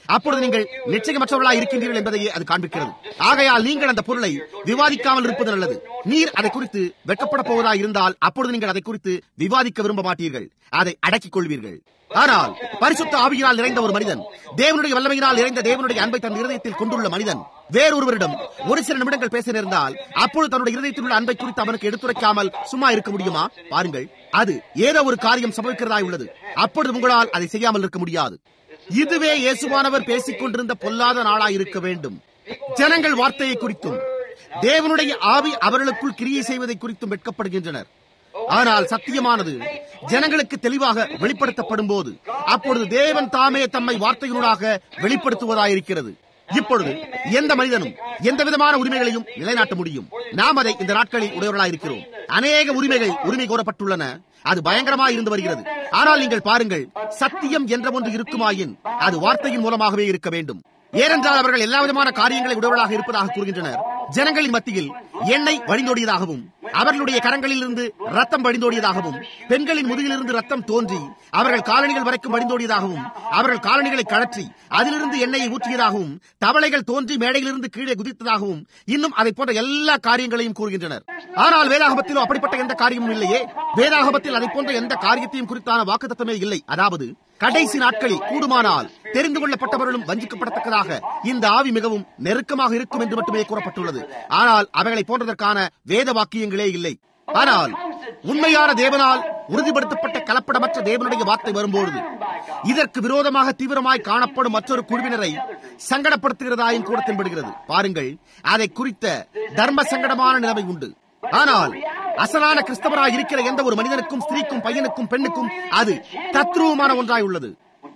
அப்பொழுது நீங்கள் நிச்சயமற்றவர்களாய் இருக்கின்றீர்கள் என்பதையே அது காண்பிக்கிறது ஆகையால் நீங்கள் அந்த பொருளை விவாதிக்காமல் இருப்பது நல்லது நீர் அதை குறித்து வெட்கப்பட போவதாக இருந்தால் அப்பொழுது நீங்கள் அதை குறித்து விவாதிக்க விரும்ப மாட்டீர்கள் அதை அடக்கிக் கொள்வீர்கள் ஆனால் பரிசுத்த ஆவியினால் நிறைந்த ஒரு மனிதன் தேவனுடைய வல்லமையினால் நிறைந்த தேவனுடைய அன்பை தன் இருதயத்தில் கொண்டுள்ள மனிதன் வேறொருவரிடம் ஒரு சில நிமிடங்கள் பேச நேர்ந்தால் அப்பொழுது தன்னுடைய இருதயத்தில் உள்ள அன்பை குறித்து அவனுக்கு எடுத்துரைக்காமல் சும்மா இருக்க முடியுமா பாருங்கள் அது ஏதோ ஒரு காரியம் சம்பவிக்கிறதாய் உள்ளது அப்பொழுது உங்களால் அதை செய்யாமல் இருக்க முடியாது இதுவே இயேசுவானவர் பேசிக் கொண்டிருந்த பொல்லாத நாளாய் இருக்க வேண்டும் ஜனங்கள் வார்த்தையை குறித்தும் தேவனுடைய ஆவி அவர்களுக்குள் கிரியை செய்வதை குறித்தும் வெட்கப்படுகின்றனர் ஆனால் சத்தியமானது ஜனங்களுக்கு தெளிவாக வெளிப்படுத்தப்படும் போது அப்பொழுது தேவன் தாமே தம்மை வார்த்தையினூடாக வெளிப்படுத்துவதாயிருக்கிறது இப்பொழுது எந்த மனிதனும் எந்த விதமான உரிமைகளையும் நிலைநாட்ட முடியும் நாம் அதை இந்த நாட்களில் உடையவர்களாயிருக்கிறோம் அநேக உரிமைகள் உரிமை கோரப்பட்டுள்ளன அது பயங்கரமாக இருந்து வருகிறது ஆனால் நீங்கள் பாருங்கள் சத்தியம் என்ற ஒன்று இருக்குமாயின் அது வார்த்தையின் மூலமாகவே இருக்க வேண்டும் ஏனென்றால் அவர்கள் எல்லா விதமான காரியங்களை உடவளாக இருப்பதாக கூறுகின்றனர் ஜனங்களின் மத்தியில் எண்ணெய் வழிந்தோடியதாகவும் அவர்களுடைய கரங்களில் இருந்து ரத்தம் வழிந்தோடியதாகவும் பெண்களின் முதுகிலிருந்து ரத்தம் தோன்றி அவர்கள் காலணிகள் வரைக்கும் வழிந்தோடியதாகவும் அவர்கள் காலணிகளை கழற்றி அதிலிருந்து எண்ணெயை ஊற்றியதாகவும் தவளைகள் தோன்றி மேடையிலிருந்து கீழே குதித்ததாகவும் இன்னும் அதை போன்ற எல்லா காரியங்களையும் கூறுகின்றனர் ஆனால் வேதாகமத்திலும் அப்படிப்பட்ட எந்த காரியமும் இல்லையே வேதாகமத்தில் அதை போன்ற எந்த காரியத்தையும் குறித்தான வாக்குத்தத்தமே இல்லை அதாவது கடைசி நாட்களில் கூடுமானால் தெரிந்து கொள்ளப்பட்டவர்களும் வஞ்சிக்கப்படத்தக்கதாக இந்த ஆவி மிகவும் நெருக்கமாக இருக்கும் என்று மட்டுமே கூறப்பட்டுள்ளது ஆனால் அவைகளை போன்றதற்கான வேத வாக்கியங்களே இல்லை ஆனால் உண்மையான தேவனால் உறுதிப்படுத்தப்பட்ட கலப்படமற்ற தேவனுடைய வார்த்தை வரும்பொழுது இதற்கு விரோதமாக தீவிரமாய் காணப்படும் மற்றொரு குழுவினரை சங்கடப்படுத்துகிறதாயும் கூட தென்படுகிறது பாருங்கள் அதை குறித்த தர்ம சங்கடமான நிலைமை உண்டு ஆனால் அசலான கிறிஸ்தவராய் இருக்கிற எந்த ஒரு மனிதனுக்கும் ஸ்திரீக்கும் பையனுக்கும் பெண்ணுக்கும் அது தத்ரூபமான ஒன்றாய் உள்ளது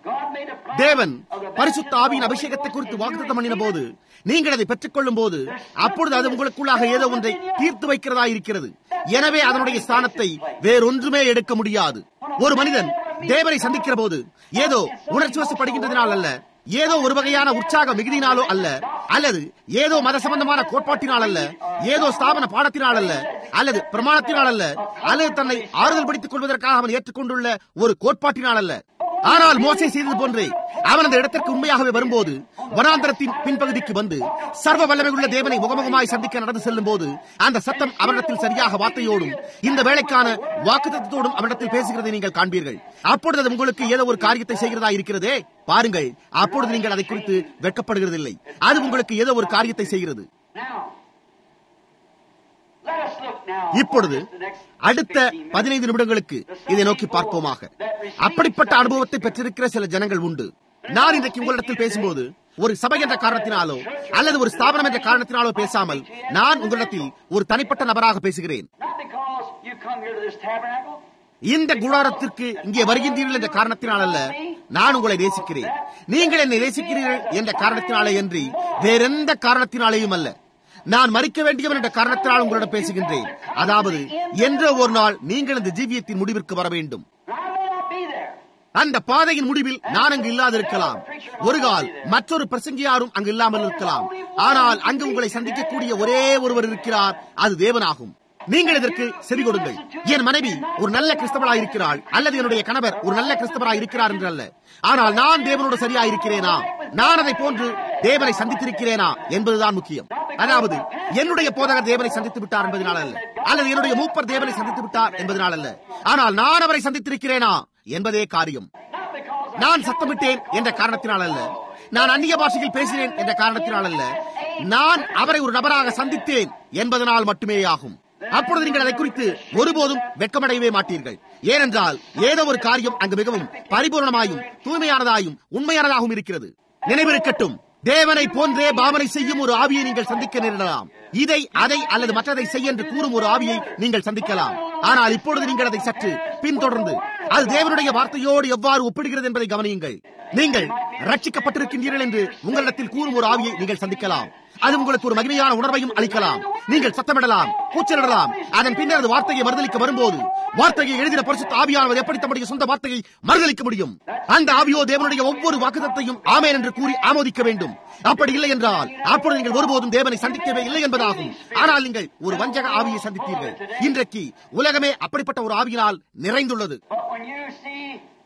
தேவன் பரிசுத்த ஆவியின் அபிஷேகத்தை குறித்து வாக்குத்தம் பண்ணின போது நீங்கள் அதை பெற்றுக் கொள்ளும் போது அப்பொழுது அது உங்களுக்குள்ளாக ஏதோ ஒன்றை தீர்த்து வைக்கிறதா இருக்கிறது எனவே அதனுடைய ஸ்தானத்தை வேறொன்றுமே எடுக்க முடியாது ஒரு மனிதன் தேவனை சந்திக்கிற போது ஏதோ உணர்ச்சி வசப்படுகின்றதினால் அல்ல ஏதோ ஒரு வகையான உற்சாக மிகுதினாலோ அல்ல அல்லது ஏதோ மத சம்பந்தமான கோட்பாட்டினால் அல்ல ஏதோ ஸ்தாபன பாடத்தினால் அல்ல அல்லது பிரமாணத்தினால் அல்ல அல்லது தன்னை ஆறுதல் படித்துக் கொள்வதற்காக அவன் ஏற்றுக்கொண்டுள்ள ஒரு கோட்பாட்டினால் அல்ல ஆனால் மோசை செய்தது போன்றே அவன் அந்த இடத்திற்கு உண்மையாகவே வரும்போது வனாந்தரத்தின் பின்பகுதிக்கு வந்து சர்வ வல்லமையுள்ள தேவனை முகமுகமாய் சந்திக்க நடந்து செல்லும் போது அந்த சத்தம் அவரிடத்தில் சரியாக வார்த்தையோடும் இந்த வேலைக்கான வாக்குத்தத்தோடும் அவரிடத்தில் பேசுகிறதை நீங்கள் காண்பீர்கள் அப்பொழுது அது உங்களுக்கு ஏதோ ஒரு காரியத்தை செய்கிறதா இருக்கிறதே பாருங்கள் அப்பொழுது நீங்கள் அதை குறித்து வெட்கப்படுகிறதில்லை அது உங்களுக்கு ஏதோ ஒரு காரியத்தை செய்கிறது இப்பொழுது அடுத்த பதினைந்து நிமிடங்களுக்கு இதை நோக்கி பார்ப்போமாக அப்படிப்பட்ட அனுபவத்தை பெற்றிருக்கிற சில ஜனங்கள் உண்டு நான் இன்றைக்கு உங்களிடத்தில் பேசும்போது ஒரு சபை என்ற காரணத்தினாலோ அல்லது ஒரு ஸ்தாபனம் என்ற காரணத்தினாலோ பேசாமல் நான் உங்களிடத்தில் ஒரு தனிப்பட்ட நபராக பேசுகிறேன் இந்த குடாரத்திற்கு இங்கே வருகின்றீர்கள் என்ற காரணத்தினால் அல்ல நான் உங்களை நேசிக்கிறேன் நீங்கள் என்னை நேசிக்கிறீர்கள் என்ற காரணத்தினாலே அன்றி வேறெந்த காரணத்தினாலேயும் அல்ல நான் மறிக்க வேண்டியவன் என்ற காரணத்தினால் உங்களிடம் பேசுகின்றேன் அதாவது என்றோ ஒரு நாள் நீங்கள் இந்த ஜீவியத்தின் முடிவிற்கு வர வேண்டும் அந்த பாதையின் முடிவில் நான் அங்கு இல்லாதிருக்கலாம் ஒரு கால் மற்றொரு பிரசங்கியாரும் அங்கு இல்லாமல் இருக்கலாம் ஆனால் அங்கு உங்களை சந்திக்கக்கூடிய ஒரே ஒருவர் இருக்கிறார் அது தேவனாகும் நீங்கள் இதற்கு செவி கொடுங்கள் என் மனைவி ஒரு நல்ல கிறிஸ்தவராய் இருக்கிறாள் அல்லது என்னுடைய கணவர் ஒரு நல்ல கிறிஸ்தவராய் இருக்கிறார் என்று அல்ல ஆனால் நான் தேவனோடு சரியாய் இருக்கிறேனா நான் அதை போன்று தேவனை சந்தித்திருக்கிறேனா என்பதுதான் முக்கியம் அதாவது என்னுடைய போதகர் தேவனை சந்தித்து விட்டார் என்பதனால் அல்ல அல்லது என்னுடைய மூப்பர் தேவனை சந்தித்து விட்டார் என்பதனால் அல்ல ஆனால் நான் அவரை சந்தித்திருக்கிறேனா என்பதே காரியம் நான் சத்தமிட்டேன் என்ற காரணத்தினால் அல்ல நான் அந்நிய பாஷையில் பேசினேன் என்ற காரணத்தினால் அல்ல நான் அவரை ஒரு நபராக சந்தித்தேன் என்பதனால் மட்டுமே ஆகும் அப்பொழுது நீங்கள் அதை குறித்து ஒருபோதும் வெட்கமடையவே மாட்டீர்கள் ஏனென்றால் ஏதோ ஒரு காரியம் அங்கு மிகவும் பரிபூர்ணமாயும் தூய்மையானதாயும் உண்மையானதாகவும் இருக்கிறது நினைவிருக்கட்டும் தேவனை போன்றே பாவனை செய்யும் ஒரு ஆவியை நீங்கள் சந்திக்க நேரிடலாம் இதை அதை அல்லது மற்றதை செய்ய என்று கூறும் ஒரு ஆவியை நீங்கள் சந்திக்கலாம் ஆனால் இப்பொழுது நீங்கள் அதை சற்று பின்தொடர்ந்து அது தேவனுடைய வார்த்தையோடு எவ்வாறு ஒப்பிடுகிறது என்பதை கவனியுங்கள் நீங்கள் ரட்சிக்கப்பட்டிருக்கின்றீர்கள் என்று உங்களிடத்தில் கூறும் ஒரு ஆவியை நீங்கள் சந்திக்கலாம் அது உங்களுக்கு ஒரு மகிமையான உணர்வையும் அளிக்கலாம் நீங்கள் சத்தமிடலாம் கூச்சலிடலாம் அதன் பின்னர் அது வார்த்தையை மறுதளிக்க வரும்போது வார்த்தையை எழுதின பரிசுத்த ஆவியானவர் எப்படி தம்முடைய சொந்த வார்த்தையை மறுதளிக்க முடியும் அந்த ஆவியோ தேவனுடைய ஒவ்வொரு வாக்குதத்தையும் ஆமேன் என்று கூறி ஆமோதிக்க வேண்டும் அப்படி இல்லை என்றால் அப்பொழுது நீங்கள் ஒருபோதும் தேவனை சந்திக்கவே இல்லை என்பதாகும் ஆனால் நீங்கள் ஒரு வஞ்சக ஆவியை சந்தித்தீர்கள் இன்றைக்கு உலகமே அப்படிப்பட்ட ஒரு ஆவியினால் நிறைந்துள்ளது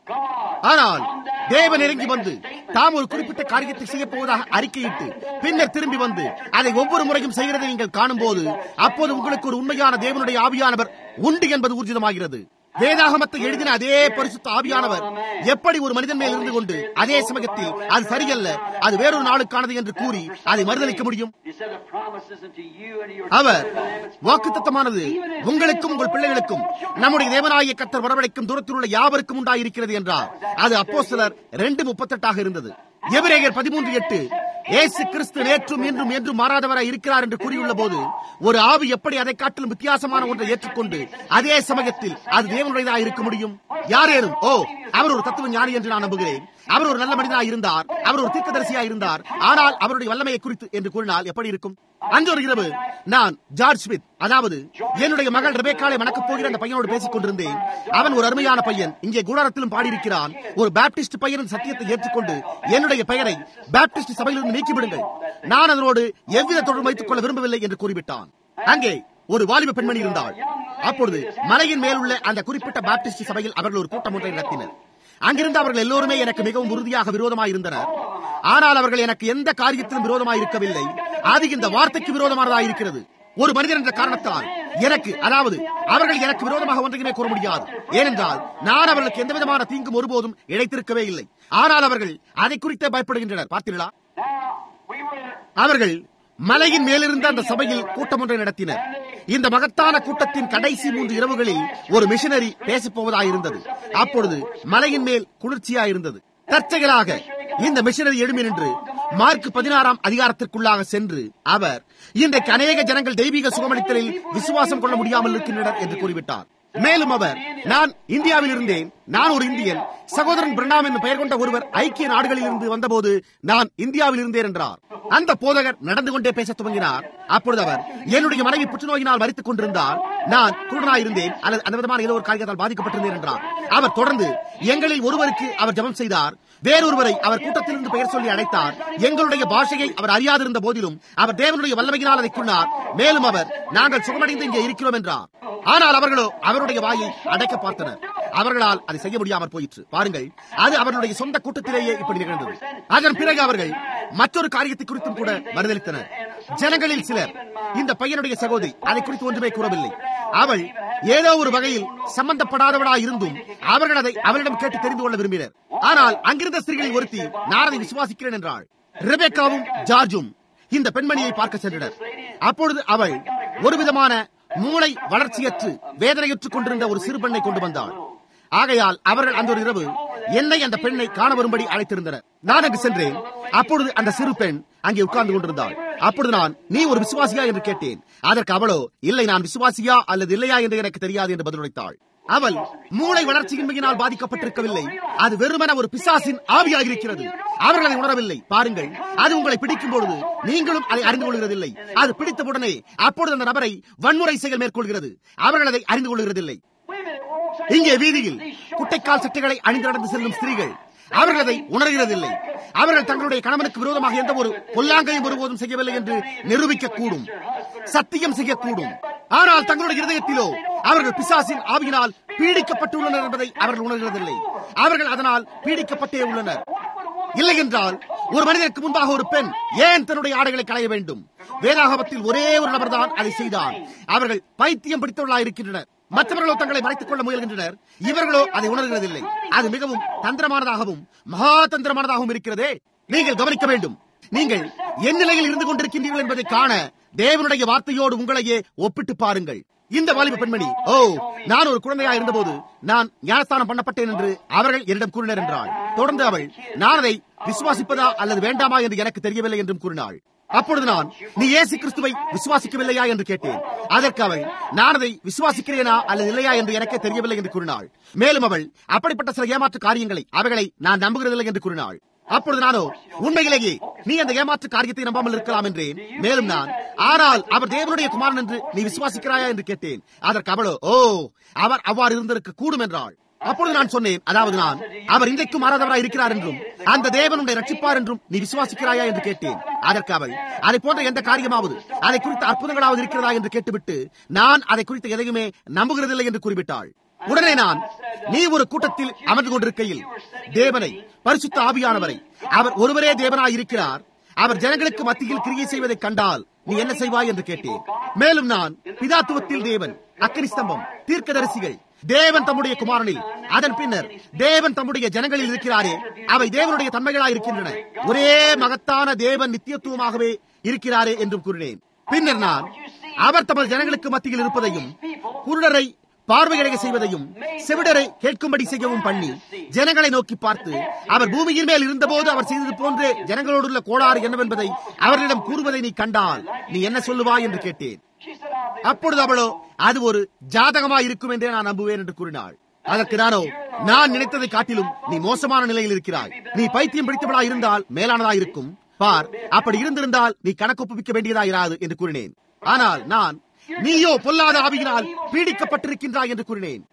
ஆனால் தேவன் இறங்கி வந்து தாம் ஒரு குறிப்பிட்ட காரியத்தை செய்ய போவதாக அறிக்கையிட்டு பின்னர் திரும்பி வந்து அதை ஒவ்வொரு முறையும் செய்கிறதை நீங்கள் காணும் போது அப்போது உங்களுக்கு ஒரு உண்மையான தேவனுடைய ஆவியானவர் உண்டு என்பது ஊர்ஜிதமாகிறது வேதாகமத்தை எழுதின அதே பரிசுத்த ஆவியானவர் எப்படி ஒரு மனிதன் மேல் இருந்து கொண்டு அதே சமயத்தில் அது சரியல்ல அது வேறொரு நாளுக்கானது என்று கூறி அதை மறுதளிக்க முடியும் அவர் வாக்குத்தத்தமானது உங்களுக்கும் உங்கள் பிள்ளைகளுக்கும் நம்முடைய தேவனாய கத்தர் வரவழைக்கும் தூரத்தில் உள்ள யாவருக்கும் உண்டாயிருக்கிறது என்றார் அது அப்போ சிலர் ரெண்டு முப்பத்தெட்டாக இருந்தது எபிரேயர் பதிமூன்று எட்டு ஏசு கிறிஸ்து நேற்றும் இன்றும் என்றும் மாறாதவராய் இருக்கிறார் என்று கூறியுள்ள போது ஒரு ஆவி எப்படி அதை காட்டிலும் வித்தியாசமான ஒன்றை ஏற்றுக்கொண்டு அதே சமயத்தில் அது தேவனுடையதாக இருக்க முடியும் யாரேனும் ஓ அவர் ஒரு தத்துவ ஞானி என்று நான் நம்புகிறேன் அவர் ஒரு நல்ல மனிதனாக இருந்தார் அவர் ஒரு தீர்க்கதரிசியாக இருந்தார் ஆனால் அவருடைய வல்லமையை குறித்து என்று கூறினால் எப்படி இருக்கும் அன்று ஒரு இரவு நான் ஜார்ஜ் ஸ்மித் அதாவது என்னுடைய மகள் ரெபேக்காலை மணக்கப் போகிற அந்த பையனோடு பேசிக் கொண்டிருந்தேன் அவன் ஒரு அருமையான பையன் இங்கே கூடாரத்திலும் பாடியிருக்கிறான் ஒரு பேப்டிஸ்ட் பையனின் சத்தியத்தை ஏற்றுக்கொண்டு என்னுடைய பெயரை பேப்டிஸ்ட் சபையிலிருந்து நீக்கிவிடுங்கள் நான் அதனோடு எவ்வித தொடர்பு வைத்துக் கொள்ள விரும்பவில்லை என்று கூறிவிட்டான் அங்கே ஒரு வாலிப பெண்மணி இருந்தாள் அப்பொழுது மலையின் மேலுள்ள அந்த குறிப்பிட்ட பாப்டிஸ்ட் சபையில் அவர்கள் ஒரு கூட்டம் ஒன்றை நடத்தினர் அங்கிருந்து அவர்கள் எல்லோருமே எனக்கு மிகவும் உறுதியாக விரோதமாக இருந்தனர் ஆனால் அவர்கள் எனக்கு எந்த காரியத்திலும் விரோதமாக இருக்கவில்லை அது இந்த வார்த்தைக்கு விரோதமானதாக இருக்கிறது ஒரு மனிதன் என்ற காரணத்தால் எனக்கு அதாவது அவர்கள் எனக்கு விரோதமாக ஒன்றையுமே கூற முடியாது ஏனென்றால் நான் அவர்களுக்கு எந்த விதமான தீங்கும் ஒருபோதும் இழைத்திருக்கவே இல்லை ஆனால் அவர்கள் அதை குறித்தே பயப்படுகின்றனர் பார்த்தீர்களா அவர்கள் மலையின் மேலிருந்த அந்த சபையில் கூட்டம் ஒன்றை நடத்தினர் இந்த மகத்தான கூட்டத்தின் கடைசி மூன்று இரவுகளில் ஒரு மிஷனரி பேசப் போவதாயிருந்தது அப்பொழுது மலையின் மேல் குளிர்ச்சியாயிருந்தது தற்செயலாக இந்த மிஷனரி எழுமி நின்று மார்க் பதினாறாம் அதிகாரத்திற்குள்ளாக சென்று அவர் இன்றைக்கு அநேக ஜனங்கள் தெய்வீக சுகமளித்தலில் விசுவாசம் கொள்ள முடியாமல் இருக்கின்றனர் என்று கூறிவிட்டார் மேலும் அவர் நான் இந்தியாவில் இருந்தேன் நான் ஒரு இந்தியன் சகோதரன் பிரணாம் என்று பெயர் கொண்ட ஒருவர் ஐக்கிய நாடுகளில் இருந்து வந்தபோது நான் இந்தியாவில் இருந்தேன் என்றார் அந்த போதகர் நடந்து கொண்டே பேச துவங்கினார் அப்பொழுது அவர் என்னுடைய மனைவி புற்றுநோயினால் மறித்துக் கொண்டிருந்தார் நான் குருடனாயிருந்தேன் அல்லது அந்த விதமான ஏதோ ஒரு காரியத்தால் பாதிக்கப்பட்டிருந்தேன் என்றார் அவர் தொடர்ந்து எங்களில் ஒருவருக்கு அவர் ஜெபம் செய்தார் வேறொருவரை அவர் கூட்டத்திலிருந்து பெயர் சொல்லி அழைத்தார் எங்களுடைய பாஷையை அவர் அறியாதிருந்த போதிலும் அவர் தேவனுடைய வல்லமையினால் அதை கூறினார் மேலும் அவர் நாங்கள் சுகமடைந்து இங்கே இருக்கிறோம் என்றார் ஆனால் அவர்களோ அவருடைய வாயை அடைக்க பார்த்தனர் அவர்களால் அதை செய்ய முடியாமல் போயிற்று பாருங்கள் அது அவர்களுடைய சொந்த கூட்டத்திலேயே இப்படி நிகழ்ந்தது அதன் பிறகு அவர்கள் மற்றொரு காரியத்தை குறித்தும் கூட மறுதளித்தனர் ஜனங்களில் சிலர் இந்த பையனுடைய சகோதரி அதை குறித்து ஒன்றுமே கூறவில்லை அவள் ஏதோ ஒரு வகையில் சம்பந்தப்படாதவளா இருந்தும் அவர்கள் அதை அவளிடம் கேட்டு தெரிந்து கொள்ள விரும்பினர் ஆனால் அங்கிருந்த ஸ்திரீகளில் ஒருத்தி நான் அதை விசுவாசிக்கிறேன் என்றாள் ரெபேக்காவும் ஜார்ஜும் இந்த பெண்மணியை பார்க்க சென்றனர் அப்பொழுது அவள் ஒரு விதமான மூளை வளர்ச்சியற்று வேதனையுற்றுக் கொண்டிருந்த ஒரு சிறு பெண்ணை கொண்டு வந்தாள் ஆகையால் அவர்கள் அந்த ஒரு இரவு என்னை அந்த பெண்ணை காண வரும்படி அழைத்திருந்தனர் நான் அங்கு சென்றேன் அப்பொழுது அந்த சிறு பெண் அங்கே உட்கார்ந்து கொண்டிருந்தாள் அப்பொழுது நான் நீ ஒரு விசுவாசியா என்று கேட்டேன் அதற்கு அவளோ இல்லை நான் விசுவாசியா அல்லது இல்லையா என்று எனக்கு தெரியாது என்று பதிலளித்தாள் அவள் மூளை வளர்ச்சியின்மையினால் பாதிக்கப்பட்டிருக்கவில்லை அது வெறுமன ஒரு பிசாசின் ஆவியாக இருக்கிறது அவர்கள் அதை உணரவில்லை பாருங்கள் அது உங்களை பிடிக்கும் பொழுது நீங்களும் அதை அறிந்து கொள்கிறதில்லை அது பிடித்தவுடனே அப்பொழுது அந்த நபரை வன்முறை செயல் மேற்கொள்கிறது அவர்கள் அதை அறிந்து கொள்கிறதில்லை இங்கே வீதியில் குட்டைக்கால் சட்டைகளை அணிந்து நடந்து செல்லும் ஸ்திரீகள் அவர்கள் அதை உணர்கிறதில்லை அவர்கள் தங்களுடைய கணவனுக்கு விரோதமாக எந்த ஒரு பொல்லாங்கையும் ஒருபோதும் செய்யவில்லை என்று நிரூபிக்க கூடும் சத்தியம் செய்யக்கூடும் ஆனால் தங்களுடைய இருதயத்திலோ அவர்கள் பிசாசின் ஆவியினால் பீடிக்கப்பட்டுள்ளனர் என்பதை அவர்கள் உணர்கிறதில்லை அவர்கள் அதனால் பீடிக்கப்பட்டே உள்ளனர் இல்லை என்றால் ஒரு மனிதனுக்கு முன்பாக ஒரு பெண் ஏன் தன்னுடைய ஆடைகளை களைய வேண்டும் வேதாகமத்தில் ஒரே ஒரு நபர் தான் அதை செய்தார் அவர்கள் பைத்தியம் பிடித்தவர்களாக இருக்கின்றனர் மற்றவர்களோ தங்களை மறைத்துக் கொள்ள முயல்கின்றனர் இவர்களோ அதை உணர்கிறதில்லை அது மிகவும் தந்திரமானதாகவும் மகா தந்திரமானதாகவும் இருக்கிறதே நீங்கள் கவனிக்க வேண்டும் நீங்கள் என் நிலையில் இருந்து கொண்டிருக்கின்றீர்கள் என்பதை காண தேவனுடைய வார்த்தையோடு உங்களையே ஒப்பிட்டு பாருங்கள் இந்த வாலிப பெண்மணி ஓ நான் ஒரு குழந்தையா இருந்தபோது நான் ஞானஸ்தானம் பண்ணப்பட்டேன் என்று அவர்கள் என்னிடம் கூறினர் என்றாள் தொடர்ந்து அவள் நான் அதை விசுவாசிப்பதா அல்லது வேண்டாமா என்று எனக்கு தெரியவில்லை என்றும் கூறினாள் அப்பொழுது நான் நீ இயேசு கிறிஸ்துவை விசுவாசிக்கவில்லையா என்று கேட்டேன் அதற்கு அவள் நான் அதை விசுவாசிக்கிறேனா அல்லது இல்லையா என்று எனக்கே தெரியவில்லை என்று கூறினாள் மேலும் அவள் அப்படிப்பட்ட சில ஏமாற்று காரியங்களை அவைகளை நான் நம்புகிறதில்லை என்று கூறினாள் அப்பொழுது நானோ உண்மையிலேயே நீ அந்த ஏமாற்று காரியத்தை நம்பாமல் இருக்கலாம் என்றேன் மேலும் நான் ஆனால் அவர் தேவனுடைய குமாரன் என்று நீ விசுவாசிக்கிறாயா என்று கேட்டேன் அதற்கு அவளோ ஓ அவர் அவ்வாறு இருந்திருக்க கூடும் என்றாள் அப்பொழுது நான் சொன்னேன் அதாவது நான் அவர் இன்றைக்கும் மாறாதவராய் இருக்கிறார் என்றும் அந்த தேவனுடைய ரட்சிப்பார் என்றும் நீ விசுவாசிக்கிறாயா என்று கேட்டேன் அதற்கு அவள் அதை போன்ற எந்த காரியமாவது அதை குறித்த அற்புதங்களாவது இருக்கிறதா என்று கேட்டுவிட்டு நான் அதை குறித்த எதையுமே நம்புகிறதில்லை என்று கூறிவிட்டாள் உடனே நான் நீ ஒரு கூட்டத்தில் அமர்ந்து கொண்டிருக்கையில் தேவனை பரிசுத்த ஆவியானவரை அவர் ஒருவரே தேவனாய் இருக்கிறார் அவர் ஜனங்களுக்கு மத்தியில் கிரியை செய்வதை கண்டால் நீ என்ன செய்வாய் என்று கேட்டேன் மேலும் நான் பிதாத்துவத்தில் தேவன் அக்கனி ஸ்தம்பம் தீர்க்கதரிசிகள் தேவன் தம்முடைய குமாரனில் அதன் பின்னர் தேவன் தம்முடைய ஜனங்களில் இருக்கிறாரே அவை தேவனுடைய தன்மைகளாய் இருக்கின்றன ஒரே மகத்தான தேவன் நித்தியத்துவமாகவே இருக்கிறாரே என்றும் கூறினேன் பின்னர் நான் அவர் தமது ஜனங்களுக்கு மத்தியில் இருப்பதையும் குருடரை பார்வையடைய செய்வதையும் செவிடரை கேட்கும்படி செய்யவும் பண்ணி ஜனங்களை நோக்கி பார்த்து அவர் பூமியின் மேல் இருந்தபோது அவர் செய்தது போன்றே ஜனங்களோடுள்ள கோளாறு என்னவென்பதை அவர்களிடம் கூறுவதை நீ கண்டால் நீ என்ன சொல்லுவாய் என்று கேட்டேன் அப்பொழுது அவளோ அது ஒரு ஜாதகமா இருக்கும் என்றே நான் நம்புவேன் என்று கூறினாள் அதற்கு நானோ நான் நினைத்ததை காட்டிலும் நீ மோசமான நிலையில் இருக்கிறாய் நீ பைத்தியம் பிடித்தவளா இருந்தால் மேலானதா இருக்கும் பார் அப்படி இருந்திருந்தால் நீ கணக்கு ஒப்புவிக்க வேண்டியதா இராது என்று கூறினேன் ஆனால் நான் நீயோ பொல்லாத ஆவியினால் பீடிக்கப்பட்டிருக்கின்றாய் என்று கூறினேன்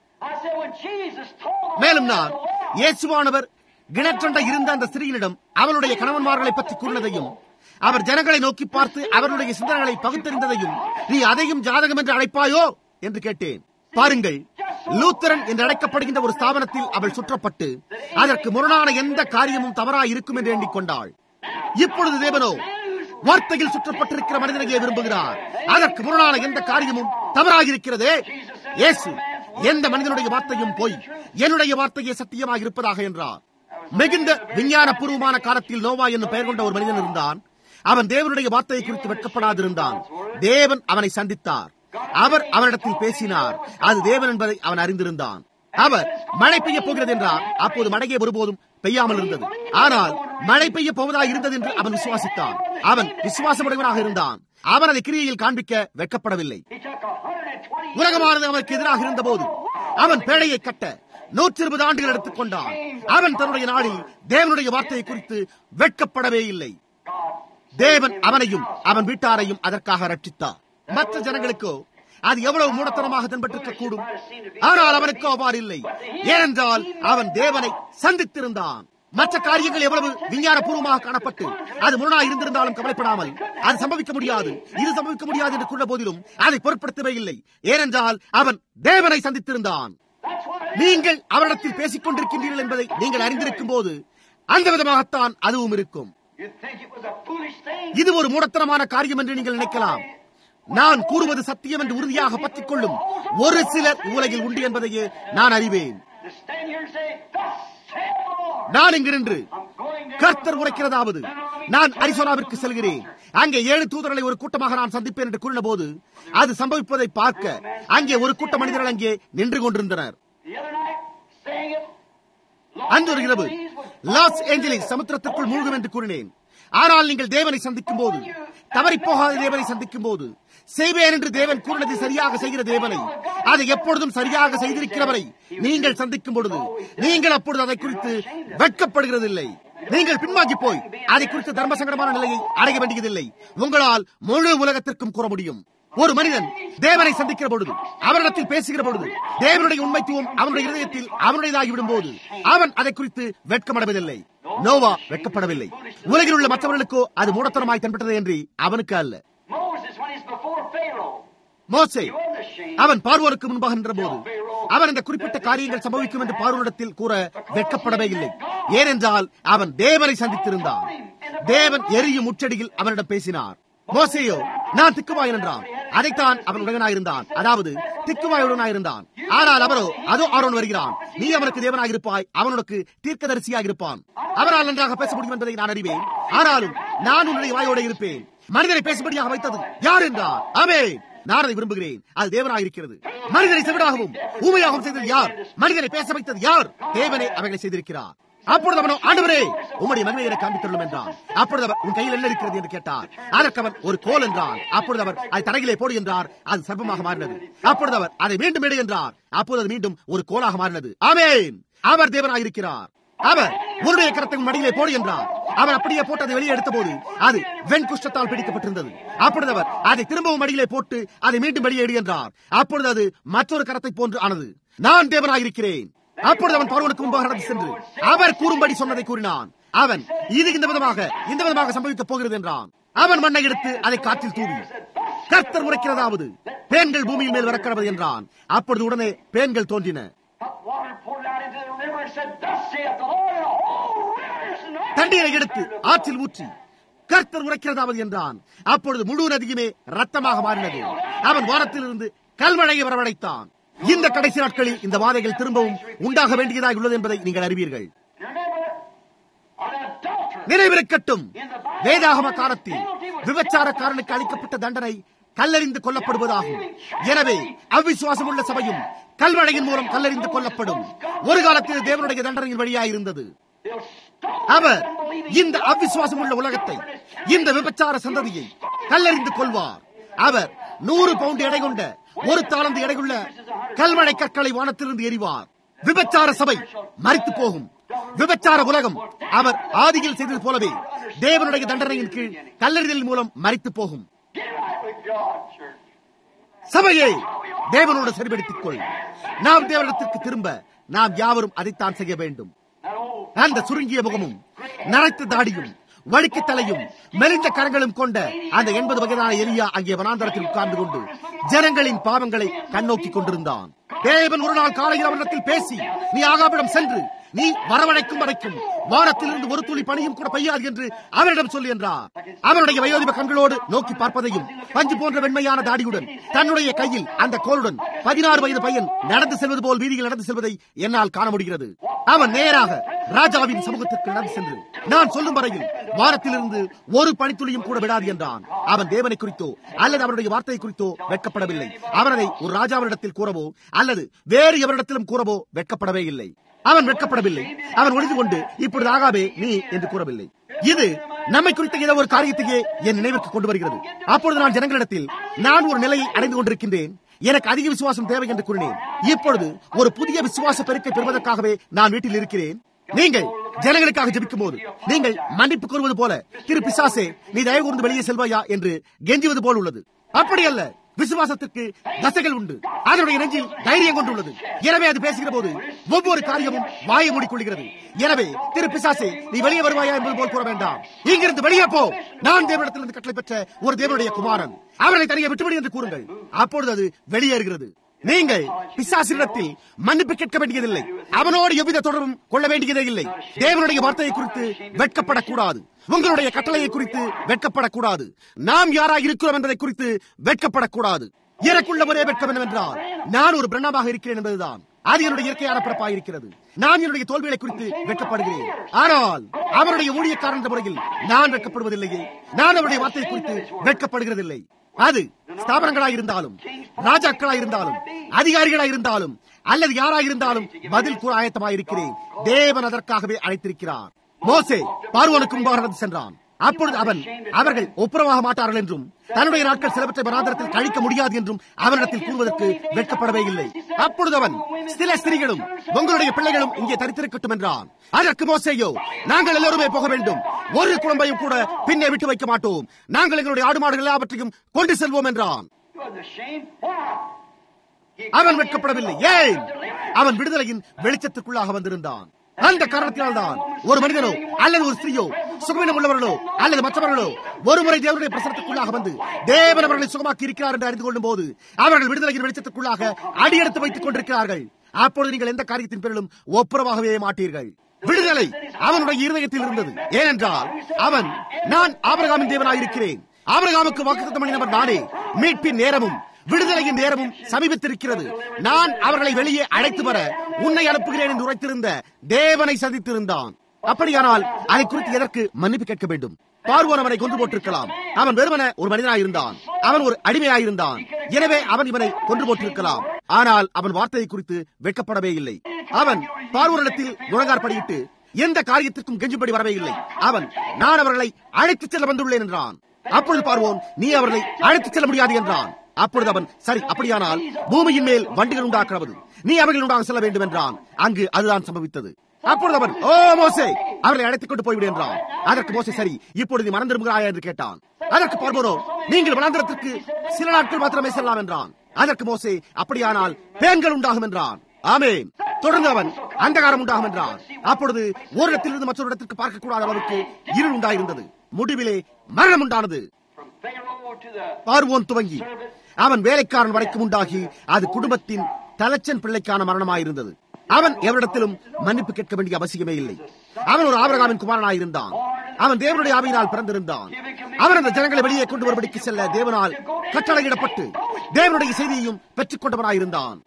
மேலும் நான் இயேசுவானவர் கிணற்றண்ட இருந்த அந்த ஸ்திரீயினிடம் அவளுடைய கணவன்மார்களை பற்றி கூறினதையும் அவர் ஜனங்களை நோக்கி பார்த்து அவர்களுடைய சிந்தனைகளை பகுத்தறிந்ததையும் நீ அதையும் ஜாதகம் என்று அழைப்பாயோ என்று கேட்டேன் பாருங்கள் லூத்தரன் என்று அழைக்கப்படுகின்ற ஒரு ஸ்தாபனத்தில் அவள் சுற்றப்பட்டு அதற்கு முரணான எந்த காரியமும் தவறாய் இருக்கும் என்று எண்ணிக்கொண்டாள் இப்பொழுது தேவனோ வார்த்தையில் சுற்றப்பட்டிருக்கிற மனிதனையே விரும்புகிறார் அதற்கு முரணான எந்த காரியமும் தவறாக இருக்கிறதே இயேசு எந்த மனிதனுடைய வார்த்தையும் போய் என்னுடைய வார்த்தையே சத்தியமாக இருப்பதாக என்றார் மிகுந்த விஞ்ஞான பூர்வமான காலத்தில் நோவா என்னும் பெயர் கொண்ட ஒரு மனிதன் இருந்தான் அவன் தேவனுடைய வார்த்தையை குறித்து வெட்கப்படாதிருந்தான் தேவன் அவனை சந்தித்தார் அவர் அவனிடத்தில் பேசினார் அது தேவன் என்பதை அவன் அறிந்திருந்தான் அவர் மழை பெய்ய போகிறது என்றார் அப்போது மழையே ஒருபோதும் பெய்யாமல் இருந்தது ஆனால் மழை பெய்ய போவதா இருந்தது என்று அவன் விசுவாசித்தான் அவன் விசுவாசமுடையவனாக இருந்தான் அவன் அதை கிரியையில் காண்பிக்க வெட்கப்படவில்லை உலகமானது அவனுக்கு எதிராக இருந்த போது அவன் பேழையை கட்ட நூற்றி இருபது ஆண்டுகள் எடுத்துக் கொண்டான் அவன் தன்னுடைய நாளில் தேவனுடைய வார்த்தையை குறித்து வெட்கப்படவே இல்லை தேவன் அவனையும் அவன் வீட்டாரையும் அதற்காக ரட்சித்தார் மற்ற ஜனங்களுக்கோ அது எவ்வளவு மூடத்தனமாக தென்பட்டிருக்க கூடும் ஆனால் அவனுக்கோ அவ்வாறு இல்லை ஏனென்றால் அவன் தேவனை சந்தித்திருந்தான் மற்ற காரியங்கள் எவ்வளவு விஞ்ஞான பூர்வமாக காணப்பட்டு அது முரணா இருந்திருந்தாலும் கவலைப்படாமல் அது சம்பவிக்க முடியாது இது சம்பவிக்க முடியாது என்று கூற போதிலும் அதை பொருட்படுத்தவே இல்லை ஏனென்றால் அவன் தேவனை சந்தித்திருந்தான் நீங்கள் அவரிடத்தில் பேசிக் கொண்டிருக்கின்றீர்கள் என்பதை நீங்கள் அறிந்திருக்கும் போது அந்த விதமாகத்தான் அதுவும் இருக்கும் இது ஒரு மூடத்தனமான காரியம் என்று நீங்கள் நினைக்கலாம் நான் கூறுவது சத்தியம் என்று உறுதியாக பற்றிக் கொள்ளும் ஒரு சிலர் உலகில் உண்டு என்பதையே நான் அறிவேன் நான் இங்கு நின்று கர்த்தர் உரைக்கிறதாவது நான் அரிசோனாவிற்கு செல்கிறேன் அங்கே ஏழு தூதர்களை ஒரு கூட்டமாக நான் சந்திப்பேன் என்று கூறின போது அது சம்பவிப்பதை பார்க்க அங்கே ஒரு கூட்ட மனிதர்கள் அங்கே நின்று கொண்டிருந்தனர் அன்று ஒரு இரவு லாஸ் ஏஞ்சலிஸ் சமுத்திரத்திற்குள் மூழ்கும் என்று கூறினேன் ஆனால் நீங்கள் தேவனை சந்திக்கும் போது தவறி போகாத தேவனை சந்திக்கும் போது செய்வேன் என்று தேவன் கூறினதை சரியாக செய்கிற தேவனை அதை எப்பொழுதும் சரியாக செய்திருக்கிறவரை நீங்கள் சந்திக்கும் பொழுது நீங்கள் அப்பொழுது அதை குறித்து வெட்கப்படுகிறதில்லை நீங்கள் பின்வாங்கி போய் அதை குறித்து தர்ம சங்கடமான நிலையை அடைய வேண்டியதில்லை உங்களால் முழு உலகத்திற்கும் கூற முடியும் ஒரு மனிதன் தேவனை சந்திக்கிற பொழுது அவரிடத்தில் பேசுகிற பொழுது தேவனுடைய உண்மைத்துவம் அவனுடைய இதயத்தில் அவனுடையதாகிவிடும் போது அவன் அதை குறித்து வெட்கமடைவதில்லை நோவா வெட்கப்படவில்லை உலகில் உள்ள மற்றவர்களுக்கோ அது மூடத்தனமாய் தென்பட்டது என்று அவனுக்கு அல்ல மோசே அவன் பார்வோருக்கு முன்பாக நின்ற போது அவன் இந்த குறிப்பிட்ட காரியங்கள் சம்பவிக்கும் என்று பார்வோரிடத்தில் கூற வெட்கப்படவே இல்லை ஏனென்றால் அவன் தேவனை சந்தித்திருந்தான் தேவன் எரியும் முச்சடியில் அவனிடம் பேசினார் மோசையோ நான் திக்குவாயன் என்றான் அதைத்தான் அவன் உடனாயிருந்தான் அதாவது திக்குவாயுடனாயிருந்தான் ஆனால் அவரோ அதோ ஆரோன் வருகிறான் நீ அவனுக்கு தேவனாக இருப்பாய் அவனுக்கு தீர்க்கதரிசியாக இருப்பான் அவரால் நன்றாக பேச முடியும் என்பதை நான் அறிவேன் ஆனாலும் நான் உன்னுடைய வாயோட இருப்பேன் மனிதனை பேசும்படியாக வைத்தது யார் என்றார் அவே நான் அதை விரும்புகிறேன் அது தேவனாக இருக்கிறது மனிதனை செவிடாகவும் ஊமையாகவும் செய்தது யார் மனிதனை பேச வைத்தது யார் தேவனே அவைகளை செய்திருக்கிறார் அப்பொழுது அவனோ ஆண்டவரே உம்முடைய மகிமையை காண்பித்தருளும் என்றான் அப்பொழுது அவர் உன் கையில் என்ன இருக்கிறது என்று கேட்டார் அதற்கு அவர் ஒரு கோல் என்றார் அப்பொழுது அவர் அதை தரையிலே போடு என்றார் அது சர்ப்பமாக மாறினது அப்பொழுது அவர் அதை மீண்டும் எடு என்றார் அப்பொழுது அது மீண்டும் ஒரு கோலாக மாறினது ஆமேன் அவர் தேவனாக இருக்கிறார் அவர் உன்னுடைய கரத்தை மடியிலே போடு என்றார் அவர் அப்படியே போட்டு அதை வெளியே எடுத்த போது அது வெண்குஷ்டத்தால் பிடிக்கப்பட்டிருந்தது அப்பொழுது அவர் அதை திரும்பவும் மடியிலே போட்டு அதை மீண்டும் வெளியே எடு என்றார் அப்பொழுது அது மற்றொரு கரத்தை போன்று ஆனது நான் தேவனாக இருக்கிறேன் அப்பொழுது அவன் பார்வனுக்கு முன்பாக நடந்து சென்று அவர் கூறும்படி சொன்னதை கூறினான் அவன் இது இந்த விதமாக இந்த விதமாக சம்பவிக்கப் போகிறது என்றான் அவன் மண்ணை எடுத்து அதை காற்றில் தூவி கர்த்தர் உரைக்கிறதாவது பேன்கள் பூமியின் மேல் வரக்கிறது என்றான் அப்பொழுது உடனே பேன்கள் தோன்றின and said, Thus saith the Lord, and the whole rivers and the தண்ணீரை எடுத்து ஆற்றில் ஊற்றி கர்த்தர் உரைக்கிறதாவது என்றான் அப்பொழுது முழு நதியுமே ரத்தமாக மாறினது அவன் வானத்திலிருந்து கல்மழையை வரவழைத்தான் இந்த கடைசி நாட்களில் இந்த வாதைகள் திரும்பவும் உண்டாக வேண்டியதாக உள்ளது என்பதை நீங்கள் அறிவீர்கள் Remember, an adulterer நினைவிருக்கட்டும் வேதாகம காலத்தில் விபச்சாரக்காரனுக்கு அளிக்கப்பட்ட தண்டனை கல்லறிந்து கொல்லப்படுவதாகும் எனவே அவ்விசுவாசம் உள்ள சபையும் கல்மழையின் மூலம் கல்லறிந்து கொல்லப்படும் ஒரு காலத்தில் தேவனுடைய தண்டனையின் வழியாயிருந்தது They'll stone our the unbelieving இந்த அவிசுவாசம் உள்ள உலகத்தை இந்த விபச்சார சந்ததியை கல்லறிந்து கொள்வார் அவர் நூறு பவுண்ட் எடை கொண்ட ஒரு தாளந்து எடையுள்ள கல்மழை கற்களை வானத்திலிருந்து எறிவார் விபச்சார சபை மறித்து போகும் விபச்சார உலகம் அவர் ஆதியில் செய்தது போலவே தேவனுடைய தண்டனையின் கீழ் கல்லறிதல் மூலம் மறித்து போகும் Get right with God, church. சபையை தேவனோடு சரிபடுத்திக் கொள் நாம் தேவனிடத்திற்கு திரும்ப நாம் யாவரும் அதைத்தான் செய்ய வேண்டும் That old அந்த சுருங்கிய முகமும் நரைத்த தாடியும் வழுக்கு தலையும் மெலிந்த கரங்களும் கொண்ட அந்த எண்பது வயதான எலியா அங்கே வனாந்தரத்தில் உட்கார்ந்து கொண்டு ஜனங்களின் பாவங்களை கண்ணோக்கி கொண்டிருந்தான் தேவன் ஒரு நாள் காலையில் அவனிடத்தில் பேசி நீ ஆகாபிடம் சென்று நீ வரவழைக்கும் வரைக்கும் வானத்திலிருந்து ஒரு துளி பணியும் கூட பெய்யாது என்று அவரிடம் சொல்லி என்றார் அவனுடைய வயோதிப கண்களோடு நோக்கி பார்ப்பதையும் பஞ்சு போன்ற வெண்மையான தாடியுடன் தன்னுடைய கையில் அந்த கோலுடன் பதினாறு வயது பையன் நடந்து செல்வது போல் வீதியில் நடந்து செல்வதை என்னால் காண முடிகிறது அவன் நேராக ராஜாவின் சமூகத்திற்கு நடந்து சென்று நான் சொல்லும் வரையில் வானத்திலிருந்து ஒரு பனித்துளியும் கூட விடாது என்றான் அவன் தேவனை குறித்தோ அல்லது அவருடைய வார்த்தையை குறித்தோ வெட்கப்படவில்லை அவன் அதை ஒரு ராஜாவினிடத்தில் கூறவோ அல்லது வேறு எவரிடத்திலும் கூறவோ வெட்கப்படவே இல்லை அவன் வெட்கப்படவில்லை அவன் ஒளிந்து கொண்டு இப்பொழுது ஆகாவே நீ என்று கூறவில்லை இது நம்மை குறித்த ஏதோ ஒரு காரியத்தையே என் நினைவுக்கு கொண்டு வருகிறது அப்பொழுது நான் ஜனங்களிடத்தில் நான் ஒரு நிலையை அடைந்து கொண்டிருக்கின்றேன் எனக்கு அதிக விசுவாசம் தேவை என்று கூறினேன் இப்பொழுது ஒரு புதிய விசுவாச பெருக்கை பெறுவதற்காகவே நான் வீட்டில் இருக்கிறேன் நீங்கள் ஜனங்களுக்காக ஜெபிக்கும் போது நீங்கள் மன்னிப்பு கூறுவது போல திரு பிசாசே நீ தயவு கூர்ந்து வெளியே செல்வாயா என்று கெஞ்சுவது போல் உள்ளது அப்படி அல்ல விசுவாசத்திற்கு தசைகள் உண்டு அதனுடைய நெஞ்சில் தைரியம் கொண்டுள்ளது எனவே அது பேசுகிற போது ஒவ்வொரு காரியமும் வாயை மூடிக்கொள்கிறது எனவே திரு பிசாசே நீ வெளியே வருவாயா என்பது போல் கூற வேண்டாம் இங்கிருந்து வெளியே போ நான் தேவனிடத்திலிருந்து கட்டளை பெற்ற ஒரு தேவனுடைய குமாரன் அவரை தனியே விட்டுவிடு என்று கூறுங்கள் அப்பொழுது அது வெளியேறுகிறது நீங்கள் பிசாசிடத்தில் மன்னிப்பு கேட்க வேண்டியதில்லை அவனோடு எவ்வித தொடர்பும் கொள்ள வேண்டியதே இல்லை தேவனுடைய வார்த்தையை குறித்து வெட்கப்படக்கூடாது உங்களுடைய கட்டளையை குறித்து வெட்கப்படக்கூடாது நாம் யாராக இருக்கிறோம் என்பதை குறித்து வெட்கப்படக்கூடாது எனக்குள்ள ஒரே வெட்கம் என்னவென்றால் நான் ஒரு பிரண்ணமாக இருக்கிறேன் என்பதுதான் அது என்னுடைய இயற்கையான பிறப்பாக இருக்கிறது நான் என்னுடைய தோல்விகளை குறித்து வெட்கப்படுகிறேன் ஆனால் அவருடைய ஊழியக்காரன் என்ற முறையில் நான் வெட்கப்படுவதில்லையே நான் அவருடைய வார்த்தையை குறித்து வெட்கப்படுகிறதில்லை அது ஸ்தாபனங்களாய் இருந்தாலும் ராஜாக்களாய் இருந்தாலும் அதிகாரிகளாய் இருந்தாலும் அல்லது யாராய் இருந்தாலும் பதில் கூற ஆயத்தமாயிருக்கிறேன் தேவன் அதற்காகவே அழைத்திருக்கிறார் மோசே பார்வோனுக்கு முன்பாக நடந்து சென்றான் அப்பொழுது அவன் அவர்கள் ஒப்புரவாக மாட்டார்கள் என்றும் தன்னுடைய நாட்கள் சிலவற்றை வனாந்தரத்தில் கழிக்க முடியாது என்றும் அவனிடத்தில் கூறுவதற்கு வெட்கப்படவே இல்லை அப்பொழுது அவன் சில ஸ்திரீகளும் உங்களுடைய பிள்ளைகளும் இங்கே தரித்திருக்கட்டும் என்றான் அதற்கு மோசேயோ நாங்கள் எல்லோருமே போக வேண்டும் ஒரு குழம்பையும் கூட பின்னே விட்டு வைக்க மாட்டோம் நாங்கள் எங்களுடைய ஆடு மாடுகள் எல்லாவற்றையும் கொண்டு செல்வோம் என்றான் You are the shame. Why? He அவன் வெட்கப்படவில்லை ஏன் அவன் விடுதலையின் வெளிச்சத்துக்குள்ளாக வந்திருந்தான் அந்த காரணத்தினால்தான் ஒரு மனிதனோ அல்லது ஒரு ஸ்திரீயோ சுகவீனம் உள்ளவர்களோ அல்லது மற்றவர்களோ ஒரு முறை தேவனுடைய பிரசனத்துக்குள்ளாக வந்து தேவன் அவர்களை சுகமாக்கி இருக்கிறார் என்று அறிந்து கொள்ளும் போது அவர்கள் விடுதலையின் வெளிச்சத்துக்குள்ளாக அடியெடுத்து வைத்துக் கொண்டிருக்கிறார்கள் அப்பொழுது நீங்கள் எந்த காரியத்தின் பேரிலும் ஒப்புரவாகவே மாட்டீர்கள் விடுதலை அவனுடைய இருதயத்தில் இருந்தது ஏனென்றால் அவன் நான் ஆபிரகாமின் தேவனாயிருக்கிறேன் ஆபிரகாமுக்கு வாக்குத்தம் பண்ணினவர் நானே மீட்பின் நேரமும் விடுதலையின் நேரமும் சமீபத்திருக்கிறது நான் அவர்களை வெளியே அழைத்து வர உன்னை அனுப்புகிறேன் என்று உரைத்திருந்த தேவனை சந்தித்திருந்தான் அப்படியானால் அதை குறித்து எதற்கு மன்னிப்பு கேட்க வேண்டும் பார்வோன் அவனை கொன்று போட்டிருக்கலாம் அவன் வெறுமன ஒரு மனிதனாயிருந்தான் அவன் ஒரு அடிமையாயிருந்தான் எனவே அவன் இவனை கொன்று போட்டிருக்கலாம் ஆனால் அவன் வார்த்தையை குறித்து வெட்கப்படவே இல்லை அவன் பார்வோனிடத்தில் குணங்கார் படியிட்டு எந்த காரியத்திற்கும் கெஞ்சும்படி வரவே இல்லை அவன் நான் அவர்களை அழைத்துச் செல்ல வந்துள்ளேன் என்றான் அப்பொழுது பார்வோன் நீ அவர்களை அழைத்துச் செல்ல முடியாது என்றான் அப்பொழுது அவன் சரி அப்படியானால் பூமியின் மேல் வண்டிகள் உண்டாக்குவது நீ அவர்களுடாக செல்ல வேண்டும் என்றான் அங்கு அதுதான் சம்பவித்தது அப்பொழுது அவன் ஓ மோசே அவர்களை அழைத்துக் கொண்டு போய்விடு என்றான் அதற்கு மோசே சரி இப்பொழுது நீ மனம் திரும்புகிறாயா என்று கேட்டான் அதற்கு பார்வோனோ நீங்கள் வனாந்திரத்திற்கு சில நாட்கள் மாத்திரமே செல்லலாம் என்றான் அதற்கு மோசே அப்படியானால் பேன்கள் உண்டாகும் என்றான் ஆமேன் தொடர்ந்து அவன் அந்தகாரம் உண்டாகும் என்றான் அப்பொழுது ஒரு இடத்திலிருந்து மற்றொரு இடத்திற்கு பார்க்க கூடாத அளவுக்கு இருள் உண்டாயிருந்தது முடிவிலே மரணம் உண்டானது From Pharaoh to the பார்வோன் துவங்கி அவன் வேலைக்காரன் வரைக்கும் உண்டாகி அது குடும்பத்தின் தலைச்சன் பிள்ளைக்கான மரணமாயிருந்தது அவன் எவரிடத்திலும் மன்னிப்பு கேட்க வேண்டிய அவசியமே இல்லை அவன் ஒரு ஆபரகாமின் குமாரனாய் இருந்தான் அவன் தேவனுடைய ஆவியினால் பிறந்திருந்தான் அவன் அந்த ஜனங்களை வெளியே கொண்டு வரும்படிக்கு செல்ல தேவனால் கட்டளையிடப்பட்டு தேவனுடைய செய்தியையும் பெற்றுக் கொண்டவனாயிருந்தான்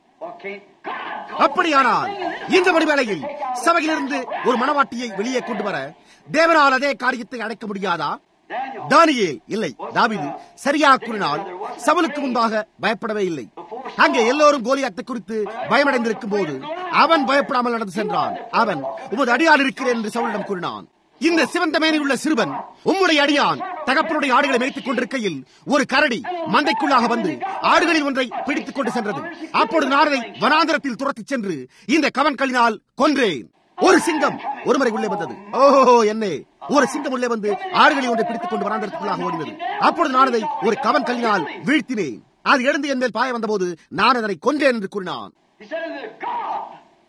அப்படியானால் இந்த மணிவேளையில் சபையிலிருந்து ஒரு மணவாட்டியை வெளியே கொண்டு வர தேவனால் அதே காரியத்தை அடைக்க முடியாதா தானியேல் இல்லை தாவிது சரியாக கூறினால் சவுலுக்கு முன்பாக பயப்படவே இல்லை அங்கே எல்லோரும் கோலியாத்தை குறித்து பயமடைந்திருக்கும் போது அவன் பயப்படாமல் நடந்து சென்றான் அவன் உமது அடியால் இருக்கிறேன் என்று சவுலிடம் கூறினான் இந்த சிவந்த மேனியுள்ள சிறுவன் உம்முடைய அடியான் தகப்பனுடைய ஆடுகளை மேய்த்துக் கொண்டிருக்கையில் ஒரு கரடி மந்தைக்குள்ளாக வந்து ஆடுகளில் ஒன்றை பிடித்துக் கொண்டு சென்றது அப்பொழுது நான் அதை வனாந்தரத்தில் துரத்திச் சென்று இந்த கவன்களினால் கொன்றேன் ஒரு சிங்கம் ஒருமுறை உள்ளே வந்தது ஓஹோ என்னே ஒரு சிங்கம் உள்ளே வந்து ஆடுகளில் ஒன்றை பிடித்துக் கொண்டு வனாந்தரத்துக்குள்ளாக ஓடினது அப்பொழுது நான் அதை ஒரு கவன் கல்லினால் வீழ்த்தினேன் அது எழுந்து என் மேல் பாய வந்தபோது நான் அதனை கொன்றேன் என்று கூறினான் He said, "Is it God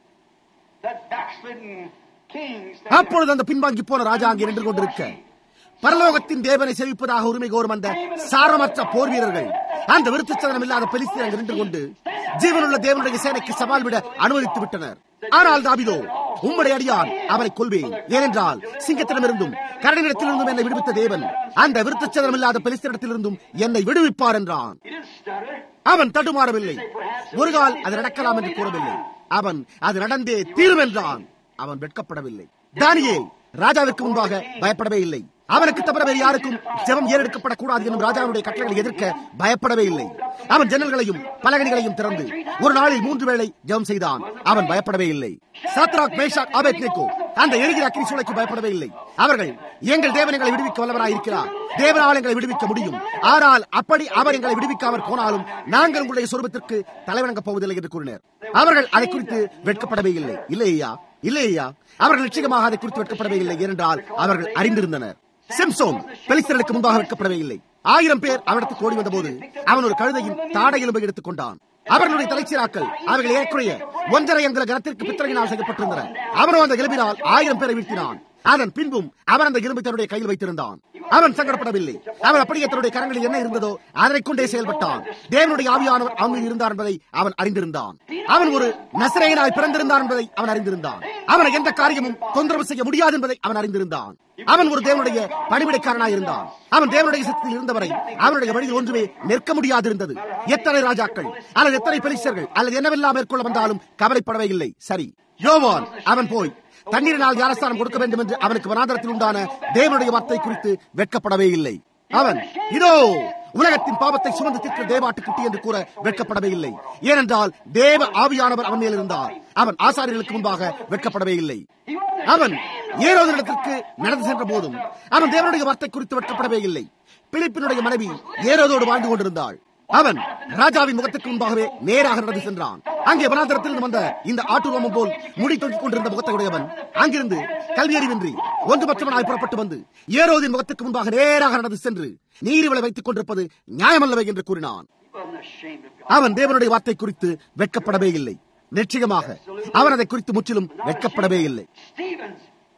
that backslidden kings that அப்பொழுது அந்த பின்வாங்கி போன ராஜா அங்கே நின்று கொண்டிருக்க பரலோகத்தின் தேவனை செவிப்பதாக உரிமை கோரும் அந்த சாரமற்ற போர் வீரர்கள் அந்த விருத்துச்சதனம் இல்லாத பெலிஸ்தீன் அங்கு நின்று கொண்டு ஜீவனுள்ள தேவனுடைய சேனைக்கு சவால் விட அனுமதித்து விட்டனர் ஆனால் தாவிதோ உம்முடைய அடியான் அவரை கொள்வேன் ஏனென்றால் சிங்கத்திடமிருந்தும் கரடியிடத்திலிருந்தும் என்னை விடுவித்த தேவன் அந்த விருத்தச்சதனம் இல்லாத பெலிஸ்தீனிடத்திலிருந்தும் என்னை விடுவிப்பார் என்றான் he didn't stutter? அவன் தடுமாறவில்லை ஒரு கால் அது நடக்கலாம் என்று கூறவில்லை அவன் அது நடந்தே தீரும் என்றான் அவன் வெட்கப்படவில்லை தானியேல் ராஜாவிற்கு முன்பாக பயப்படவே இல்லை அவனுக்கு தவிர வேறு யாருக்கும் ஜெபம் ஏறெடுக்கப்படக்கூடாது என்னும் ராஜாவுடைய கட்டளைகளை எதிர்க்க பயப்படவே இல்லை அவன் ஜன்னல்களையும் பலகணிகளையும் திறந்து ஒரு நாளில் மூன்று வேளை ஜெபம் செய்தான் அவன் பயப்படவே இல்லை சாத்ராக் மேஷாக் ஆபேத்நேகோ அந்த எரிகிற அக்னி சூளைக்கு பயப்படவே இல்லை அவர்கள் எங்கள் தேவனங்களை விடுவிக்க வல்லவராய் இருக்கிறார் தேவனால் எங்களை விடுவிக்க முடியும் ஆனால் அப்படி அவர் எங்களை விடுவிக்காமல் போனாலும் நாங்கள் உங்களுடைய சொரூபத்திற்கு தலைவணங்கப் போவதில்லை என்று கூறினர் அவர்கள் அதை குறித்து வெட்கப்படவே இல்லை இல்லை ஐயா இல்லை ஐயா அவர்கள் நிச்சயமாக அதை குறித்து வெட்கப்படவே இல்லை ஏனென்றால் அவர்கள் அறிந்திருந்தனர் சிம்சோன் பெலிஸ்தர்களுக்கு முன்பாக வெட்கப்படவே இல்லை ஆயிரம் பேர் அவரிடத்துக்கு ஓடி வந்தபோது அவன் ஒரு கழுதையின் தாடை எலும்பை எடுத்துக் கொண்டான் அவர்களுடைய தலைச்சீராக்கள் அவர்கள் ஏற்குறைய ஒன்றரை என்ற கனத்திற்கு பித்தரையினால் செய்யப்பட்டிருந்தன அவனோ அந்த எலும்பினால் ஆயிரம் பேரை வீழ்த்தினான் அதன் பின்பும் அவன் அந்த எலும்பை தன்னுடைய கையில் வைத்திருந்தான் அவன் சங்கடப்படவில்லை அவன் அப்படியே தன்னுடைய கரங்களில் என்ன இருந்ததோ அதனை கொண்டே செயல்பட்டான் தேவனுடைய ஆவியானவர் அவன் மீது இருந்தார் என்பதை அவன் அறிந்திருந்தான் அவன் ஒரு நசரேயனாய் பிறந்திருந்தான் என்பதை அவன் அறிந்திருந்தான் அவனை எந்த காரியமும் தொந்தரவு செய்ய முடியாது என்பதை அவன் அறிந்திருந்தான் அவன் ஒரு தேவனுடைய பணிவிடைக்காரனாய் இருந்தான் அவன் தேவனுடைய சக்தியில் இருந்தவரை அவனுடைய வழியில் ஒன்றுமே நிற்க முடியாது இருந்தது எத்தனை ராஜாக்கள் அல்லது எத்தனை பெலிஸ்டர்கள் அல்லது என்னவெல்லாம் மேற்கொள்ள வந்தாலும் கவலைப்படவே இல்லை சரி யோவான் அவன் போய் தண்ணீரினால் ஞானஸ்தானம் கொடுக்க வேண்டும் என்று அவனுக்கு வனாந்தரத்தில் உண்டான தேவனுடைய வார்த்தை குறித்து வெட்கப்படவே இல்லை அவன் இதோ உலகத்தின் பாவத்தை சுமந்து தீர்க்கிற தேவாட்டுக்குட்டி என்று கூற வெட்கப்படவே இல்லை ஏனென்றால் தேவ ஆவியானவர் அவன் மேல் இருந்தார் அவன் ஆசாரியர்களுக்கு முன்பாக வெட்கப்படவே இல்லை அவன் ஏரோதனிடத்திற்கு நடந்து சென்ற போதும் அவன் தேவனுடைய வார்த்தை குறித்து வெட்கப்படவே இல்லை பிலிப்பினுடைய மனைவி ஏரோதோடு வாழ்ந்து கொண்டிருந்தாள் அவன் ராஜாவின் முகத்துக்கு முன்பாகவே நேராக நடந்து சென்றான் அங்கே வனாந்தரத்தில் வந்த இந்த ஆட்டுரோமம் போல் முடி தொங்கிக் கொண்டிருந்த முகத்தை உடையவன் அங்கிருந்து கல்வியறிவின்றி ஒன்று மற்றவனாய் புறப்பட்டு வந்து ஏரோதின் முகத்துக்கு முன்பாக நேராக நடந்து சென்று நீரிவளை வைத்துக் கொண்டிருப்பது நியாயமல்லவை என்று கூறினான் He wasn't ashamed of God. அவன் தேவனுடைய வார்த்தை குறித்து வெட்கப்படவே இல்லை நிச்சயமாக அவன் அதை குறித்து முற்றிலும் வெட்கப்படவே இல்லை Stevens,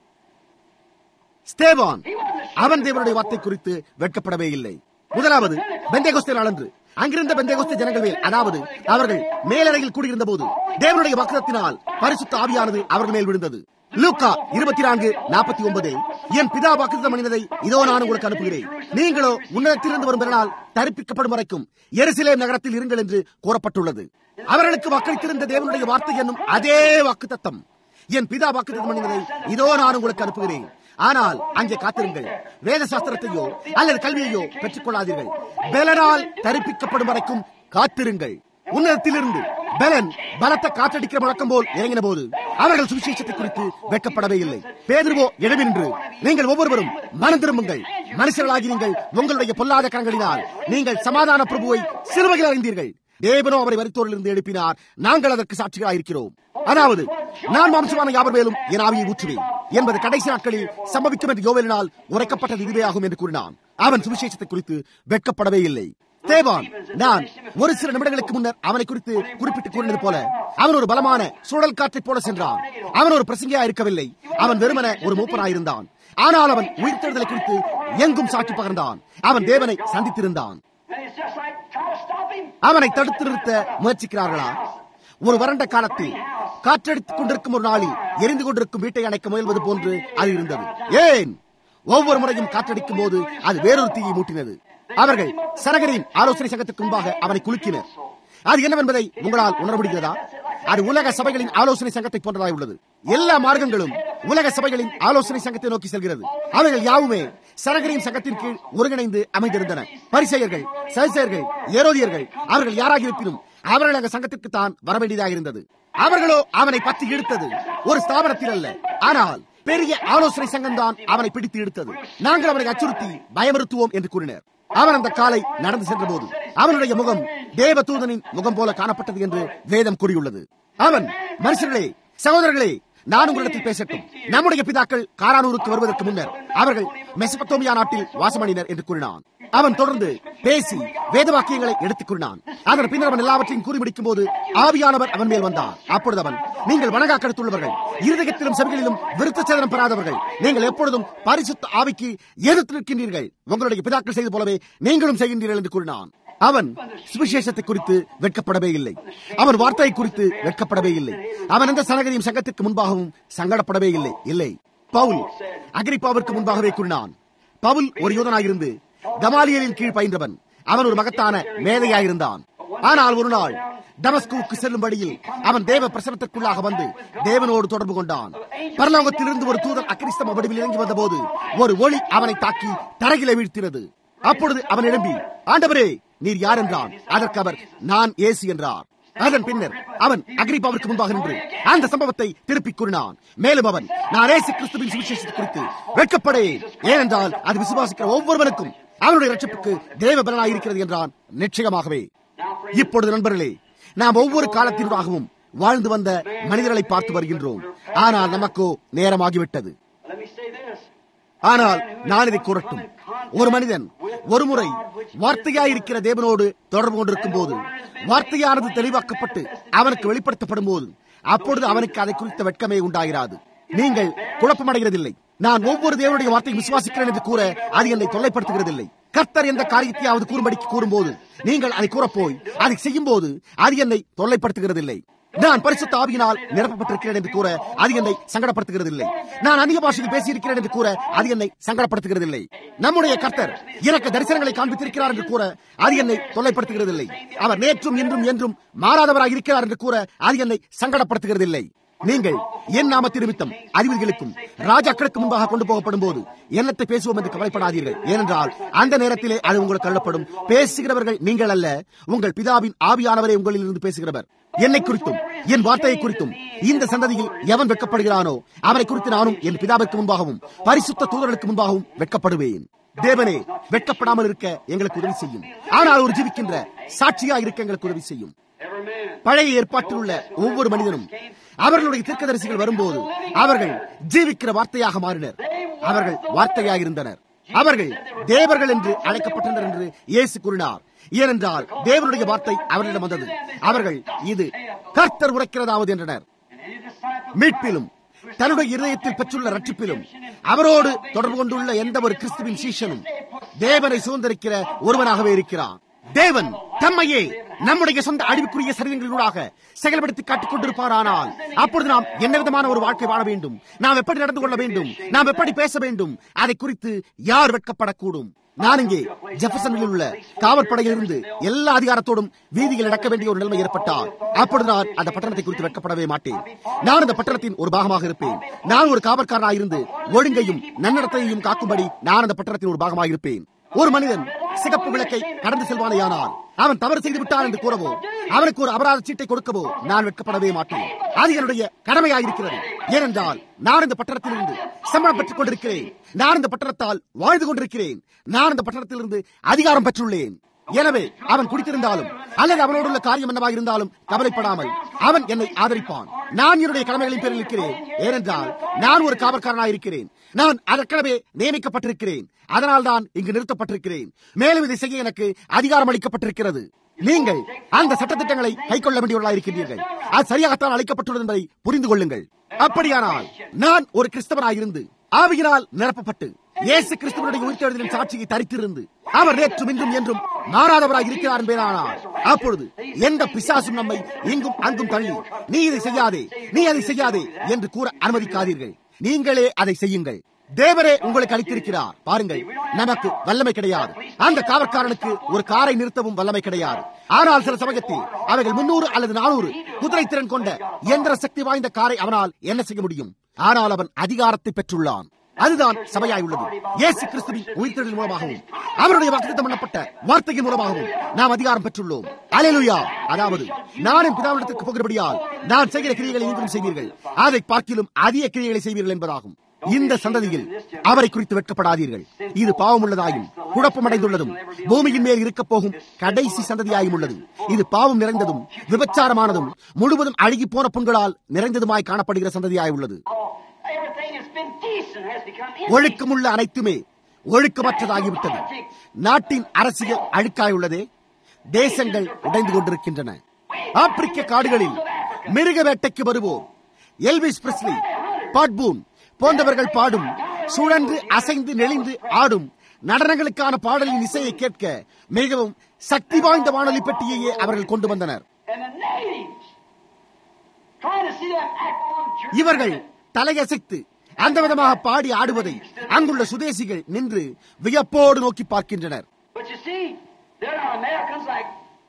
ஸ்தேவான் அவன் தேவனுடைய வார்த்தை குறித்து வெட்கப்படவே இல்லை முதலாவது பெந்தேகோஸ்தே நாளன்று அங்கிருந்த பெந்தேகோஸ்தே ஜனங்கள் மேல் அதாவது அவர்கள் மேலறையில் கூடியிருந்த போது தேவனுடைய வக்கரத்தினால் பரிசுத்த ஆவியானது அவர்கள் மேல் விழுந்தது லூக்கா இருபத்தி நான்கு நாற்பத்தி ஒன்பது என் பிதா வாக்குத்தம் பண்ணினதை இதோ நான் உங்களுக்கு அனுப்புகிறேன் நீங்களோ உன்னதத்திலிருந்து வரும் பிறனால் தரிப்பிக்கப்படும் வரைக்கும் எருசலேம் நகரத்தில் இருங்கள் என்று கூறப்பட்டுள்ளது அவர்களுக்கு வாக்களித்திருந்த தேவனுடைய வார்த்தை என்னும் அதே வாக்குத்தத்தம் என் பிதா வாக்குத்தம் பண்ணினதை இதோ நான் உங்களுக்கு அனுப்புகிறேன் ஆனால் அங்கே காத்திருங்கள் வேத சாஸ்திரத்தையோ அல்லது கல்வியையோ பெற்றுக் கொள்ளாதீர்கள் பெலனால் தரிப்பிக்கப்படும் வரைக்கும் காத்திருங்கள் உன்னதத்திலிருந்து பெலன் பலத்த காற்றடிக்கிற முழக்கம் போல் இறங்கின போது அவர்கள் சுவிசேஷத்தை குறித்து வெட்கப்படவே இல்லை பேதுருவோ எழுவி நின்று நீங்கள் ஒவ்வொருவரும் மனம் திரும்புங்கள் மனுஷர்களாகி நீங்கள் உங்களுடைய பொல்லாத கரங்களினால் நீங்கள் சமாதான பிரபுவை சிறுவையில் அறிந்தீர்கள் தேவனோ அவரை வரித்தோரிலிருந்து எழுப்பினார் நாங்கள் அதற்கு சாட்சிகளாயிருக்கிறோம் அதாவது நான் மாம்சமான யாவர் மேலும் என் ஆவியை ஊற்றுவேன் என்பது கடைசி நாட்களில் சம்பவிக்கும் என்று யோவேலினால் உரைக்கப்பட்டது இதுவே ஆகும் என்று கூறினான் அவன் சுவிசேஷத்தை குறித்து வெட்கப்படவே இல்லை தேவான் நான் ஒரு சில நிமிடங்களுக்கு முன்னர் அவனை குறித்து குறிப்பிட்டு கூறினது போல அவன் ஒரு பலமான சுழல் காற்றைப் போல சென்றான் அவன் ஒரு பிரசங்கியா இருக்கவில்லை அவன் வெறுமன ஒரு மூப்பனாயிருந்தான் ஆனால் அவன் உயிர்த்தெழுதலை குறித்து எங்கும் சாட்சி பகர்ந்தான் அவன் தேவனை சந்தித்திருந்தான் and it's just like trying to stop him. அவனை தடுத்து நிறுத்த முயற்சிக்கிறார்களா ஒரு வறண்ட காலத்தில் காற்றடித்துக் கொண்டிருக்கும் ஒரு நாளில் எரிந்து கொண்டிருக்கும் வீட்டை அணைக்க முயல்வது போன்று அது இருந்தது ஏன் ஒவ்வொரு முறையும் காற்றடிக்கும் போது அது வேறொரு தீயை மூட்டினது அவர்கள் சரகரின் ஆலோசனை சங்கத்துக்கு முன்பாக அவனை குலுக்கினர் அது என்னவென்பதை உங்களால் உணர முடிகிறதா அது உலக சபைகளின் ஆலோசனை சங்கத்தை போன்றதாய் உள்ளது எல்லா மார்க்கங்களும் உலக சபைகளின் ஆலோசனை சங்கத்தை நோக்கி செல்கிறது அவைகள் யாவுமே சரகரின் சங்கத்தின் கீழ் ஒருங்கிணைந்து அமைந்திருந்தன பரிசெயர்கள் சரிசெயர்கள் ஏரோதியர்கள் அவர்கள் யாராக இருப்பினும் அவர்கள் அந்த சங்கத்திற்கு தான் வர வேண்டியதாக இருந்தது அவர்களோ அவனை பற்றி இழுத்தது ஒரு ஸ்தாபனத்தில் அல்ல ஆனால் பெரிய ஆலோசனை சங்கம் தான் அவனை பிடித்து இழுத்தது நாங்கள் அவனை அச்சுறுத்தி பயமுறுத்துவோம் என்று கூறினர் அவன் அந்த காலை நடந்து சென்ற போது அவனுடைய முகம் தேவதூதனின் முகம் போல காணப்பட்டது என்று வேதம் கூறியுள்ளது அவன் மனுஷர்களே சகோதரர்களே நான் உங்களிடத்தில் பேசட்டும் நம்முடைய பிதாக்கள் காரானூருக்கு வருவதற்கு முன்னர் அவர்கள் மெசபத்தோமியா நாட்டில் வாசமணினர் என்று கூறினான் அவன் தொடர்ந்து பேசி வேத வாக்கியங்களை எடுத்துக் கூறினான் அதன் பின்னர் அவன் எல்லாவற்றையும் கூறி முடிக்கும் போது ஆவியானவர் அவன் மேல் வந்தார் அப்பொழுது அவன் நீங்கள் வணங்கா கருத்துள்ளவர்கள் இருதயத்திலும் செவிகளிலும் விருத்த சேதனம் பெறாதவர்கள் நீங்கள் எப்பொழுதும் பரிசுத்த ஆவிக்கு எதிர்த்து நிற்கின்றீர்கள் உங்களுடைய பிதாக்கள் செய்து போலவே நீங்களும் செய்கின்றீர்கள் என்று கூறினான் அவன் சுவிசேஷத்தை குறித்து வெட்கப்படவே இல்லை அவன் வார்த்தையை குறித்து வெட்கப்படவே இல்லை அவன் எந்த சனகரியும் சங்கத்திற்கு முன்பாகவும் சங்கடப்படவே இல்லை இல்லை பவுல் அகிரிப்பாவிற்கு முன்பாகவே கூறினான் பவுல் ஒரு யூதனாயிருந்து கமாலியலின் கீழ் பயின்றவன் அவன் ஒரு மகத்தான மேதையாயிருந்தான் ஆனால் ஒரு நாள் டமஸ்குவுக்கு செல்லும் வழியில் அவன் தேவ பிரசனத்திற்குள்ளாக வந்து தேவனோடு தொடர்பு கொண்டான் பரலோகத்திலிருந்து ஒரு தூதன் அக்கிரிஸ்தம வடிவில் இறங்கி வந்தபோது ஒரு ஒளி அவனை தாக்கி தரகில வீழ்த்தினது அப்பொழுது அவன் எழும்பி ஆண்டவரே நீர் யார் என்றான் அதற்கு அவர் நான் ஏசு என்றார் அதன் பின்னர் அவன் அக்ரிப்பாவிற்கு முன்பாக நின்று அந்த சம்பவத்தை திருப்பிக் கூறினான் மேலும் அவன் நான் ஏசு கிறிஸ்துவின் சுவிசேஷத்தை குறித்து வெட்கப்படேன் ஏனென்றால் அது விசுவாசிக்கிற ஒவ்வொருவனுக்கும் அவனுடைய ரட்சிப்புக்கு தேவ பலனாய் இருக்கிறது என்றான் நிச்சயமாகவே இப்பொழுது நண்பர்களே நாம் ஒவ்வொரு காலத்தினூடாகவும் வாழ்ந்து வந்த மனிதர்களை பார்த்து வருகின்றோம் ஆனால் நமக்கோ நேரமாகிவிட்டது Let me say this. ஆனால் நான் இதை கூறட்டும் ஒரு மனிதன் ஒரு முறை வார்த்தையாயிருக்கிற தேவனோடு தொடர்பு கொண்டிருக்கும் போது வார்த்தையானது தெளிவாக்கப்பட்டு அவனுக்கு வெளிப்படுத்தப்படும் போது அப்பொழுது அவனுக்கு அதை குறித்த வெட்கமே உண்டாகிறாது நீங்கள் குழப்பமடைகிறதில்லை நான் ஒவ்வொரு தேவனுடைய வார்த்தையை விசுவாசிக்கிறேன் என்று கூற அது என்னை தொல்லைப்படுத்துகிறதில்லை கர்த்தர் எந்த காரியத்தையாவது கூறும்படிக்கு கூறும்போது நீங்கள் அதை கூறப்போய் அதை செய்யும் போது அது என்னை தொல்லைப்படுத்துகிறதில்லை நான் பரிசுத்த ஆவியினால் நிரப்பப்பட்டிருக்கிறேன் என்று கூற அது என்னை சங்கடப்படுத்துகிறதில்லை நான் அதிக பாஷையில் பேசியிருக்கிறேன் என்று கூற அது என்னை சங்கடப்படுத்துகிறதில்லை நம்முடைய கர்த்தர் எனக்கு தரிசனங்களை காண்பித்திருக்கிறார் என்று கூற அது என்னை தொல்லைப்படுத்துகிறதில்லை அவர் நேற்றும் இன்றும் என்றும் மாறாதவராக இருக்கிறார் என்று கூற அது என்னை சங்கடப்படுத்துகிறதில்லை நீங்கள் என் நாமத்து நிமித்தம் அதிபதிகளுக்கும் ராஜாக்களுக்கு முன்பாக கொண்டு போகப்படும் போது என்னத்தை பேசுவோம் என்று கவலைப்படாதீர்கள் ஏனென்றால் அந்த நேரத்திலே அது உங்களுக்கு தள்ளப்படும் பேசுகிறவர்கள் நீங்கள் அல்ல உங்கள் பிதாவின் ஆவியானவரே உங்களில் இருந்து பேசுகிறவர் என்னை குறித்தும் என் வார்த்தையை குறித்தும் இந்த சந்ததியில் எவன் வெட்கப்படுகிறானோ அவனை குறித்து நானும் என் பிதாவிற்கு முன்பாகவும் பரிசுத்த தூதர்களுக்கு முன்பாகவும் வெட்கப்படுவேன் தேவனே வெட்கப்படாமல் இருக்க எங்களுக்கு உதவி செய்யும் ஆனால் ஒரு ஜீவிக்கின்ற சாட்சியா இருக்க எங்களுக்கு உதவி செய்யும் Every man. பழைய ஏற்பாட்டில் உள்ள ஒவ்வொரு மனிதனும் அவர்களுடைய தீர்க்கதரிசிகள் வரும்போது அவர்கள் ஜீவிக்கிற வார்த்தையாக மாறினர் அவர்கள் வார்த்தையாக இருந்தனர் அவர்கள் தேவர்கள் என்று அழைக்கப்பட்டனர் என்று இயேசு கூறினார் ஏனென்றால் தேவனுடைய வார்த்தை அவர்களிடம் வந்தது அவர்கள் இது கர்த்தர் உரைக்கிறதாவது என்றனர் And any disciple மீட்பிலும் தன்னுடைய இருதயத்தில் பெற்றுள்ள ரட்சிப்பிலும் அவரோடு தொடர்பு கொண்டுள்ள எந்த ஒரு கிறிஸ்துவின் சீஷனும் தேவனை சுதந்திரிக்கிற ஒருவனாகவே இருக்கிறான் தேவன் தம்மையே நம்முடைய சொந்த அழிவுக்குரிய சரீரங்களூடாக செயல்படுத்தி காட்டிக் கொண்டிருப்பாரானால் அப்பொழுது நாம் என்ன விதமான ஒரு வாழ்க்கை வாழ வேண்டும் நாம் எப்படி நடந்து கொள்ள வேண்டும் நாம் எப்படி பேச வேண்டும் அதை குறித்து யார் வெட்கப்படக்கூடும் நான் இங்கே ஜெஃபர்சனில் உள்ள காவற்படையில் இருந்து எல்லா அதிகாரத்தோடும் வீதியில் நடக்க வேண்டிய ஒரு நிலைமை ஏற்பட்டால் அப்பொழுது நான் அந்த பட்டணத்தை குறித்து வெட்கப்படவே மாட்டேன் நான் அந்த பட்டணத்தின் ஒரு பாகமாக இருப்பேன் நான் ஒரு காவற்காரனாக இருந்து ஒழுங்கையும் நன்னடத்தையும் காக்கும்படி நான் அந்த பட்டணத்தின் ஒரு பாகமாக இருப்பேன் ஒரு மனிதன் சிகப்பு விளக்கை கடந்து செல்வானேயானால் அவன் தவறு செய்து விட்டான் என்று கூறவோ அவனுக்கு ஒரு அபராத சீட்டை கொடுக்கவோ நான் வெட்கப்படவே மாட்டேன் அது என்னுடைய கடமையாயிருக்கிறது ஏனென்றால் நான் இந்த பட்டணத்திலிருந்து சம்பளம் பெற்றுக் கொண்டிருக்கிறேன் நான் இந்த பட்டணத்தால் வாழ்ந்து கொண்டிருக்கிறேன் நான் இந்த பட்டணத்திலிருந்து அதிகாரம் பெற்றுள்ளேன் எனவே அவன் குடித்திருந்தாலும் அல்லது அவனோடு உள்ள காரியம் என்னவாக இருந்தாலும் கவலைப்படாமல் அவன் என்னை ஆதரிப்பான் நான் என்னுடைய கடமைகளின் பேரில் இருக்கிறேன் ஏனென்றால் நான் ஒரு காவற்காரனாக இருக்கிறேன் நான் அதற்கெனவே நியமிக்கப்பட்டிருக்கிறேன் அதனால் தான் இங்கு நிறுத்தப்பட்டிருக்கிறேன் மேலும் இதை செய்ய எனக்கு அதிகாரம் அளிக்கப்பட்டிருக்கிறது நீங்கள் அந்த சட்டத்திட்டங்களை கைக்கொள்ள வேண்டியவர்களாக இருக்கின்றீர்கள் அது சரியாகத்தான் அளிக்கப்பட்டுள்ளது என்பதை புரிந்து கொள்ளுங்கள் அப்படியானால் நான் ஒரு கிறிஸ்தவனாயிருந்து ஆவியினால் நிரப்பப்பட்டு இயேசு கிறிஸ்துவனுடைய உயிர்த்தெழுதலின் சாட்சியை தரித்திருந்து அவர் நேற்றும் இன்றும் என்றும் மாறாதவராய் இருக்கிறார் என்பதானால் அப்பொழுது எந்த பிசாசும் நம்மை இங்கும் அங்கும் தள்ளி நீ இதை செய்யாதே நீ அதை செய்யாதே என்று கூற அனுமதிக்காதீர்கள் நீங்களே அதை செய்யுங்கள் தேவரே உங்களுக்கு அளித்திருக்கிறார் பாருங்கள் நமக்கு வல்லமை கிடையாது அந்த காவற்காரனுக்கு ஒரு காரை நிறுத்தவும் வல்லமை கிடையாது ஆனால் சில சமயத்தில் அவைகள் முன்னூறு அல்லது நானூறு குதிரை திறன் கொண்ட இயந்திர சக்தி வாய்ந்த காரை அவனால் என்ன செய்ய முடியும் ஆனால் அவன் அதிகாரத்தை பெற்றுள்ளான் அதுதான் சபையாய் உள்ளது இயேசு கிறிஸ்துவின் உயிர்த்தெழுதல் மூலமாகவும் அவருடைய வாக்குத்தம் பண்ணப்பட்ட வார்த்தையின் மூலமாகவும் நாம் அதிகாரம் பெற்றுள்ளோம் அலையலுயா அதாவது நான் என் பிதாவிடத்திற்கு போகிறபடியால் நான் செய்கிற கிரியைகளை நீங்களும் செய்வீர்கள் அதை பார்க்கிலும் அதிக கிரியைகளை செய்வீர்கள் என்பதாகும் இந்த சந்ததியில் அவரை குறித்து வெட்கப்படாதீர்கள் இது பாவமுள்ளதாயும் குழப்பமடைந்துள்ளதும் பூமியின் மேல் இருக்கப் போகும் கடைசி சந்ததியாயும் உள்ளது இது பாவம் நிறைந்ததும் விபச்சாரமானதும் முழுவதும் அழுகி போன புண்களால் நிறைந்ததுமாய் காணப்படுகிற சந்ததியாய் உள்ளது Everything that's been decent has become ஒழுக்கமுள்ள அனைத்துமே ஒழுக்கமற்றதாகிவிட்டது நாட்டின் அரசியல் அழுக்காய் உள்ளதே தேசங்கள் உடைந்து கொண்டிருக்கின்றன ஆப்பிரிக்க காடுகளில் மிருக வேட்டைக்கு வருவோம் எல்விஸ் பிரிஸ்லி பாட்பூன் போன்றவர்கள் பாடும் சுழன்று அசைந்து நெளிந்து ஆடும் நடனங்களுக்கான பாடலின் இசையை கேட்க மிகவும் சக்தி வாய்ந்த வானொலி பெட்டியையே அவர்கள் கொண்டு வந்தனர் And the natives trying to see them act on church. இவர்கள் தலையசைத்து அந்த விதமாக பாடி ஆடுவதை அங்குள்ள சுதேசிகள் நின்று வியப்போடு நோக்கி பார்க்கின்றனர் But you see, there are Americans like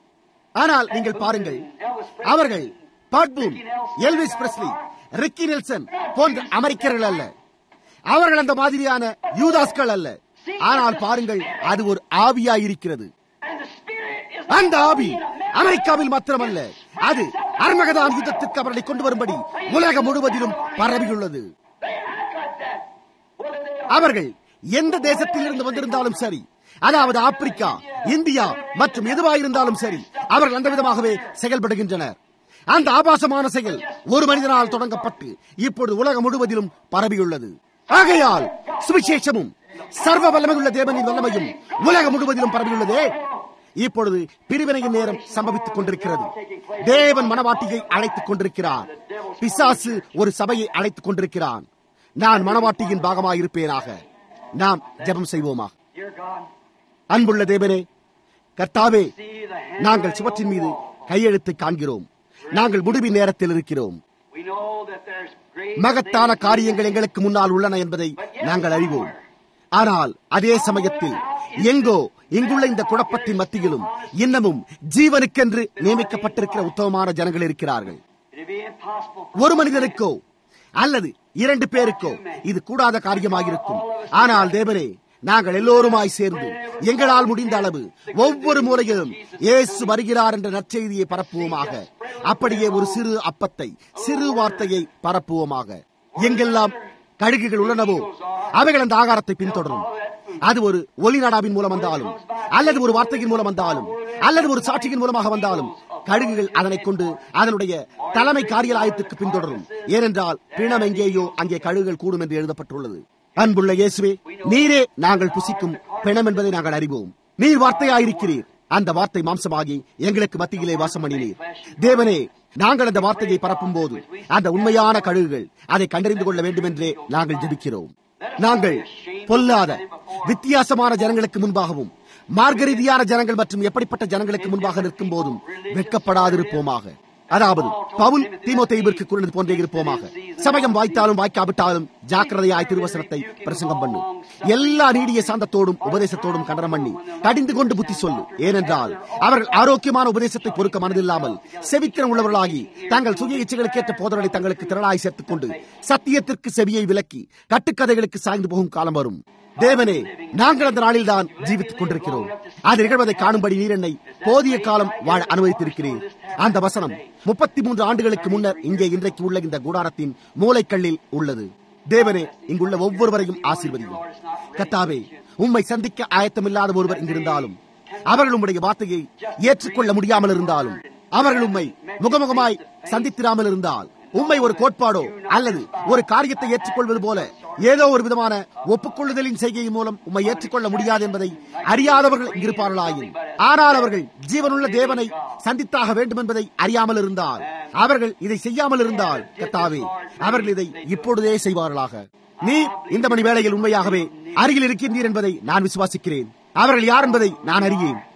ஆனால் நீங்கள் பாருங்கள் அவர்கள் Pat Boone Elvis Presley Ricky Nelson போன்ற அமெரிக்கர்கள் அல்ல அவர்கள் அந்த மாதிரியான யூதாஸ்கள் அல்ல ஆனால் பாருங்கள் அது ஒரு ஆவியாய் இருக்கிறது and the spirit is அந்த ஆவி அமெரிக்காவில் மாத்திரமல்ல அது அர்மகதான் யுத்தத்திற்கு அவர்களை கொண்டு வரும்படி உலகம் முழுவதிலும் பரவியுள்ளது they act like that. Whether they are அவர்கள் எந்த தேசத்தில் இருந்து வந்திருந்தாலும் சரி அதாவது ஆப்பிரிக்கா இந்தியா மற்றும் எதுவாயிருந்தாலும் சரி அவர்கள் அந்த விதமாகவே செயல்படுகின்றனர் அந்த ஆபாசமான செயல் ஒரு மனிதனால் தொடங்கப்பட்டு இப்பொழுது உலகம் முழுவதிலும் பரவியுள்ளது ஆகையால் சுவிசேஷமும் சர்வ வல்லமையுள்ள தேவனின் வல்லமையும் உலகம் முழுவதிலும் பரவியுள்ளதே இப்பொழுது பிரிவினையின் நேரம் சம்பவித்துக் கொண்டிருக்கிறது தேவன் மனவாட்டியை அழைத்துக் கொண்டிருக்கிறார் பிசாசு ஒரு சபையை அழைத்துக் கொண்டிருக்கிறான் நான் மனவாட்டியின் பாகமாயிருப்பேனாக நாம் ஜெபம் செய்வோமாக Dear God, அன்புள்ள தேவனே கர்த்தாவே see the hand நாங்கள் சுவற்றின் மீது கையெழுத்தை காண்கிறோம் நாங்கள் முடிவின் நேரத்தில் இருக்கிறோம் We know that there's great மகத்தான things காரியங்கள் எங்களுக்கு முன்னால் உள்ளன என்பதை நாங்கள் அறிவோம் ஆனால் அதே சமயத்தில் எங்கோ இங்குள்ள இந்த குழப்பத்தின் மத்தியிலும் இன்னமும் ஜீவனுக்கென்று நியமிக்கப்பட்டிருக்கிற உத்தமமான ஜனங்கள் இருக்கிறார்கள் It'd be impossible for ஒரு மனிதனுக்கோ அல்லது இரண்டு பேருக்கோ இது கூடாத காரியமாயிருக்கும் ஆனால் தேவனே நாங்கள் எல்லோருமாய் சேர்ந்து எங்களால் முடிந்த அளவு ஒவ்வொரு முறையிலும் இயேசு வருகிறார் என்ற நற்செய்தியை பரப்புவோமாக அப்படியே ஒரு சிறு அப்பத்தை சிறு வார்த்தையை பரப்புவோமாக எங்கெல்லாம் கழுகுகள் உள்ளனவோ அவைகள் அந்த ஆகாரத்தை பின்தொடரும் அது ஒரு ஒலி நாடாவின் மூலம் வந்தாலும் அல்லது ஒரு வார்த்தையின் மூலம் வந்தாலும் அல்லது ஒரு சாட்சியின் மூலமாக வந்தாலும் கழுகுகள் அதனை கொண்டு அதனுடைய தலைமை காரியலாயத்துக்கு பின்தொடரும் ஏனென்றால் பிணம் எங்கேயோ அங்கே கழுகுகள் கூடும் என்று எழுதப்பட்டுள்ளது அன்புள்ள இயேசுவே நீரே நாங்கள் புசிக்கும் பிணம் என்பதை நாங்கள் அறிவோம் நீர் வார்த்தையாயிருக்கிறீர் அந்த வார்த்தை மாம்சமாகி எங்களுக்கு மத்தியிலே வாசம் பண்ணினீர் தேவனே நாங்கள் அந்த வார்த்தையை பரப்பும் போது அந்த உண்மையான கழுகுகள் அதை கண்டறிந்து கொள்ள வேண்டும் என்றே நாங்கள் ஜெபிக்கிறோம் நாங்கள் பொல்லாத வித்தியாசமான ஜனங்களுக்கு முன்பாகவும் மார்கரீதியான ஜனங்கள் மற்றும் எப்படிப்பட்ட ஜனங்களுக்கு முன்பாக நிற்கும் போதும் வெட்கப்படாதிருப்போமாக அதாவது பவுல் தீமோத்தேயுவிற்கு கூறினது போன்றே இருப்போமாக சமயம் வாய்த்தாலும் வாய்க்காவிட்டாலும் ஜாக்கிரதையாய் திருவசனத்தை பிரசங்கம் பண்ணு எல்லா நீடிய சாந்தத்தோடும் உபதேசத்தோடும் கண்டனம் பண்ணி கடிந்து கொண்டு புத்தி சொல்லு ஏனென்றால் அவர்கள் ஆரோக்கியமான உபதேசத்தை பொறுக்க மனதில்லாமல் செவித்திரம் உள்ளவர்களாகி தங்கள் சுய இச்சைகளுக்கேற்ற போதனை தங்களுக்கு திரளாய் சேர்த்துக் கொண்டு சத்தியத்திற்கு செவியை விலக்கி கட்டுக்கதைகளுக்கு சாய்ந்து போகும் காலம் வரும் தேவனே நாங்கள் அந்த நாளில் தான் ஜீவித்துக் கொண்டிருக்கிறோம் அது நிகழ்வதை காணும்படி நீர் என்னை போதிய காலம் வாழ அனுமதித்திருக்கிறீர் அந்த வசனம் முப்பத்தி மூன்று ஆண்டுகளுக்கு முன்னர் இங்கே இன்றைக்கு உள்ள இந்த கூடாரத்தின் மூளைக்கல்லில் உள்ளது தேவனே இங்குள்ள ஒவ்வொருவரையும் ஆசீர்வதியும் கத்தாவே உம்மை சந்திக்க ஆயத்தமில்லாத ஒருவர் இங்கிருந்தாலும் அவர்கள் உம்முடைய வார்த்தையை ஏற்றுக்கொள்ள முடியாமல் இருந்தாலும் அவர்கள் உம்மை முகமுகமாய் சந்தித்திராமல் இருந்தால் உண்மை ஒரு கோட்பாடோ அல்லது ஒரு காரியத்தை ஏற்றுக்கொள்வது போல ஏதோ ஒரு விதமான ஒப்புக்கொள்ளுதலின் செய்கையின் மூலம் உம்மை ஏற்றுக்கொள்ள முடியாது என்பதை அறியாதவர்கள் இங்கிருப்பார்களாயின் ஆனால் அவர்கள் ஜீவனுள்ள தேவனை சந்தித்தாக வேண்டும் என்பதை அறியாமல் இருந்தால் அவர்கள் இதை செய்யாமல் இருந்தால் கத்தாவே அவர்கள் இதை இப்பொழுதே செய்வார்களாக நீ இந்த மணி வேளையில் உண்மையாகவே அருகில் இருக்கின்றீர் என்பதை நான் விசுவாசிக்கிறேன் அவர்கள் யார் என்பதை நான் அறியேன்